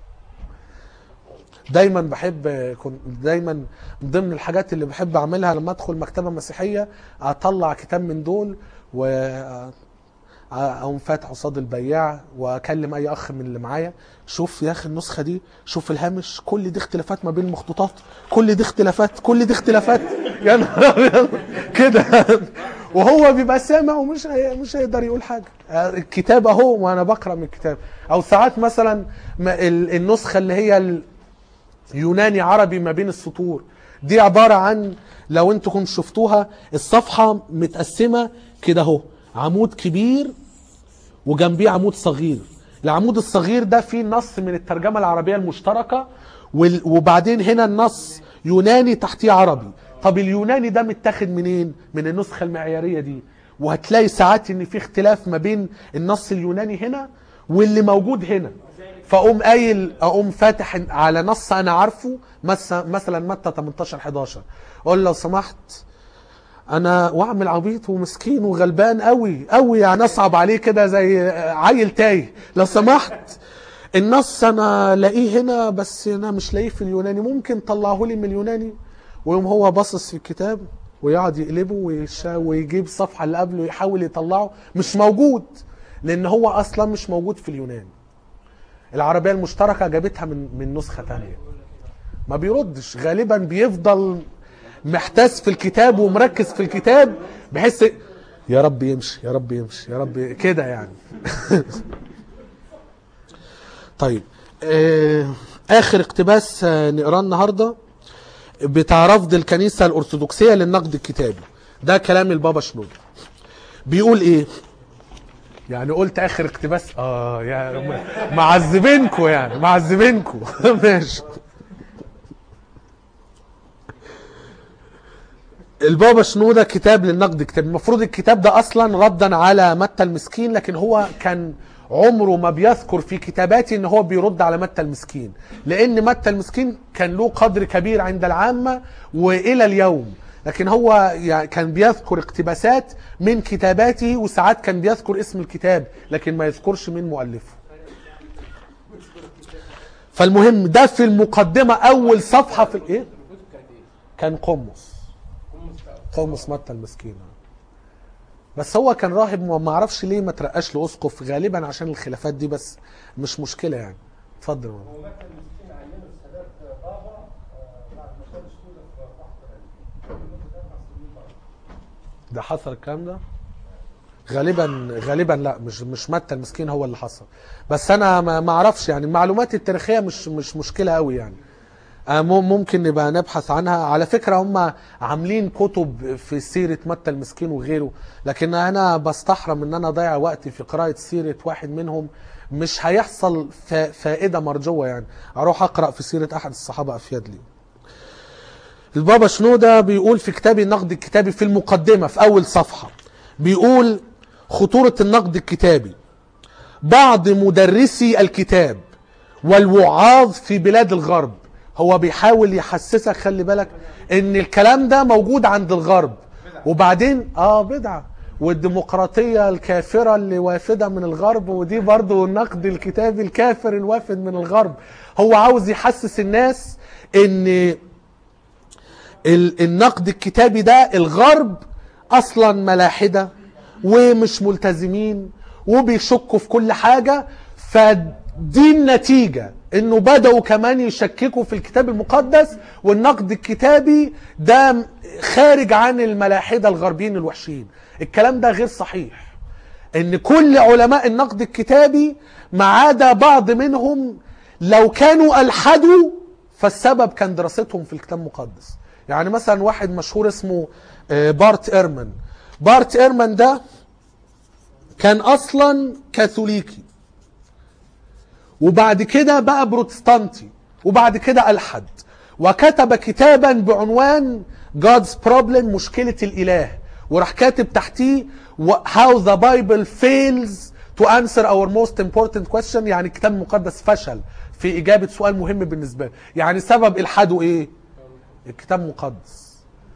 دايما بحب كن- دايما من ضمن الحاجات اللي بحب اعملها لما ادخل مكتبه مسيحيه اطلع كتاب من دول و اقوم فاتح قصاد البياع واكلم اي اخ من اللي معايا شوف يا اخي النسخه دي شوف الهامش كل دي اختلافات ما بين المخطوطات كل دي اختلافات كل دي اختلافات يا نهار أبيض. كده وهو بيبقى سامع ومش هي- مش هيقدر يقول حاجه الكتاب اهو وانا بقرا من الكتاب او ساعات مثلا ما ال- النسخه اللي هي ال- يوناني عربي ما بين السطور دي عبارة عن لو انتوا كنتوا شفتوها الصفحة متقسمة كده اهو عمود كبير وجنبيه عمود صغير العمود الصغير ده فيه نص من الترجمة العربية المشتركة وال- وبعدين هنا النص يوناني تحتيه عربي طب اليوناني ده متاخد منين من النسخة المعيارية دي وهتلاقي ساعات ان في اختلاف ما بين النص اليوناني هنا واللي موجود هنا فاقوم قايل اقوم فاتح على نص انا عارفه مس- مثلا متى 18 11 اقول لو سمحت انا واعمل عبيط ومسكين وغلبان قوي قوي يعني اصعب عليه كده زي عيل تايه لو سمحت النص انا لاقيه هنا بس انا مش لاقيه في اليوناني ممكن طلعه لي من اليوناني ويوم هو باصص في الكتاب ويقعد يقلبه ويش- ويجيب الصفحه اللي قبله يحاول يطلعه مش موجود لان هو اصلا مش موجود في اليوناني العربيه المشتركه جابتها من من نسخه ثانيه ما بيردش غالبا بيفضل محتاس في الكتاب ومركز في الكتاب بحيث يا رب يمشي يا رب يمشي يا رب كده يعني طيب آه، اخر اقتباس آه، نقراه النهارده بتاع رفض الكنيسه الارثوذكسيه للنقد الكتابي ده كلام البابا شنودة بيقول ايه يعني قلت اخر اقتباس اه يا معذبينكو يعني معذبينكو ماشي البابا شنودة كتاب للنقد كتاب المفروض الكتاب ده اصلا ردا على متى المسكين لكن هو كان عمره ما بيذكر في كتاباته ان هو بيرد على متى المسكين لان متى المسكين كان له قدر كبير عند العامة والى اليوم لكن هو يعني كان بيذكر اقتباسات من كتاباته وساعات كان بيذكر اسم الكتاب لكن ما يذكرش من مؤلفه فالمهم ده في المقدمة اول صفحة في الايه كان قمص قومس متى المسكين بس هو كان راهب ما اعرفش ليه ما ترقاش لاسقف غالبا عشان الخلافات دي بس مش مشكله يعني اتفضل ومتى المسكين عينه السادات بابا آه، بعد ما شال السودة في واحد لمدة أربع سنين برضه. ده حصل الكلام ده غالبا غالبا لا مش مش متى المسكين هو اللي حصل بس انا ما ما اعرفش يعني المعلومات التاريخيه مش مش مشكله قوي يعني آه، مم- ممكن نبقى نبحث عنها على فكرة هم عاملين كتب في سيرة متى المسكين وغيره لكن أنا بستحرم إن أنا أضيع وقتي في قراءة سيرة واحد منهم مش هيحصل فا- فائدة مرجوة يعني أروح أقرأ في سيرة أحد الصحابة أفيد لي البابا شنودة بيقول في كتاب النقد الكتابي في المقدمة في أول صفحة بيقول خطورة النقد الكتابي بعض مدرسي الكتاب والوعاظ في بلاد الغرب هو بيحاول يحسسك خلي بالك ان الكلام ده موجود عند الغرب وبعدين اه بدعة والديمقراطية الكافرة اللي وافدة من الغرب ودي برضو النقد الكتابي الكافر الوافد من الغرب هو عاوز يحسس الناس ان ال- النقد الكتابي ده الغرب اصلا ملاحده ومش ملتزمين وبيشكوا في كل حاجه فدي النتيجه انه بداوا كمان يشككوا في الكتاب المقدس والنقد الكتابي ده خارج عن الملاحده الغربيين الوحشين الكلام ده غير صحيح ان كل علماء النقد الكتابي ما عدا بعض منهم لو كانوا الحدوا فالسبب كان دراستهم في الكتاب المقدس يعني مثلا واحد مشهور اسمه آه، بارت ايرمان بارت ايرمان ده كان اصلا كاثوليكي وبعد كده بقى بروتستانتي وبعد كده الحد وكتب كتابا بعنوان God's Problem مشكلة الإله وراح كاتب تحتيه و- How the Bible fails to answer our most important question يعني الكتاب المقدس فشل في إجابة سؤال مهم بالنسبة له يعني سبب إلحاده إيه؟ الكتاب المقدس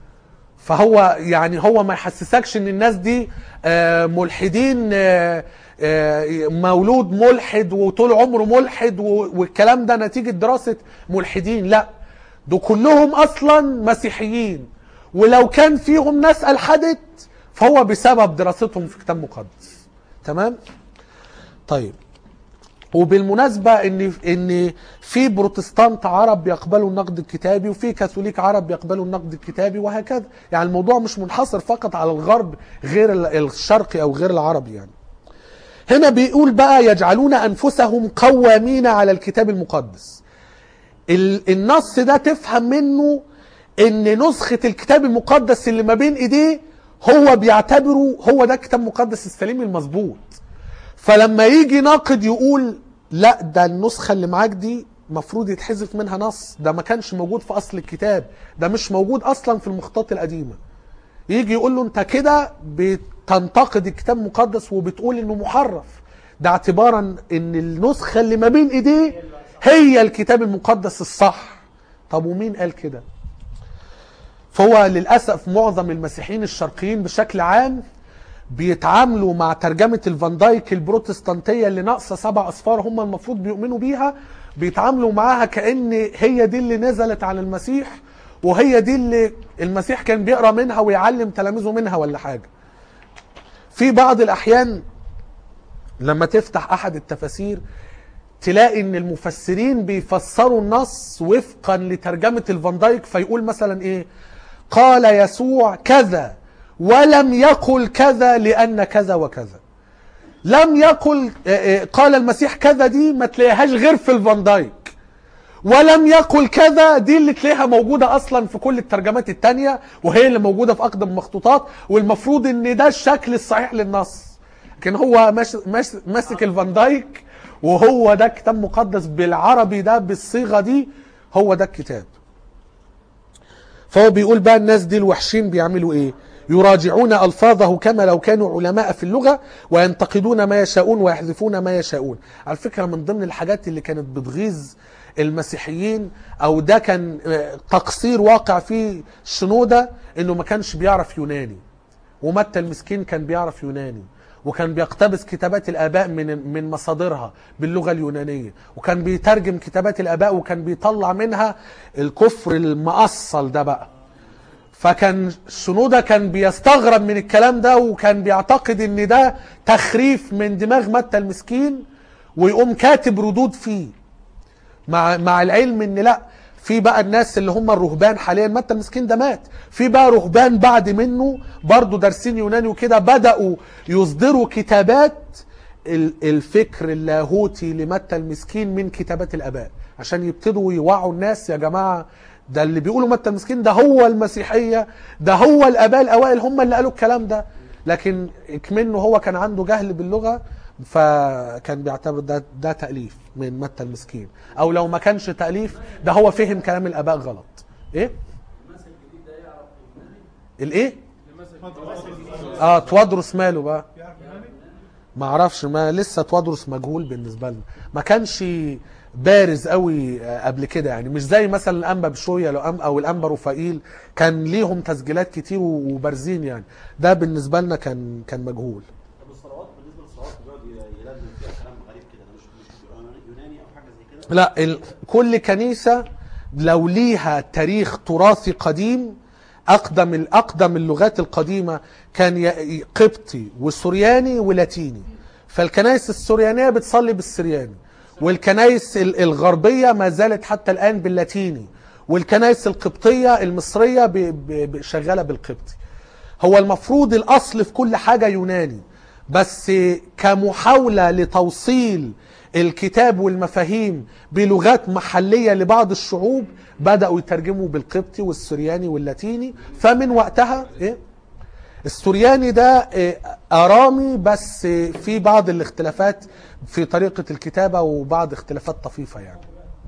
فهو يعني هو ما يحسسكش ان الناس دي آه، ملحدين آه، آه، مولود ملحد وطول عمره ملحد و- والكلام ده نتيجة دراسة ملحدين لا دول كلهم اصلا مسيحيين ولو كان فيهم ناس الحدت فهو بسبب دراستهم في كتاب مقدس تمام طيب وبالمناسبة ان ان في بروتستانت عرب بيقبلوا النقد الكتابي وفي كاثوليك عرب بيقبلوا النقد الكتابي وهكذا يعني الموضوع مش منحصر فقط على الغرب غير ال- الشرقي او غير العربي يعني هنا بيقول بقى يجعلون انفسهم قوامين على الكتاب المقدس ال- النص ده تفهم منه ان نسخة الكتاب المقدس اللي ما بين ايديه هو بيعتبره هو ده الكتاب المقدس السليم المظبوط فلما يجي ناقد يقول لا ده النسخة اللي معاك دي مفروض يتحذف منها نص ده ما كانش موجود في اصل الكتاب ده مش موجود اصلا في المخطوطات القديمة يجي يقول له انت كده بتنتقد الكتاب المقدس وبتقول انه محرف ده اعتبارا ان النسخة اللي ما بين ايديه هي الكتاب المقدس الصح طب ومين قال كده فهو للأسف معظم المسيحيين الشرقيين بشكل عام بيتعاملوا مع ترجمة الفان دايك البروتستانتية اللي ناقصة سبع أصفار هم المفروض بيؤمنوا بيها بيتعاملوا معاها كأن هي دي اللي نزلت على المسيح وهي دي اللي المسيح كان بيقرأ منها ويعلم تلاميذه منها ولا حاجة في بعض الأحيان لما تفتح أحد التفاسير تلاقي ان المفسرين بيفسروا النص وفقا لترجمة الفان دايك فيقول مثلا ايه قال يسوع كذا ولم يقل كذا لان كذا وكذا لم يقل آه، آه، قال المسيح كذا دي ما تلاقيهاش غير في الفان دايك ولم يقل كذا دي اللي تلاقيها موجودة أصلا في كل الترجمات التانية وهي اللي موجودة في أقدم المخطوطات والمفروض إن ده الشكل الصحيح للنص لكن هو ماش ماش ماسك الفان دايك وهو ده كتاب مقدس بالعربي ده بالصيغة دي هو ده الكتاب فهو بيقول بقى الناس دي الوحشين بيعملوا ايه يراجعون الفاظه كما لو كانوا علماء في اللغه وينتقدون ما يشاءون ويحذفون ما يشاءون على فكره من ضمن الحاجات اللي كانت بتغيظ المسيحيين او ده كان آه، تقصير واقع فيه شنوده انه ما كانش بيعرف يوناني ومتى المسكين كان بيعرف يوناني وكان بيقتبس كتابات الاباء من من مصادرها باللغه اليونانيه وكان بيترجم كتابات الاباء وكان بيطلع منها الكفر المأصل ده بقى فكان شنودة كان بيستغرب من الكلام ده وكان بيعتقد ان ده تخريف من دماغ متى المسكين ويقوم كاتب ردود فيه مع مع العلم ان لا في بقى الناس اللي هم الرهبان حاليا متى المسكين ده مات في بقى رهبان بعد منه برضه دارسين يوناني وكده بدأوا يصدروا كتابات ال- الفكر اللاهوتي لمتى المسكين من كتابات الاباء عشان يبتدوا يوعوا الناس يا جماعه ده اللي بيقولوا متى المسكين ده هو المسيحيه ده هو الاباء الاوائل هم اللي قالوا الكلام ده لكن كمنه هو كان عنده جهل باللغه فكان بيعتبر ده ده تاليف من متى المسكين او لو ما كانش تاليف ده هو فهم كلام الاباء غلط ايه الايه اه توادرس ماله بقى ما اعرفش ما لسه توادرس مجهول بالنسبه لنا ما كانش بارز قوي آه، قبل كده يعني مش زي مثلا الانبا بشويه لو أم- او الانبا رفائيل كان ليهم تسجيلات كتير وبارزين يعني ده بالنسبه لنا كان كان مجهول طب الصلوات بالنسبه للصلوات بيقعد يلازم فيها كلام غريب كده ده مش مش يوناني- يوناني او حاجه زي كده لا ال... كل كنيسة لو ليها تاريخ تراثي قديم أقدم الأقدم اللغات القديمة كان ي- قبطي وسورياني ولاتيني فالكنائس السوريانية بتصلي بالسرياني والكنائس ال- الغربية ما زالت حتى الآن باللاتيني والكنائس القبطية المصرية ب... ب... ب- شغالة بالقبطي هو المفروض الأصل في كل حاجة يوناني بس كمحاولة لتوصيل الكتاب والمفاهيم بلغات محلية لبعض الشعوب بدأوا يترجموا بالقبطي والسرياني واللاتيني فمن وقتها إيه؟ السورياني ده إيه، أرامي بس إيه، في بعض الاختلافات في طريقة الكتابة وبعض اختلافات طفيفة يعني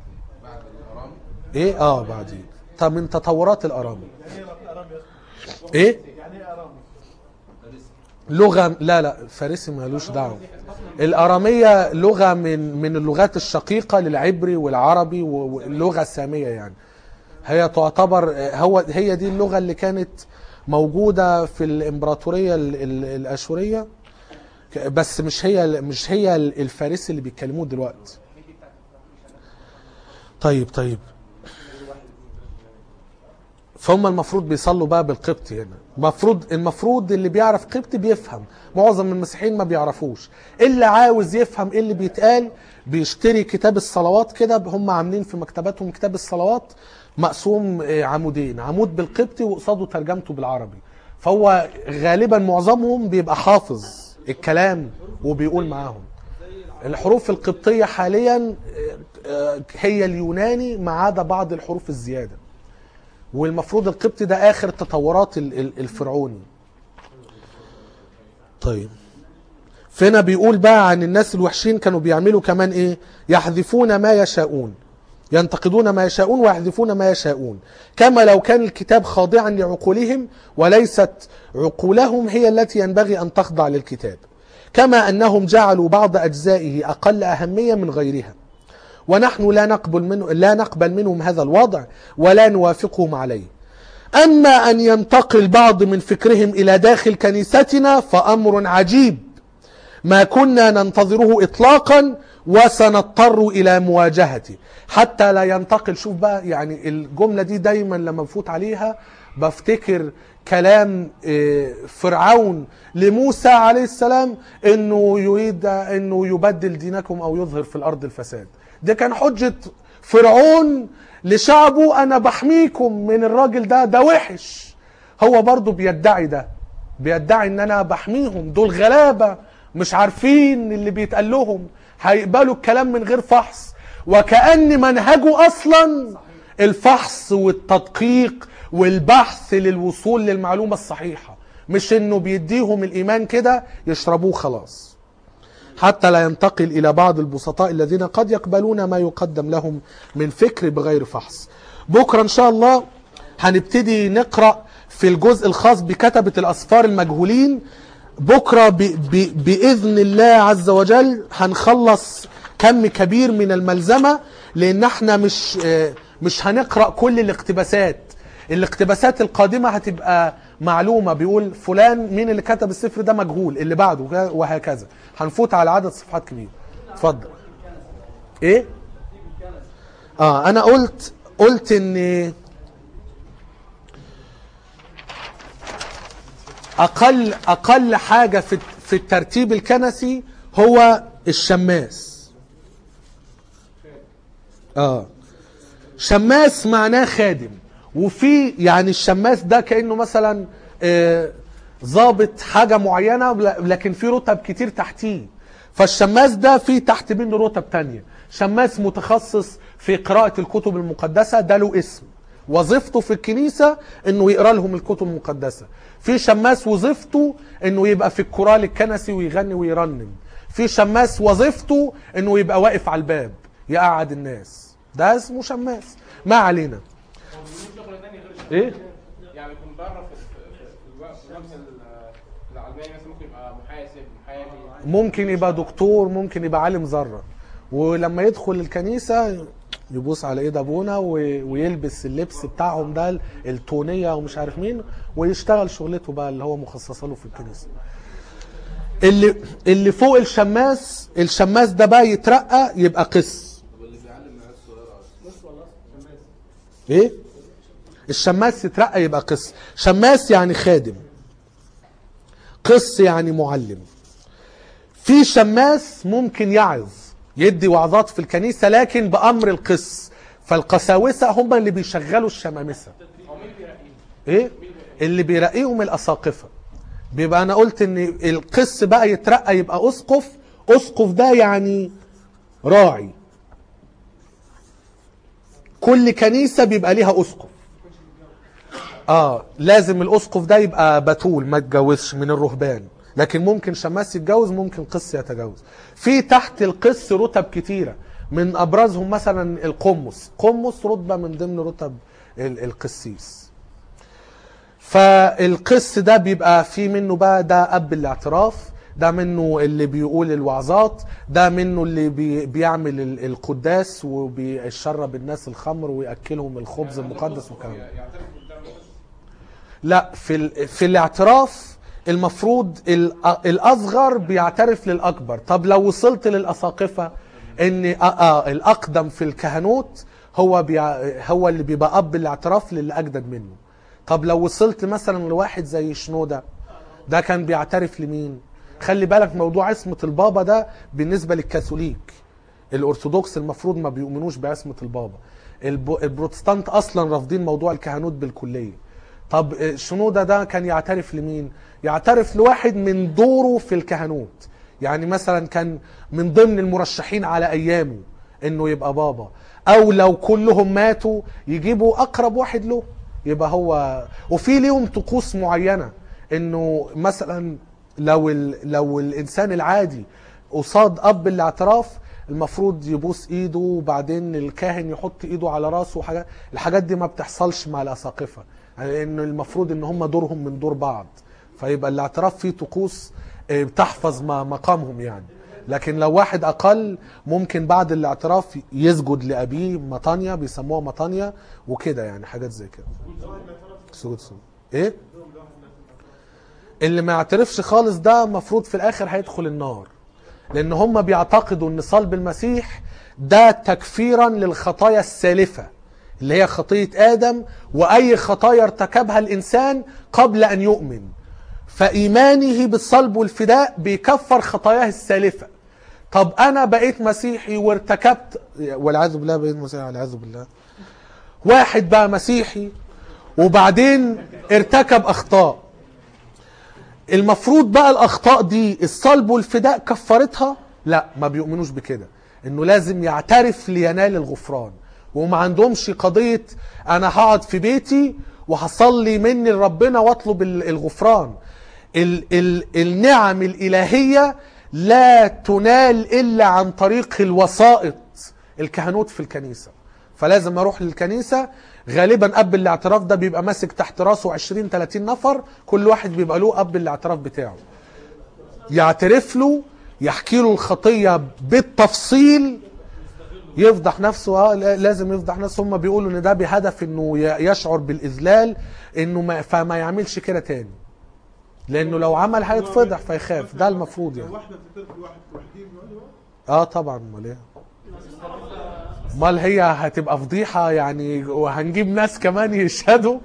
ايه اه بعدين طب من تطورات الارامي ايه يعني ايه ارامي؟ لغه لا لا فارسي مالوش دعوه الاراميه لغه من من اللغات الشقيقه للعبري والعربي واللغه الساميه يعني هي تعتبر هو هي دي اللغه اللي كانت موجوده في الامبراطوريه ال- ال- الاشوريه ك- بس مش هي مش هي الفارسي اللي بيتكلموه دلوقتي طيب طيب فهم المفروض بيصلوا بقى بالقبطي هنا المفروض المفروض اللي بيعرف قبطي بيفهم معظم المسيحيين ما بيعرفوش اللي عاوز يفهم ايه اللي بيتقال بيشتري كتاب الصلوات كده هم عاملين في مكتباتهم كتاب الصلوات مقسوم آه، عمودين عمود بالقبطي وقصاده ترجمته بالعربي فهو غالبا معظمهم بيبقى حافظ الكلام وبيقول معاهم الحروف القبطية حاليا آه، آه، هي اليوناني ما عدا بعض الحروف الزيادة والمفروض القبطي ده اخر تطورات ال- ال- الفرعوني طيب فينا بيقول بقى عن الناس الوحشين كانوا بيعملوا كمان ايه يحذفون ما يشاءون ينتقدون ما يشاءون ويحذفون ما يشاءون كما لو كان الكتاب خاضعا لعقولهم وليست عقولهم هي التي ينبغي ان تخضع للكتاب كما انهم جعلوا بعض اجزائه اقل اهميه من غيرها ونحن لا نقبل منه لا نقبل منهم هذا الوضع ولا نوافقهم عليه اما ان ينتقل بعض من فكرهم الى داخل كنيستنا فامر عجيب ما كنا ننتظره اطلاقا وسنضطر الى مواجهته حتى لا ينتقل شوف بقى يعني الجمله دي دايما لما بفوت عليها بفتكر كلام آه، فرعون لموسى عليه السلام انه يريد انه يبدل دينكم او يظهر في الارض الفساد ده كان حجه فرعون لشعبه انا بحميكم من الراجل ده ده وحش هو برضو بيدعي ده بيدعي ان انا بحميهم دول غلابه مش عارفين اللي بيتقال لهم هيقبلوا الكلام من غير فحص وكأن منهجه اصلا الفحص والتدقيق والبحث للوصول للمعلومه الصحيحه مش انه بيديهم الايمان كده يشربوه خلاص حتى لا ينتقل الى بعض البسطاء الذين قد يقبلون ما يقدم لهم من فكر بغير فحص بكره ان شاء الله هنبتدي نقرأ في الجزء الخاص بكتبة الأسفار المجهولين بكرة ب ب بإذن الله عز وجل هنخلص كم كبير من الملزمة لأن احنا مش آه، مش هنقرأ كل الاقتباسات الاقتباسات القادمة هتبقى معلومة بيقول فلان مين اللي كتب السفر ده مجهول اللي بعده وكذا- وهكذا هنفوت على عدد صفحات كبير اتفضل ايه اه انا قلت قلت ان اقل اقل حاجه في في الترتيب الكنسي هو الشماس اه شماس معناه خادم وفي يعني الشماس ده كانه مثلا آه، ضابط حاجه معينه لكن في رتب كتير تحتيه فالشماس ده في تحت منه رتب تانية شماس متخصص في قراءة الكتب المقدسة ده له اسم وظيفته في الكنيسة انه يقرا لهم الكتب المقدسة في شماس وظيفته انه يبقى في الكورال الكنسي ويغني ويرنم في شماس وظيفته انه يبقى واقف على الباب يقعد الناس ده اسمه شماس ما علينا شغل تاني غير الشغل. ايه يعني يكون بره في في- في الوقت في الوقت ال- العلماني مثلا ممكن يبقى محاسب محامي ممكن يبقى دكتور ممكن يبقى عالم ذره ولما يدخل الكنيسه يبوس على ايد ابونا و- ويلبس اللبس بتاعهم ده التونيه ومش عارف مين ويشتغل شغلته بقى اللي هو مخصصه له في الكنيسه اللي اللي فوق الشماس الشماس ده بقى يترقى يبقى قس ايه الشماس يترقى يبقى قس شماس يعني خادم قس يعني معلم في شماس ممكن يعظ يدي وعظات في الكنيسة لكن بأمر القس فالقساوسة هم اللي بيشغلوا الشمامسة ايه اللي بيرقيهم الأساقفة بيبقى أنا قلت إن القس بقى يترقى يبقى أسقف أسقف ده يعني راعي كل كنيسة بيبقى ليها أسقف اه لازم الاسقف ده يبقى بتول ما يتجوزش من الرهبان لكن ممكن شماس يتجوز ممكن قس يتجوز في تحت القس رتب كتيرة من ابرزهم مثلا القمص قمص رتبة من ضمن رتب ال- القسيس فالقس ده بيبقى في منه بقى ده اب الاعتراف ده منه اللي بيقول الوعظات ده منه اللي بي بيعمل ال- القداس وبيشرب الناس الخمر وياكلهم الخبز المقدس والكلام ده يعترف قدام الناس لا في ال... في الاعتراف المفروض ال... الاصغر بيعترف للاكبر طب لو وصلت للاساقفه ان آه آه الاقدم في الكهنوت هو بيع... هو اللي بيبقى اب الاعتراف للي اجدد منه طب لو وصلت مثلا لواحد زي شنوده ده كان بيعترف لمين خلي بالك موضوع عصمه البابا ده بالنسبه للكاثوليك الارثوذكس المفروض ما بيؤمنوش بعصمه البابا الب... البروتستانت اصلا رافضين موضوع الكهنوت بالكليه طب شنودة ده كان يعترف لمين يعترف لواحد من دوره في الكهنوت يعني مثلا كان من ضمن المرشحين على ايامه انه يبقى بابا او لو كلهم ماتوا يجيبوا اقرب واحد له يبقى هو وفي ليهم طقوس معينه انه مثلا لو ال... لو الانسان العادي قصاد اب الاعتراف المفروض يبوس ايده وبعدين الكاهن يحط ايده على راسه وحاجات الحاجات دي ما بتحصلش مع الاساقفه يعني ان المفروض ان هم دورهم من دور بعض فيبقى الاعتراف فيه طقوس آه، بتحفظ ما- مقامهم يعني لكن لو واحد اقل ممكن بعد الاعتراف يسجد لابيه مطانيا بيسموها مطانيا وكده يعني حاجات زي كده سجود سجود ايه اللي ما يعترفش خالص ده مفروض في الاخر هيدخل النار لان هم بيعتقدوا ان صلب المسيح ده تكفيرا للخطايا السالفه اللي هي خطيه ادم واي خطايا ارتكبها الانسان قبل ان يؤمن فايمانه بالصلب والفداء بيكفر خطاياه السالفه طب انا بقيت مسيحي وارتكبت والعياذ بالله بقيت مسيحي والعياذ بالله واحد بقى مسيحي وبعدين ارتكب اخطاء المفروض بقى الاخطاء دي الصلب والفداء كفرتها لا ما بيؤمنوش بكده انه لازم يعترف لينال الغفران وما عندهمش قضية انا هقعد في بيتي وهصلي مني لربنا واطلب ال- الغفران ال ال النعم الالهية لا تنال الا عن طريق الوسائط الكهنوت في الكنيسة فلازم اروح للكنيسه غالبا اب الاعتراف ده بيبقى ماسك تحت راسه 20 30 نفر كل واحد بيبقى له اب الاعتراف بتاعه يعترف له يحكي له الخطيه بالتفصيل يفضح نفسه اه لا- لازم يفضح نفسه هم بيقولوا ان ده بهدف انه ي- يشعر بالاذلال انه ما فما يعملش كده تاني لانه لو عمل هيتفضح فيخاف ده المفروض يعني واحده بتعترف لواحد وحدين بيقعدوا اه طبعا امال ايه امال هي هتبقى فضيحه يعني وهنجيب ناس كمان يشهدوا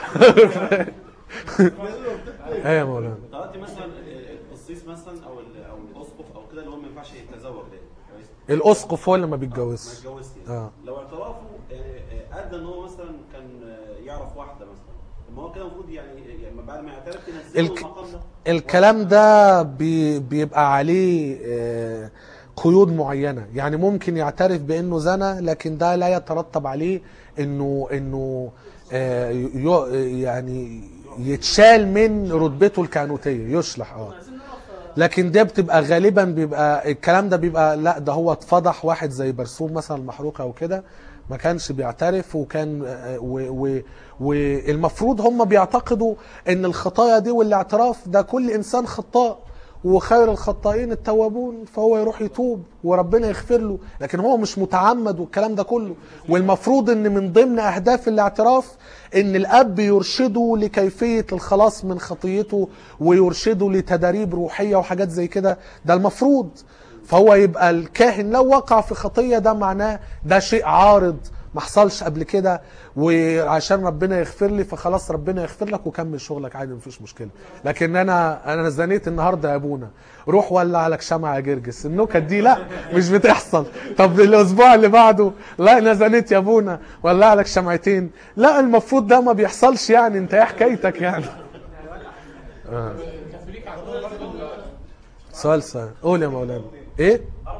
ايه يا مولانا دلوقتي مثلا القسيس مثلا او ال- او الاسقف او كده اللي هو ما ينفعش يتزوج ده كويس الاسقف هو اللي ما ما بيتجوزش يتجوزش آه. يعني لو اعترافه آه، آه، ادى ان هو مثلا كان آه، يعرف واحده مثلا طب ما هو كده المفروض يعني يعني بعد ما يعترف تنزله الك- المقام ده الكلام ده بي بيبقى عليه آه، قيود معينه يعني ممكن يعترف بانه زنى لكن ده لا يترتب عليه انه انه آه، يو- يعني يتشال من رتبته الكهنوتيه يشلح اه لكن ده بتبقى غالبا بيبقى الكلام ده بيبقى لا ده هو اتفضح واحد زي برسوم مثلا المحروقه او كده ما كانش بيعترف وكان آه، و- و- والمفروض هم بيعتقدوا ان الخطايا دي والاعتراف ده كل انسان خطاء وخير الخطائين التوابون فهو يروح يتوب وربنا يغفر له لكن هو مش متعمد والكلام ده كله والمفروض ان من ضمن اهداف الاعتراف ان الاب يرشده لكيفيه الخلاص من خطيته ويرشده لتداريب روحيه وحاجات زي كده ده المفروض فهو يبقى الكاهن لو وقع في خطيه ده معناه ده شيء عارض ما حصلش قبل كده وعشان ربنا يغفر لي فخلاص ربنا يغفر لك وكمل شغلك عادي مفيش مشكله لكن انا انا زنيت النهارده يا ابونا روح ولع لك شمعة يا جرجس النكت دي لا مش بتحصل طب الاسبوع اللي بعده لا انا زنيت يا ابونا ولع لك شمعتين لا المفروض ده ما بيحصلش يعني انت ايه حكايتك يعني الكاثوليك عندهم برضه ال- سؤال سؤال قول يا مولانا ايه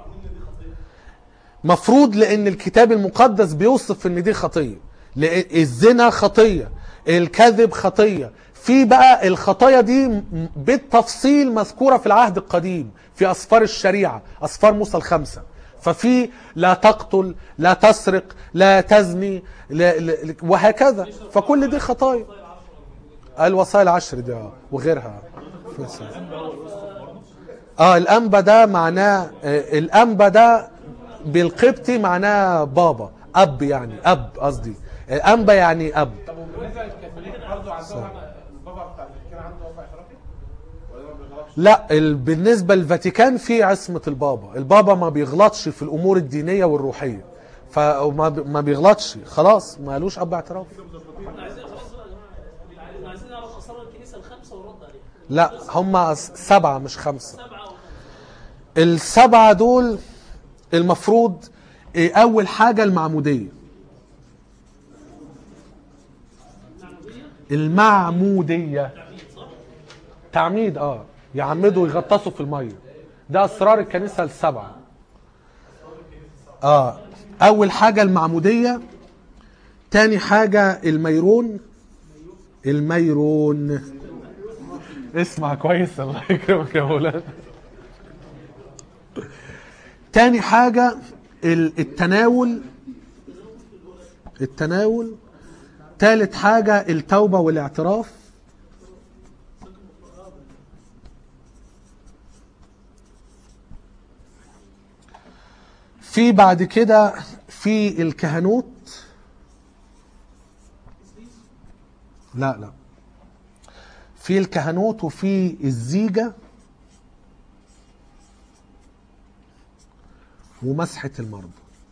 مفروض لان الكتاب المقدس بيوصف ان دي خطيه لأ- الزنا خطيه الكذب خطيه في بقى الخطايا دي م- بالتفصيل مذكوره في العهد القديم في اسفار الشريعه اسفار موسى الخمسه ففي لا تقتل لا تسرق لا تزني لا لا وهكذا فكل دي خطايا الوصايا العشر دي اه وغيرها اه الانبا ده معناه آه، الانبا ده بالقبطي معناه بابا اب يعني اب قصدي آه، انبا يعني اب طب وبالنسبه للكاثوليك برضه عندهم البابا بتاع الفاتيكان عنده وفاء اعترافي؟ ولا ما بيغلطش؟ لا ال- بالنسبه للفاتيكان في عصمه البابا البابا ما بيغلطش في الامور الدينيه والروحيه فما ب- ما بيغلطش خلاص ما لوش اب اعتراف احنا عايزين خلاص بقى يا جماعه احنا عايزين نعرف اسرار الكنيسه الخمسه ونرد عليها لا هم سبعه مش خمسه سبعه وخمسه السبعة دول المفروض إيه، أول حاجة المعمودية المعمودية تعميد اه يعمدوا يغطسوا في المية ده أسرار الكنيسة السبعة اه أول حاجة المعمودية تاني حاجة الميرون الميرون اسمع كويس الله يكرمك يا مولانا تاني حاجة ال- التناول التناول تالت حاجة التوبة والاعتراف في بعد كده في الكهنوت لا لا في الكهنوت وفي الزيجه ومسحة المرضى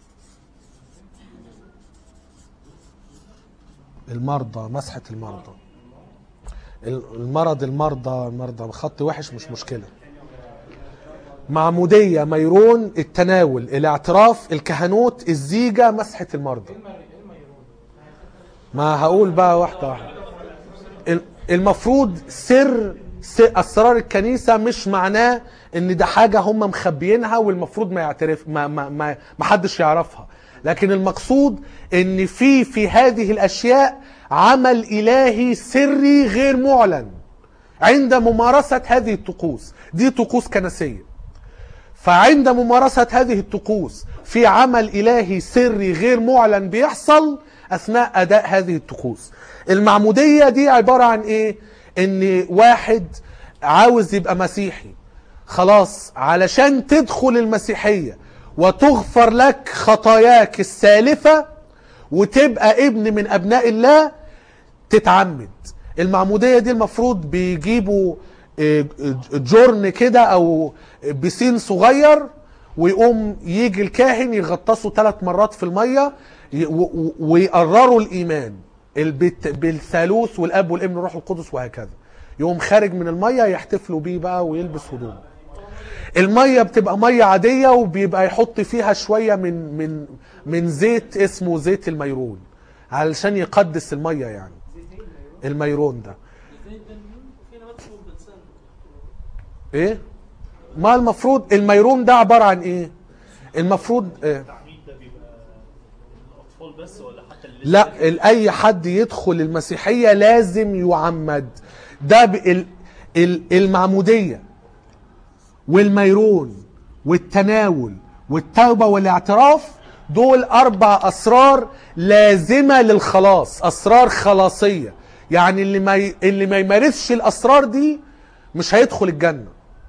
المرضى مسحة المرضى المرض المرضى المرضى خط وحش مش مشكلة معمودية ميرون التناول الاعتراف الكهنوت الزيجة مسحة المرضى ما هقول بقى واحدة واحدة المفروض سر سر اسرار الكنيسه مش معناه ان ده حاجه هم مخبيينها والمفروض ما يعترف ما ما ما, ما حدش يعرفها لكن المقصود ان في في هذه الاشياء عمل الهي سري غير معلن عند ممارسه هذه الطقوس دي طقوس كنسيه فعند ممارسة هذه الطقوس في عمل إلهي سري غير معلن بيحصل أثناء أداء هذه الطقوس المعمودية دي عبارة عن إيه؟ إن واحد عاوز يبقى مسيحي خلاص علشان تدخل المسيحية وتغفر لك خطاياك السالفة وتبقى ابن من أبناء الله تتعمد المعمودية دي المفروض بيجيبوا آه، جرن كده او بسين صغير ويقوم يجي الكاهن يغطسوا ثلاث مرات في المية ي- و- و- ويقرروا الإيمان البت- بالثالوث والأب والابن والروح القدس وهكذا يقوم خارج من المية يحتفلوا بيه بقى ويلبس هدوم المية بتبقى مية عادية وبيبقى يحط فيها شوية من من من زيت اسمه زيت الميرون علشان يقدس المية يعني الميرون ده زي ده في نبات اسمه البلسان ايه ما المفروض الميرون ده عبارة عن ايه المفروض إيه؟ التعميد ده بيبقى الاطفال بس ولا حتى اللي لا ال- اي حد يدخل المسيحيه لازم يعمد ده ب- ال- ال- المعموديه والميرون والتناول والتوبه والاعتراف دول اربع اسرار لازمه للخلاص اسرار خلاصيه يعني اللي ما ي- اللي ما يمارسش الاسرار دي مش هيدخل الجنه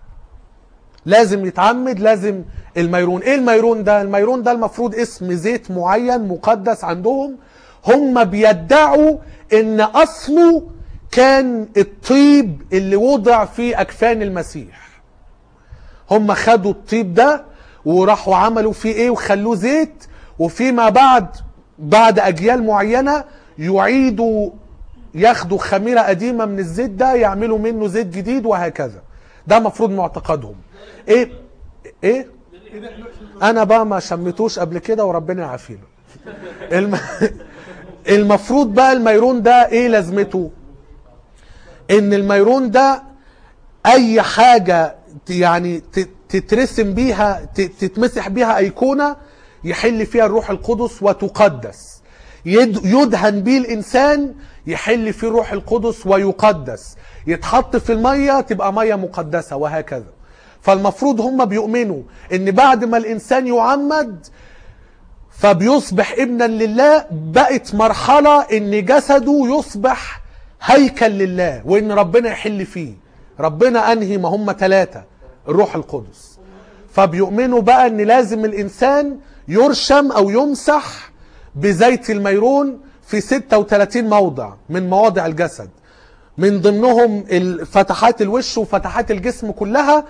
لازم يتعمد لازم الميرون ايه الميرون ده الميرون ده المفروض اسم زيت معين مقدس عندهم هم بيدعوا ان اصله كان الطيب اللي وضع في اكفان المسيح هم خدوا الطيب ده وراحوا عملوا فيه ايه وخلوه زيت وفيما بعد بعد اجيال معينه يعيدوا ياخدوا خميره قديمه من الزيت ده يعملوا منه زيت جديد وهكذا ده مفروض معتقدهم ايه ايه انا بقى ما شميتوش قبل كده وربنا يعافينا الم... المفروض بقى الميرون ده ايه لازمته ان الميرون ده اي حاجة ت- يعني ت- تترسم بيها ت- تتمسح بيها ايقونة يحل فيها الروح القدس وتقدس يد- يدهن بيه الانسان يحل فيه الروح القدس ويقدس يتحط في المية تبقى مية مقدسة وهكذا فالمفروض هم بيؤمنوا ان بعد ما الانسان يعمد فبيصبح ابنا لله بقت مرحلة ان جسده يصبح هيكل لله وان ربنا يحل فيه ربنا انهي ما هم ثلاثة الروح القدس فبيؤمنوا بقى ان لازم الانسان يرشم او يمسح بزيت الميرون في 36 موضع من مواضع الجسد من ضمنهم ال- فتحات الوش وفتحات الجسم كلها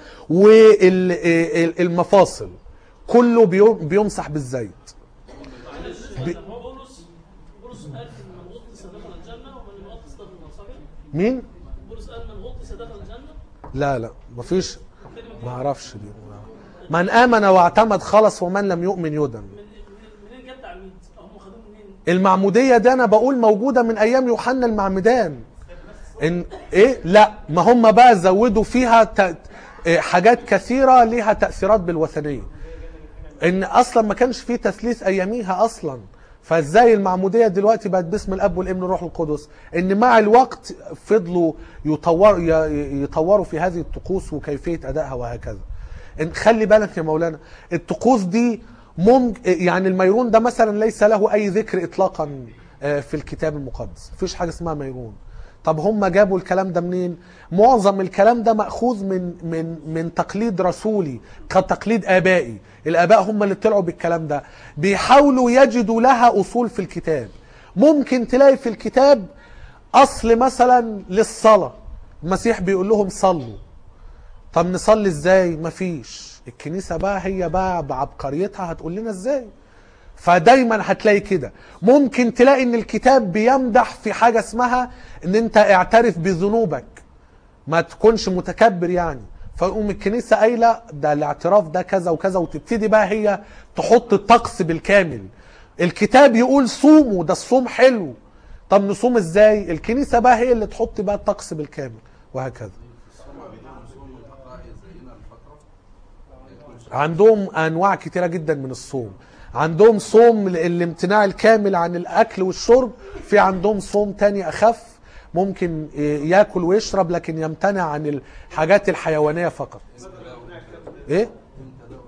والمفاصل كله بيو- بيمسح بالزيت معلش هو بولس بولس قال ان من غطس دخل الجنه ومن لم يغطس دخل النار صحيح؟ مين؟ بولس قال من غطس دخل الجنه لا لا مفيش ما اعرفش دي من امن واعتمد خلص ومن لم يؤمن يدن من من- منين جت تعميد؟ هم خدوه منين؟ المعمودية دي انا بقول موجودة من ايام يوحنا المعمدان ان ايه لا ما هم بقى زودوا فيها ت... إيه، حاجات كثيرة ليها تأثيرات بالوثنية ان اصلا ما كانش فيه تثليث اياميها اصلا فازاي المعمودية دلوقتي بقت باسم الاب والابن والروح القدس ان مع الوقت فضلوا يطور ي- يطوروا في هذه الطقوس وكيفية ادائها وهكذا إن خلي بالك يا مولانا الطقوس دي ممكن يعني الميرون ده مثلا ليس له اي ذكر اطلاقا آه، في الكتاب المقدس مفيش حاجه اسمها ميرون طب هم جابوا الكلام ده منين معظم الكلام ده ماخوذ من من من تقليد رسولي كتقليد ابائي الاباء هم اللي طلعوا بالكلام ده بيحاولوا يجدوا لها اصول في الكتاب ممكن تلاقي في الكتاب اصل مثلا للصلاه المسيح بيقول لهم صلوا طب نصلي ازاي مفيش الكنيسة بقى هي بقى بعبقريتها هتقول لنا ازاي فدايما هتلاقي كده ممكن تلاقي ان الكتاب بيمدح في حاجة اسمها ان انت اعترف بذنوبك ما تكونش متكبر يعني فيقوم الكنيسة قايلة ده الاعتراف ده كذا وكذا وتبتدي بقى هي تحط الطقس بالكامل الكتاب يقول صوموا ده الصوم حلو طب نصوم ازاي الكنيسة بقى هي اللي تحط بقى الطقس بالكامل وهكذا عندهم انواع كتيره جدا من الصوم عندهم صوم ال- الامتناع الكامل عن الاكل والشرب في عندهم صوم تاني اخف ممكن ي- ياكل ويشرب لكن يمتنع عن الحاجات الحيوانيه فقط ايه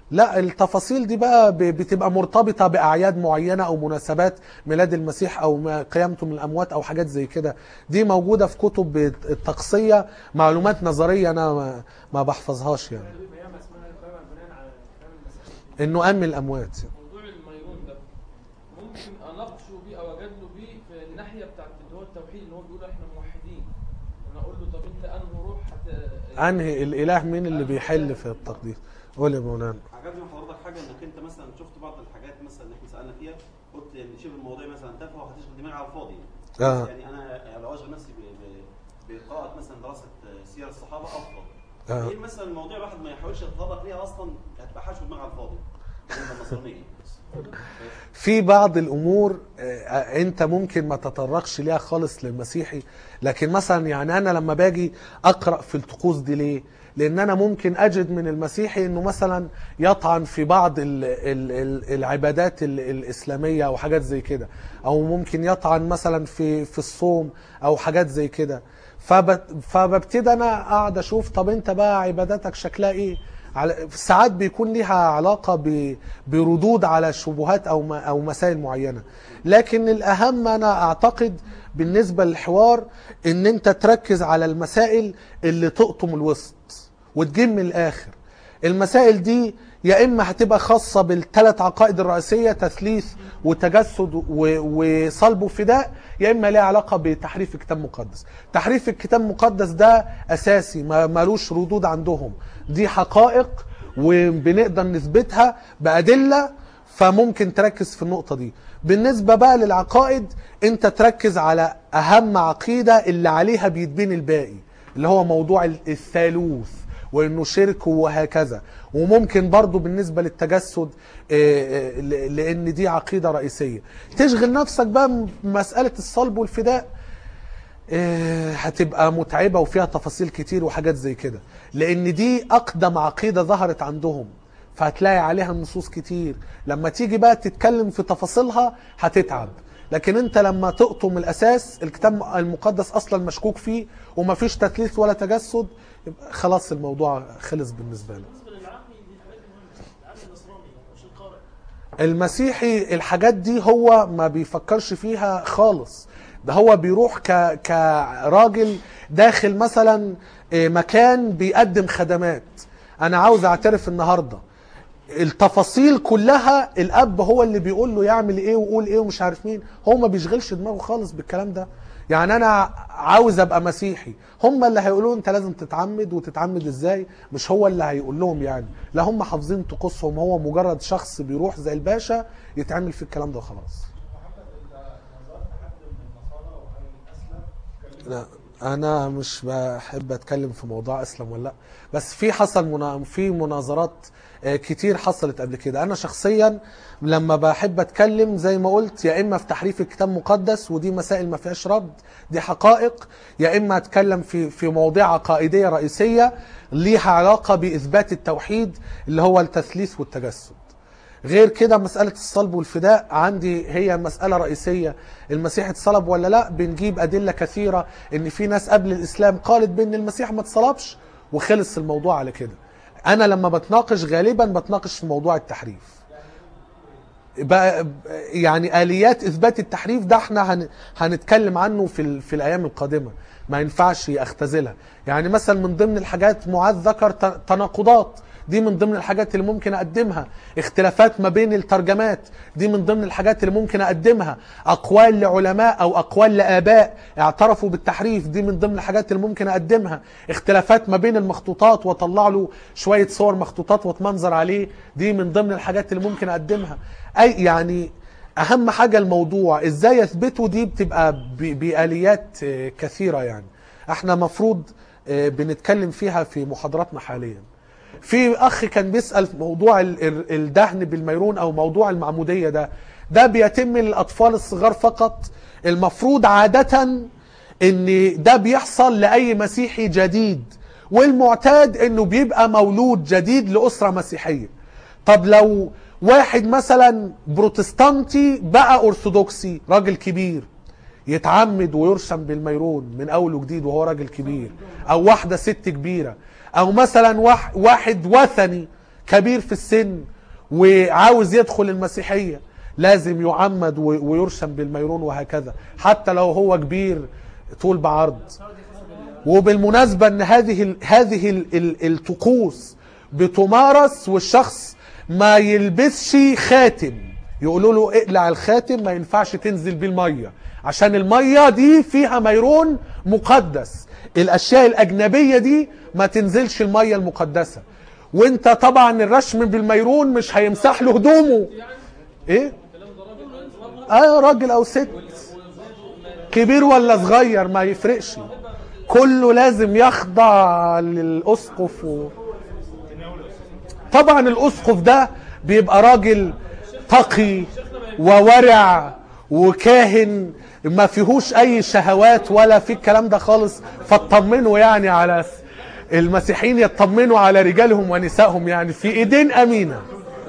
لا التفاصيل دي بقى ب- بتبقى مرتبطة بأعياد معينة أو مناسبات ميلاد المسيح أو ما- قيامته من الأموات أو حاجات زي كده دي موجودة في كتب التقصية معلومات نظرية أنا ما, ما بحفظهاش يعني هي ما اسمها القائمه بناء على كلام المسيح إنه قام من الأموات يعني. موضوع الميرون ده ممكن اناقشه بيه او اجادله بيه في الناحيه بتاعت اللي هو التوحيد اللي هو بيقول احنا موحدين انا اقول له طب انت انه روح هت... أنهي الإله مين اللي بيحل في التقديس قول يا مولانا عجبني من حضرتك حاجه انك انت مثلا شفت بعض الحاجات مثلا اللي احنا سالنا فيها قلت ان شبه المواضيع مثلا تافهه وهتشغل دماغي على الفاضي آه. يعني انا يعني لو اشغل نفسي ب- ب- بقراءه مثلا دراسه سير الصحابه افضل آه. ايه مثلا المواضيع الواحد ما يحاولش يتطرق ليها اصلا هتبقى حاشو دماغ على الفاضي بالنسبه للنصرانيه في بعض الامور آه، انت ممكن ما تطرقش ليها خالص للمسيحي لكن مثلا يعني انا لما باجي اقرا في الطقوس دي ليه لان انا ممكن اجد من المسيحي انه مثلا يطعن في بعض ال ال ال العبادات ال الاسلاميه او حاجات زي كده او ممكن يطعن مثلا في في الصوم او حاجات زي كده فبت فببتدي انا اقعد اشوف طب انت بقى عباداتك شكلها ايه على ساعات بيكون ليها علاقه ب- بردود على شبهات او ما- او مسائل معينه لكن الاهم انا اعتقد بالنسبه للحوار ان انت تركز على المسائل اللي تقطم الوسط وتجيب من الاخر المسائل دي يا اما هتبقى خاصه بالثلاث عقائد الرئيسيه تثليث وتجسد و- وصلب وفداء يا اما ليها علاقه بتحريف الكتاب المقدس تحريف الكتاب المقدس ده اساسي ما ملوش ردود عندهم دي حقائق وبنقدر نثبتها بادله فممكن تركز في النقطه دي بالنسبه بقى للعقائد انت تركز على اهم عقيده اللي عليها بيتبني الباقي اللي هو موضوع الثالوث وانه شرك وهكذا وممكن برضو بالنسبه للتجسد آه، آه، ل- لان دي عقيده رئيسيه تشغل نفسك بقى بمساله الصلب والفداء آه، هتبقى متعبه وفيها تفاصيل كتير وحاجات زي كده لان دي اقدم عقيده ظهرت عندهم فهتلاقي عليها نصوص كتير لما تيجي بقى تتكلم في تفاصيلها هتتعب لكن انت لما تقطم الاساس الكتاب المقدس اصلا مشكوك فيه ومفيش تثليث ولا تجسد يبقى خلاص الموضوع خلص بالنسبه له بالنسبه للعامي دي حاجات مهمه العامي النصراني مش القارئ المسيحي الحاجات دي هو ما بيفكرش فيها خالص ده هو بيروح ك... كراجل داخل مثلا إيه، مكان بيقدم خدمات انا عاوز اعترف النهارده التفاصيل كلها الاب هو اللي بيقول له يعمل ايه ويقول ايه ومش عارف مين هو ما بيشغلش دماغه خالص بالكلام ده يعني انا عاوز ابقى مسيحي هم اللي هيقولوا انت لازم تتعمد وتتعمد ازاي مش هو اللي هيقول لهم يعني لا هم حافظين طقوسهم هو مجرد شخص بيروح زي الباشا يتعمل في الكلام ده وخلاص لا انا مش بحب اتكلم في موضوع اسلم ولا لا بس في حصل منا... في مناظرات آه، كتير حصلت قبل كده انا شخصيا لما بحب اتكلم زي ما قلت يا اما في تحريف الكتاب المقدس ودي مسائل ما فيهاش رد دي حقائق يا اما اتكلم في في مواضيع عقائديه رئيسيه ليها علاقه باثبات التوحيد اللي هو التثليث والتجسد غير كده مسألة الصلب والفداء عندي هي مسألة رئيسية المسيح اتصلب ولا لا بنجيب أدلة كثيرة إن في ناس قبل الإسلام قالت بأن المسيح ما اتصلبش وخلص الموضوع على كده أنا لما بتناقش غالبا بتناقش في موضوع التحريف بقى يعني اليات اثبات التحريف ده احنا هن هنتكلم عنه في ال- في الايام القادمه ما ينفعش اختزلها يعني مثلا من ضمن الحاجات معاذ ذكر ت- تناقضات دي من ضمن الحاجات اللي ممكن اقدمها اختلافات ما بين الترجمات دي من ضمن الحاجات اللي ممكن اقدمها اقوال لعلماء او اقوال لاباء اعترفوا بالتحريف دي من ضمن الحاجات اللي ممكن اقدمها اختلافات ما بين المخطوطات واطلع له شويه صور مخطوطات واتمنظر عليه دي من ضمن الحاجات اللي ممكن اقدمها اي يعني اهم حاجه الموضوع ازاي يثبته دي بتبقى ب- باليات آه، كثيره يعني احنا مفروض آه، بنتكلم فيها في محاضراتنا حاليا في اخ كان بيسال في موضوع ال- ال- الدهن بالميرون او موضوع المعموديه ده ده بيتم للاطفال الصغار فقط المفروض عاده ان ده بيحصل لاي مسيحي جديد والمعتاد انه بيبقى مولود جديد لاسره مسيحيه طب لو واحد مثلا بروتستانتي بقى ارثوذكسي راجل كبير يتعمد ويرسم بالميرون من اول وجديد وهو راجل كبير او واحده ست كبيره او مثلا واح- واحد وثني كبير في السن وعاوز يدخل المسيحية لازم يعمد و- ويرشم بالميرون وهكذا حتى لو هو كبير طول بعرض وبالمناسبة ان هذه ال هذه ال ال الطقوس بتمارس والشخص ما يلبسش خاتم يقولوا له اقلع الخاتم ما ينفعش تنزل بيه المية عشان المية دي فيها ميرون مقدس الاشياء الاجنبية دي ما تنزلش المية المقدسة وانت طبعا الرشم بالميرون مش هيمسح له هدومه ايه اه راجل او ست كبير ولا صغير ما يفرقش كله لازم يخضع للاسقف و... طبعا الاسقف ده بيبقى راجل تقي وورع وكاهن ما فيهوش اي شهوات ولا في الكلام ده خالص فاطمنوا يعني على المسيحيين يطمنوا على رجالهم ونسائهم يعني في ايدين امينه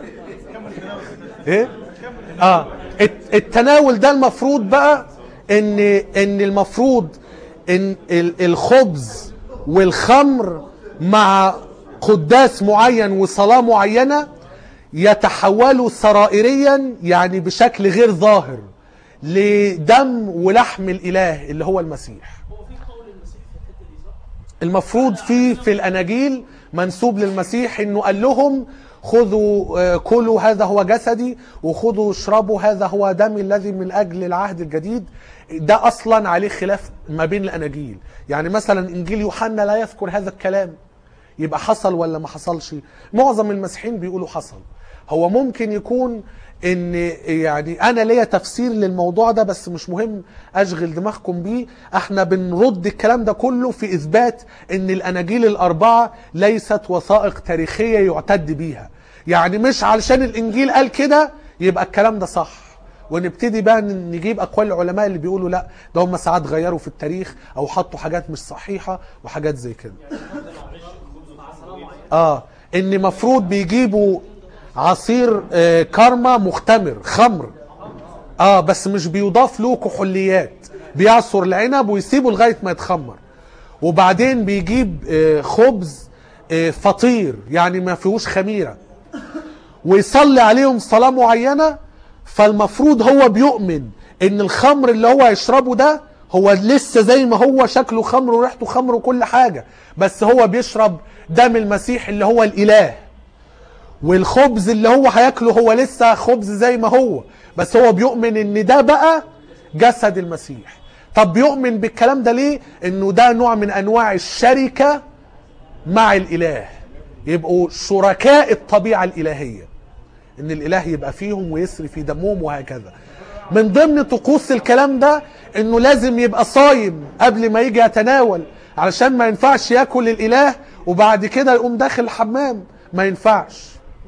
ايه اه الت- التناول ده المفروض بقى ان ان المفروض ان ال- الخبز والخمر مع قداس معين وصلاة معينة يتحولوا سرائريا يعني بشكل غير ظاهر لدم ولحم الإله اللي هو المسيح هو في قول المسيح في الحته دي صح؟ المفروض في في الاناجيل منسوب للمسيح انه قال لهم خذوا آه، كلوا هذا هو جسدي وخذوا اشربوا هذا هو دمي الذي من اجل العهد الجديد ده اصلا عليه خلاف ما بين الاناجيل يعني مثلا انجيل يوحنا لا يذكر هذا الكلام يبقى حصل ولا ما حصلش معظم المسيحيين بيقولوا حصل هو ممكن يكون ان يعني انا ليا تفسير للموضوع ده بس مش مهم اشغل دماغكم بيه احنا بنرد الكلام ده كله في اثبات ان الاناجيل الاربعه ليست وثائق تاريخيه يعتد بيها يعني مش علشان الانجيل قال كده يبقى الكلام ده صح ونبتدي بقى ن- نجيب اقوال العلماء اللي بيقولوا لا ده هم ساعات غيروا في التاريخ او حطوا حاجات مش صحيحه وحاجات زي كده اه ان مفروض بيجيبوا عصير آه كارما مختمر خمر اه بس مش بيضاف له كحوليات بيعصر العنب ويسيبه لغايه ما يتخمر وبعدين بيجيب آه خبز آه فطير يعني ما فيهوش خميره ويصلي عليهم صلاة معينة فالمفروض هو بيؤمن ان الخمر اللي هو يشربه ده هو لسه زي ما هو شكله خمر وريحته خمر وكل حاجة بس هو بيشرب دم المسيح اللي هو الاله والخبز اللي هو هياكله هو لسه خبز زي ما هو بس هو بيؤمن ان ده بقى جسد المسيح طب بيؤمن بالكلام ده ليه انه ده نوع من انواع الشركة مع الاله يبقوا شركاء الطبيعة الالهية ان الاله يبقى فيهم ويسري في دمهم وهكذا من ضمن طقوس الكلام ده انه لازم يبقى صايم قبل ما يجي يتناول علشان ما ينفعش ياكل الاله وبعد كده يقوم داخل الحمام ما ينفعش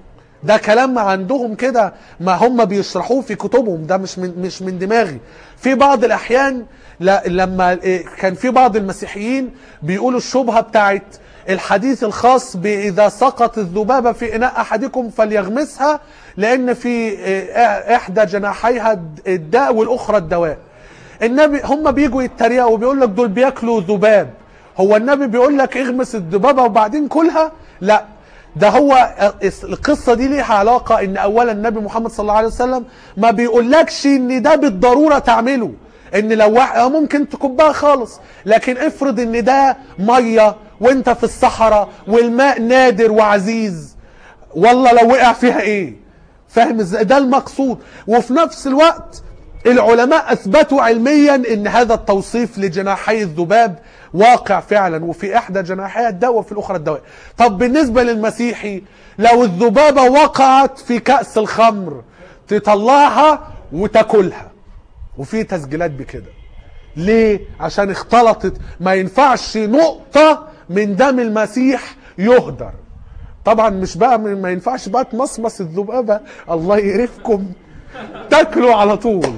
ده كلام عندهم كده ما هم بيشرحوه في كتبهم ده مش من مش من دماغي في بعض الاحيان لا لما إيه، كان في بعض المسيحيين بيقولوا الشبهه بتاعت الحديث الخاص بإذا سقط الذبابة في إناء أحدكم فليغمسها لأن في إيه، إحدى جناحيها الداء والأخرى الدواء النبي هم بيجوا يتريقوا وبيقول لك دول بياكلوا ذباب هو النبي بيقول لك اغمس الذبابة وبعدين كلها لا ده هو القصة دي ليها علاقة ان اولا النبي محمد صلى الله عليه وسلم ما بيقولكش ان ده بالضرورة تعمله ان لو واحد آه ممكن تكبها خالص لكن افرض ان ده مية وانت في الصحراء والماء نادر وعزيز والله لو وقع فيها ايه فاهم ازاي ده المقصود وفي نفس الوقت العلماء اثبتوا علميا ان هذا التوصيف لجناحي الذباب واقع فعلا وفي احدى جناحيها الدواء وفي الاخرى الدواء طب بالنسبه للمسيحي لو الذبابه وقعت في كاس الخمر تطلعها وتاكلها وفي تسجيلات بكده ليه عشان اختلطت ما ينفعش نقطه من دم المسيح يهدر طبعا مش بقى ما ينفعش بقى تمصمص الذبابه الله يقرفكم تاكلوا على طول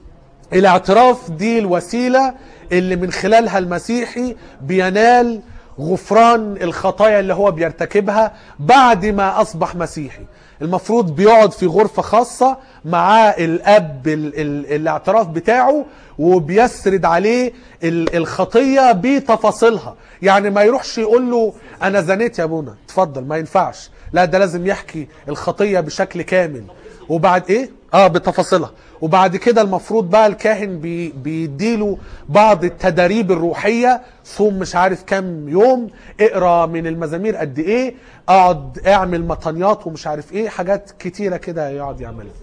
الاعتراف دي الوسيله اللي من خلالها المسيحي بينال غفران الخطايا اللي هو بيرتكبها بعد ما اصبح مسيحي المفروض بيقعد في غرفة خاصة مع الاب ال ال الاعتراف بتاعه وبيسرد عليه ال الخطية بتفاصيلها يعني ما يروحش يقول له انا زنيت يا ابونا اتفضل ما ينفعش لا ده لازم يحكي الخطية بشكل كامل وبعد ايه اه بتفاصيلها وبعد كده المفروض بقى الكاهن بي بيديله بعض التداريب الروحية صوم مش عارف كام يوم اقرا من المزامير قد ايه اقعد اعمل مطنيات ومش عارف ايه حاجات كتيرة كده يقعد يعملها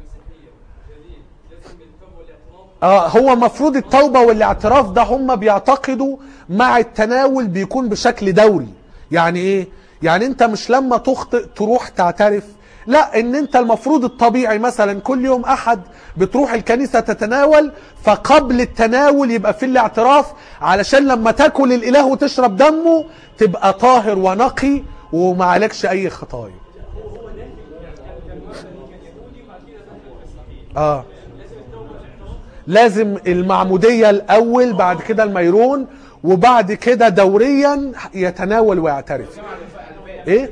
اه هو مفروض التوبة والاعتراف ده هم بيعتقدوا مع التناول بيكون بشكل دوري يعني ايه يعني انت مش لما تخطئ تروح تعترف لا ان انت المفروض الطبيعي مثلا كل يوم احد بتروح الكنيسة تتناول فقبل التناول يبقى في الاعتراف علشان لما تاكل الاله وتشرب دمه تبقى طاهر ونقي وما عليكش اي خطايا اه لازم المعمودية الأول بعد كده الميرون وبعد كده دوريا يتناول ويعترف ايه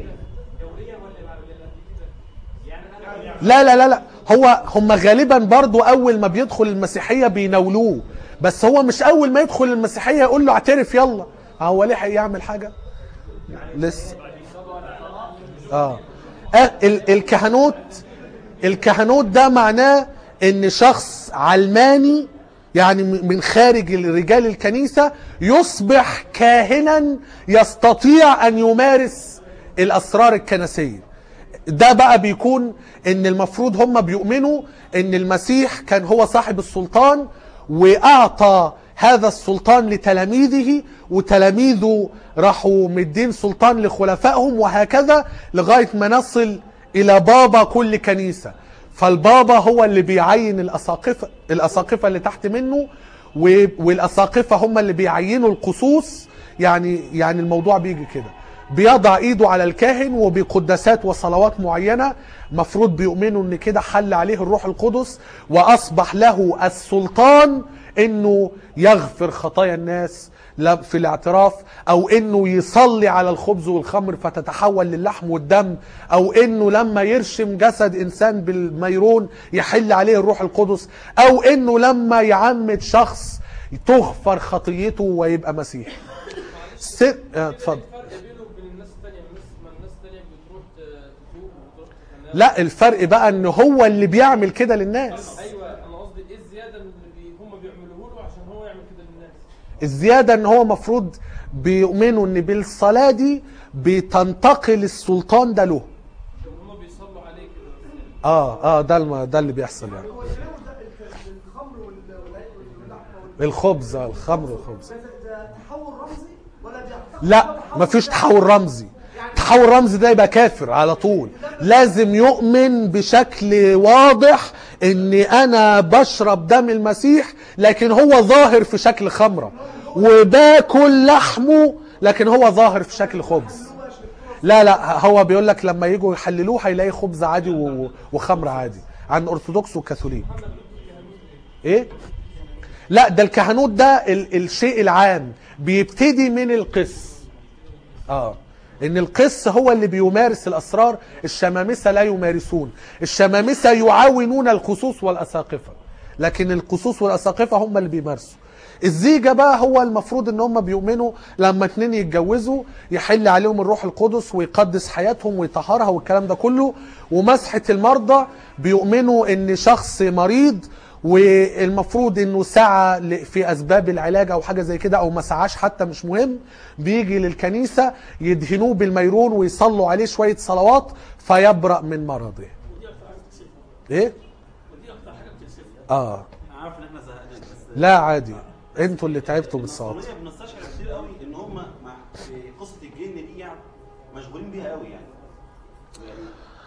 لا لا لا لا هو هم غالبا برضو اول ما بيدخل المسيحية بيناولوه بس هو مش اول ما يدخل المسيحية يقول له اعترف يلا هو لحق يعمل حاجة لسه اه, آه ال- الكهنوت الكهنوت ده معناه ان شخص علماني يعني م- من خارج رجال الكنيسة يصبح كاهنا يستطيع ان يمارس الاسرار الكنسية ده بقى بيكون ان المفروض هم بيؤمنوا ان المسيح كان هو صاحب السلطان واعطى هذا السلطان لتلاميذه وتلاميذه راحوا مدين سلطان لخلفائهم وهكذا لغاية ما نصل الى بابا كل كنيسة فالبابا هو اللي بيعين الاساقفة الاساقفة اللي تحت منه و- والاساقفة هم اللي بيعينوا القصوص يعني يعني الموضوع بيجي كده بيضع ايده على الكاهن وبقداسات وصلوات معينة مفروض بيؤمنوا ان كده حل عليه الروح القدس واصبح له السلطان انه يغفر خطايا الناس لا- في الاعتراف او انه يصلي على الخبز والخمر فتتحول للحم والدم او انه لما يرشم جسد انسان بالميرون يحل عليه الروح القدس او انه لما يعمد شخص تغفر خطيته ويبقى مسيح ست اه، اتفضل الفرق بينه وبين الناس التانية الناس ما الناس التانية بتروح ت- تتوب وتروح تتناول لا الفرق بقى ان هو اللي بيعمل كده للناس ايوه انا قصدي ايه الزياده اللي بي هم بيعملوه له عشان هو يعمل كده للناس الزيادة ان هو مفروض بيؤمنوا ان بالصلاة دي بتنتقل السلطان ده له ان هم بيصلوا عليه كده اه اه ده الم- ده اللي بيحصل يعني هو التناول ده ال- الخمر وال- وال- واللحمه وال- الخبز آه، الخمر والخبز ده ده تحول رمزي ولا بيعتقد لا مفيش تحول رمزي تحول رمزي ده يبقى كافر على طول لازم يؤمن بشكل واضح ان انا بشرب دم المسيح لكن هو ظاهر في شكل خمرة وباكل لحمه لكن هو ظاهر في شكل خبز لا لا هو بيقول لك لما يجوا يحللوه هيلاقي خبز عادي و- وخمر عادي عن ارثوذكس وكاثوليك ايه لا ده الكهنوت ده ال الشيء العام بيبتدي من القس اه ان القس هو اللي بيمارس الاسرار الشمامسه لا يمارسون الشمامسه يعاونون القصوص والاساقفه لكن القصوص والاساقفه هم اللي بيمارسوا الزيجه بقى هو المفروض ان هم بيؤمنوا لما اتنين يتجوزوا يحل عليهم الروح القدس ويقدس حياتهم ويطهرها والكلام ده كله ومسحه المرضى بيؤمنوا ان شخص مريض والمفروض انه سعى ل- في اسباب العلاج او حاجه زي كده او ما سعاش حتى مش مهم بيجي للكنيسه يدهنوه بالميرون ويصلوا عليه شويه صلوات فيبرأ من مرضه ودي اكتر حاجه بتكسفني ايه ودي اكتر حاجه بتكسفني اه انا عارف ان احنا زهقانين بس لا عادي انتوا اللي تعبتوا بالصوت الصوماليه بنستشعر كتير قوي ان هم مع في قصه الجن دي يعني مشغولين بيها قوي يعني يعني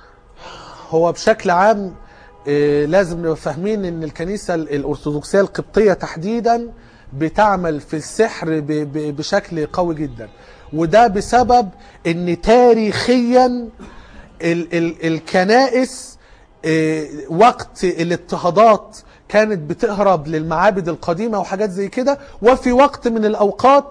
هو بشكل عام آه، لازم نبقى فاهمين ان الكنيسه ال- الارثوذكسيه القبطيه تحديدا بتعمل في السحر ب- ب- بشكل قوي جدا وده بسبب ان تاريخيا ال ال الكنائس آه، وقت الاضطهادات كانت بتهرب للمعابد القديمة وحاجات زي كده وفي وقت من الأوقات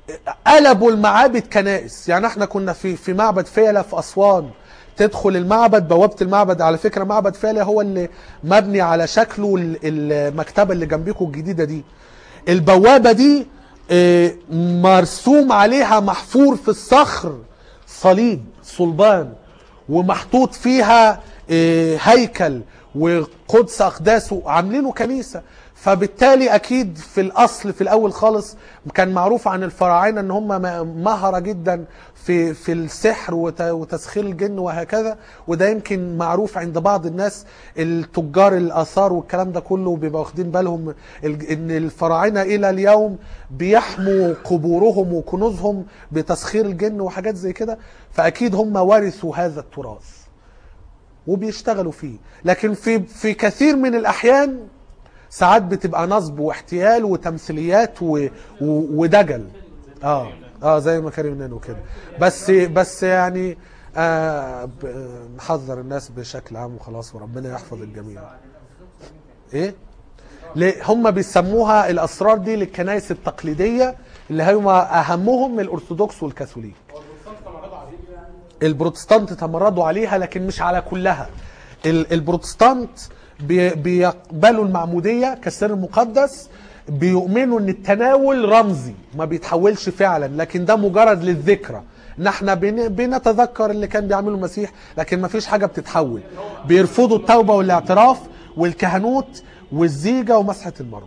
قلبوا المعابد كنائس يعني احنا كنا في في معبد فيلة في اسوان تدخل المعبد بوابه المعبد على فكره معبد فيلة هو اللي مبني على شكله ال- المكتبه اللي جنبكم الجديده دي البوابه دي اه، مرسوم عليها محفور في الصخر صليب صلبان ومحطوط فيها اه، هيكل وقدس اقداسه عاملينه كنيسه فبالتالي اكيد في الاصل في الاول خالص كان معروف عن الفراعنه ان هم م- مهره جدا في في السحر وت- وتسخير الجن وهكذا وده يمكن معروف عند بعض الناس التجار الاثار والكلام ده كله بيبقى واخدين بالهم ال- ان الفراعنه الى اليوم بيحموا قبورهم وكنوزهم بتسخير الجن وحاجات زي كده فاكيد هم ورثوا هذا التراث وبيشتغلوا فيه لكن في في كثير من الاحيان ساعات بتبقى نصب واحتيال وتمثيليات و... و... ودجل اه اه زي ما كريم نانو كده بس بس يعني آه ب- نحذر الناس بشكل عام وخلاص وربنا يحفظ الجميع ايه ليه هم بيسموها الاسرار دي للكنائس التقليديه اللي هم اهمهم الارثوذكس والكاثوليك البروتستانت تمردوا عليها لكن مش على كلها ال- البروتستانت بي- بيقبلوا المعمودية كسر مقدس بيؤمنوا ان التناول رمزي ما بيتحولش فعلا لكن ده مجرد للذكرى ان احنا بن- بنتذكر اللي كان بيعمله المسيح لكن ما فيش حاجة بتتحول بيرفضوا التوبة والاعتراف والكهنوت والزيجة ومسحة المرض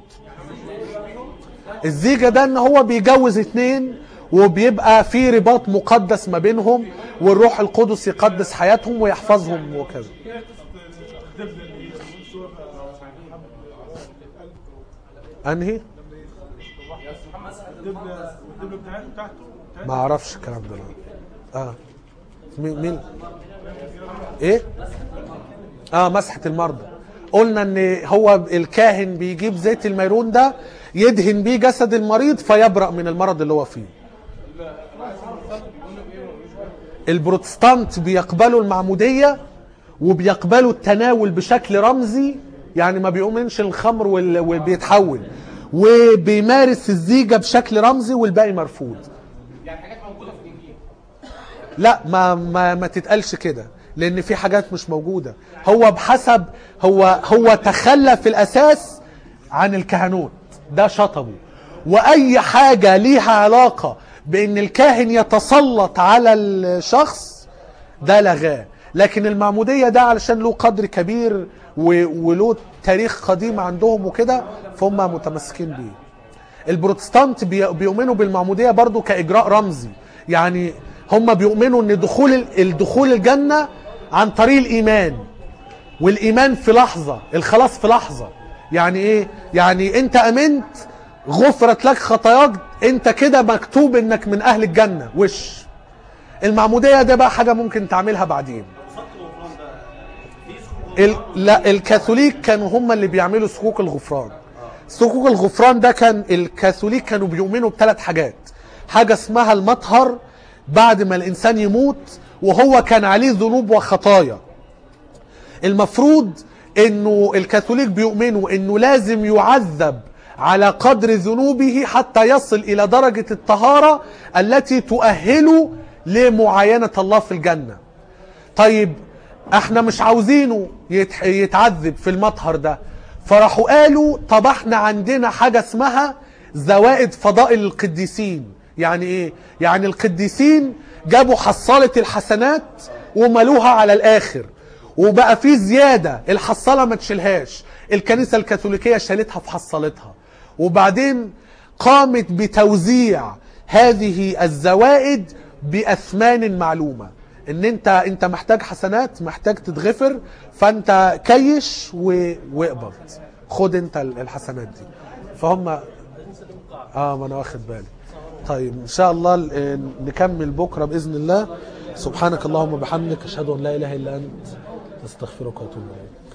الزيجة ده ان هو بيجوز اتنين وبيبقى في رباط مقدس ما بينهم والروح القدس يقدس حياتهم ويحفظهم وكذا انهي الدبله الدبله بتاعته بتاعته ما اعرفش الكلام ده لا. اه مين مين ايه اه مسحه المرضى قلنا ان هو الكاهن بيجيب زيت الميرون ده يدهن بيه جسد المريض فيبرأ من المرض اللي هو فيه البروتستانت بيقبلوا المعمودية وبيقبلوا التناول بشكل رمزي يعني ما بيؤمنش الخمر وال- وبيتحول وبيمارس الزيجة بشكل رمزي والباقي مرفوض يعني حاجات موجوده في الانجيل لا ما ما ما تتقالش كده لان في حاجات مش موجوده هو بحسب هو هو تخلى في الاساس عن الكهنوت ده شطبه واي حاجه ليها علاقه بان الكاهن يتسلط على الشخص ده لغاه لكن المعموديه ده علشان له قدر كبير و- وله تاريخ قديم عندهم وكده فهم متمسكين بيه البروتستانت بي- بيؤمنوا بالمعموديه برضو كاجراء رمزي يعني هم بيؤمنوا ان دخول ال- الدخول الجنه عن طريق الايمان والايمان في لحظه الخلاص في لحظه يعني ايه يعني انت امنت غفرت لك خطاياك انت كده مكتوب انك من اهل الجنه وش المعموديه ده بقى حاجه ممكن تعملها بعدين صك الغفران ده في سكوت ال... لا الكاثوليك كانوا هم اللي بيعملوا صكوك الغفران صكوك الغفران ده كان الكاثوليك كانوا بيؤمنوا بثلاث حاجات حاجة اسمها المطهر بعد ما الإنسان يموت وهو كان عليه ذنوب وخطايا المفروض انه الكاثوليك بيؤمنوا انه لازم يعذب على قدر ذنوبه حتى يصل الى درجة الطهارة التي تؤهله لمعاينة الله في الجنة طيب احنا مش عاوزينه يتح- يتعذب في المطهر ده فراحوا قالوا طب احنا عندنا حاجة اسمها زوائد فضائل القديسين يعني ايه يعني القديسين جابوا حصالة الحسنات وملوها على الاخر وبقى في زيادة الحصالة ما تشيلهاش الكنيسة الكاثوليكية شالتها في حصالتها وبعدين قامت بتوزيع هذه الزوائد بأثمان معلومة ان انت انت محتاج حسنات محتاج تتغفر فانت كيش و... واقبض خد انت الحسنات دي فهم اه ما انا واخد بالي طيب ان شاء الله ال- نكمل بكره باذن الله سبحانك اللهم وبحمدك اشهد ان لا اله الا انت استغفرك واتوب اليك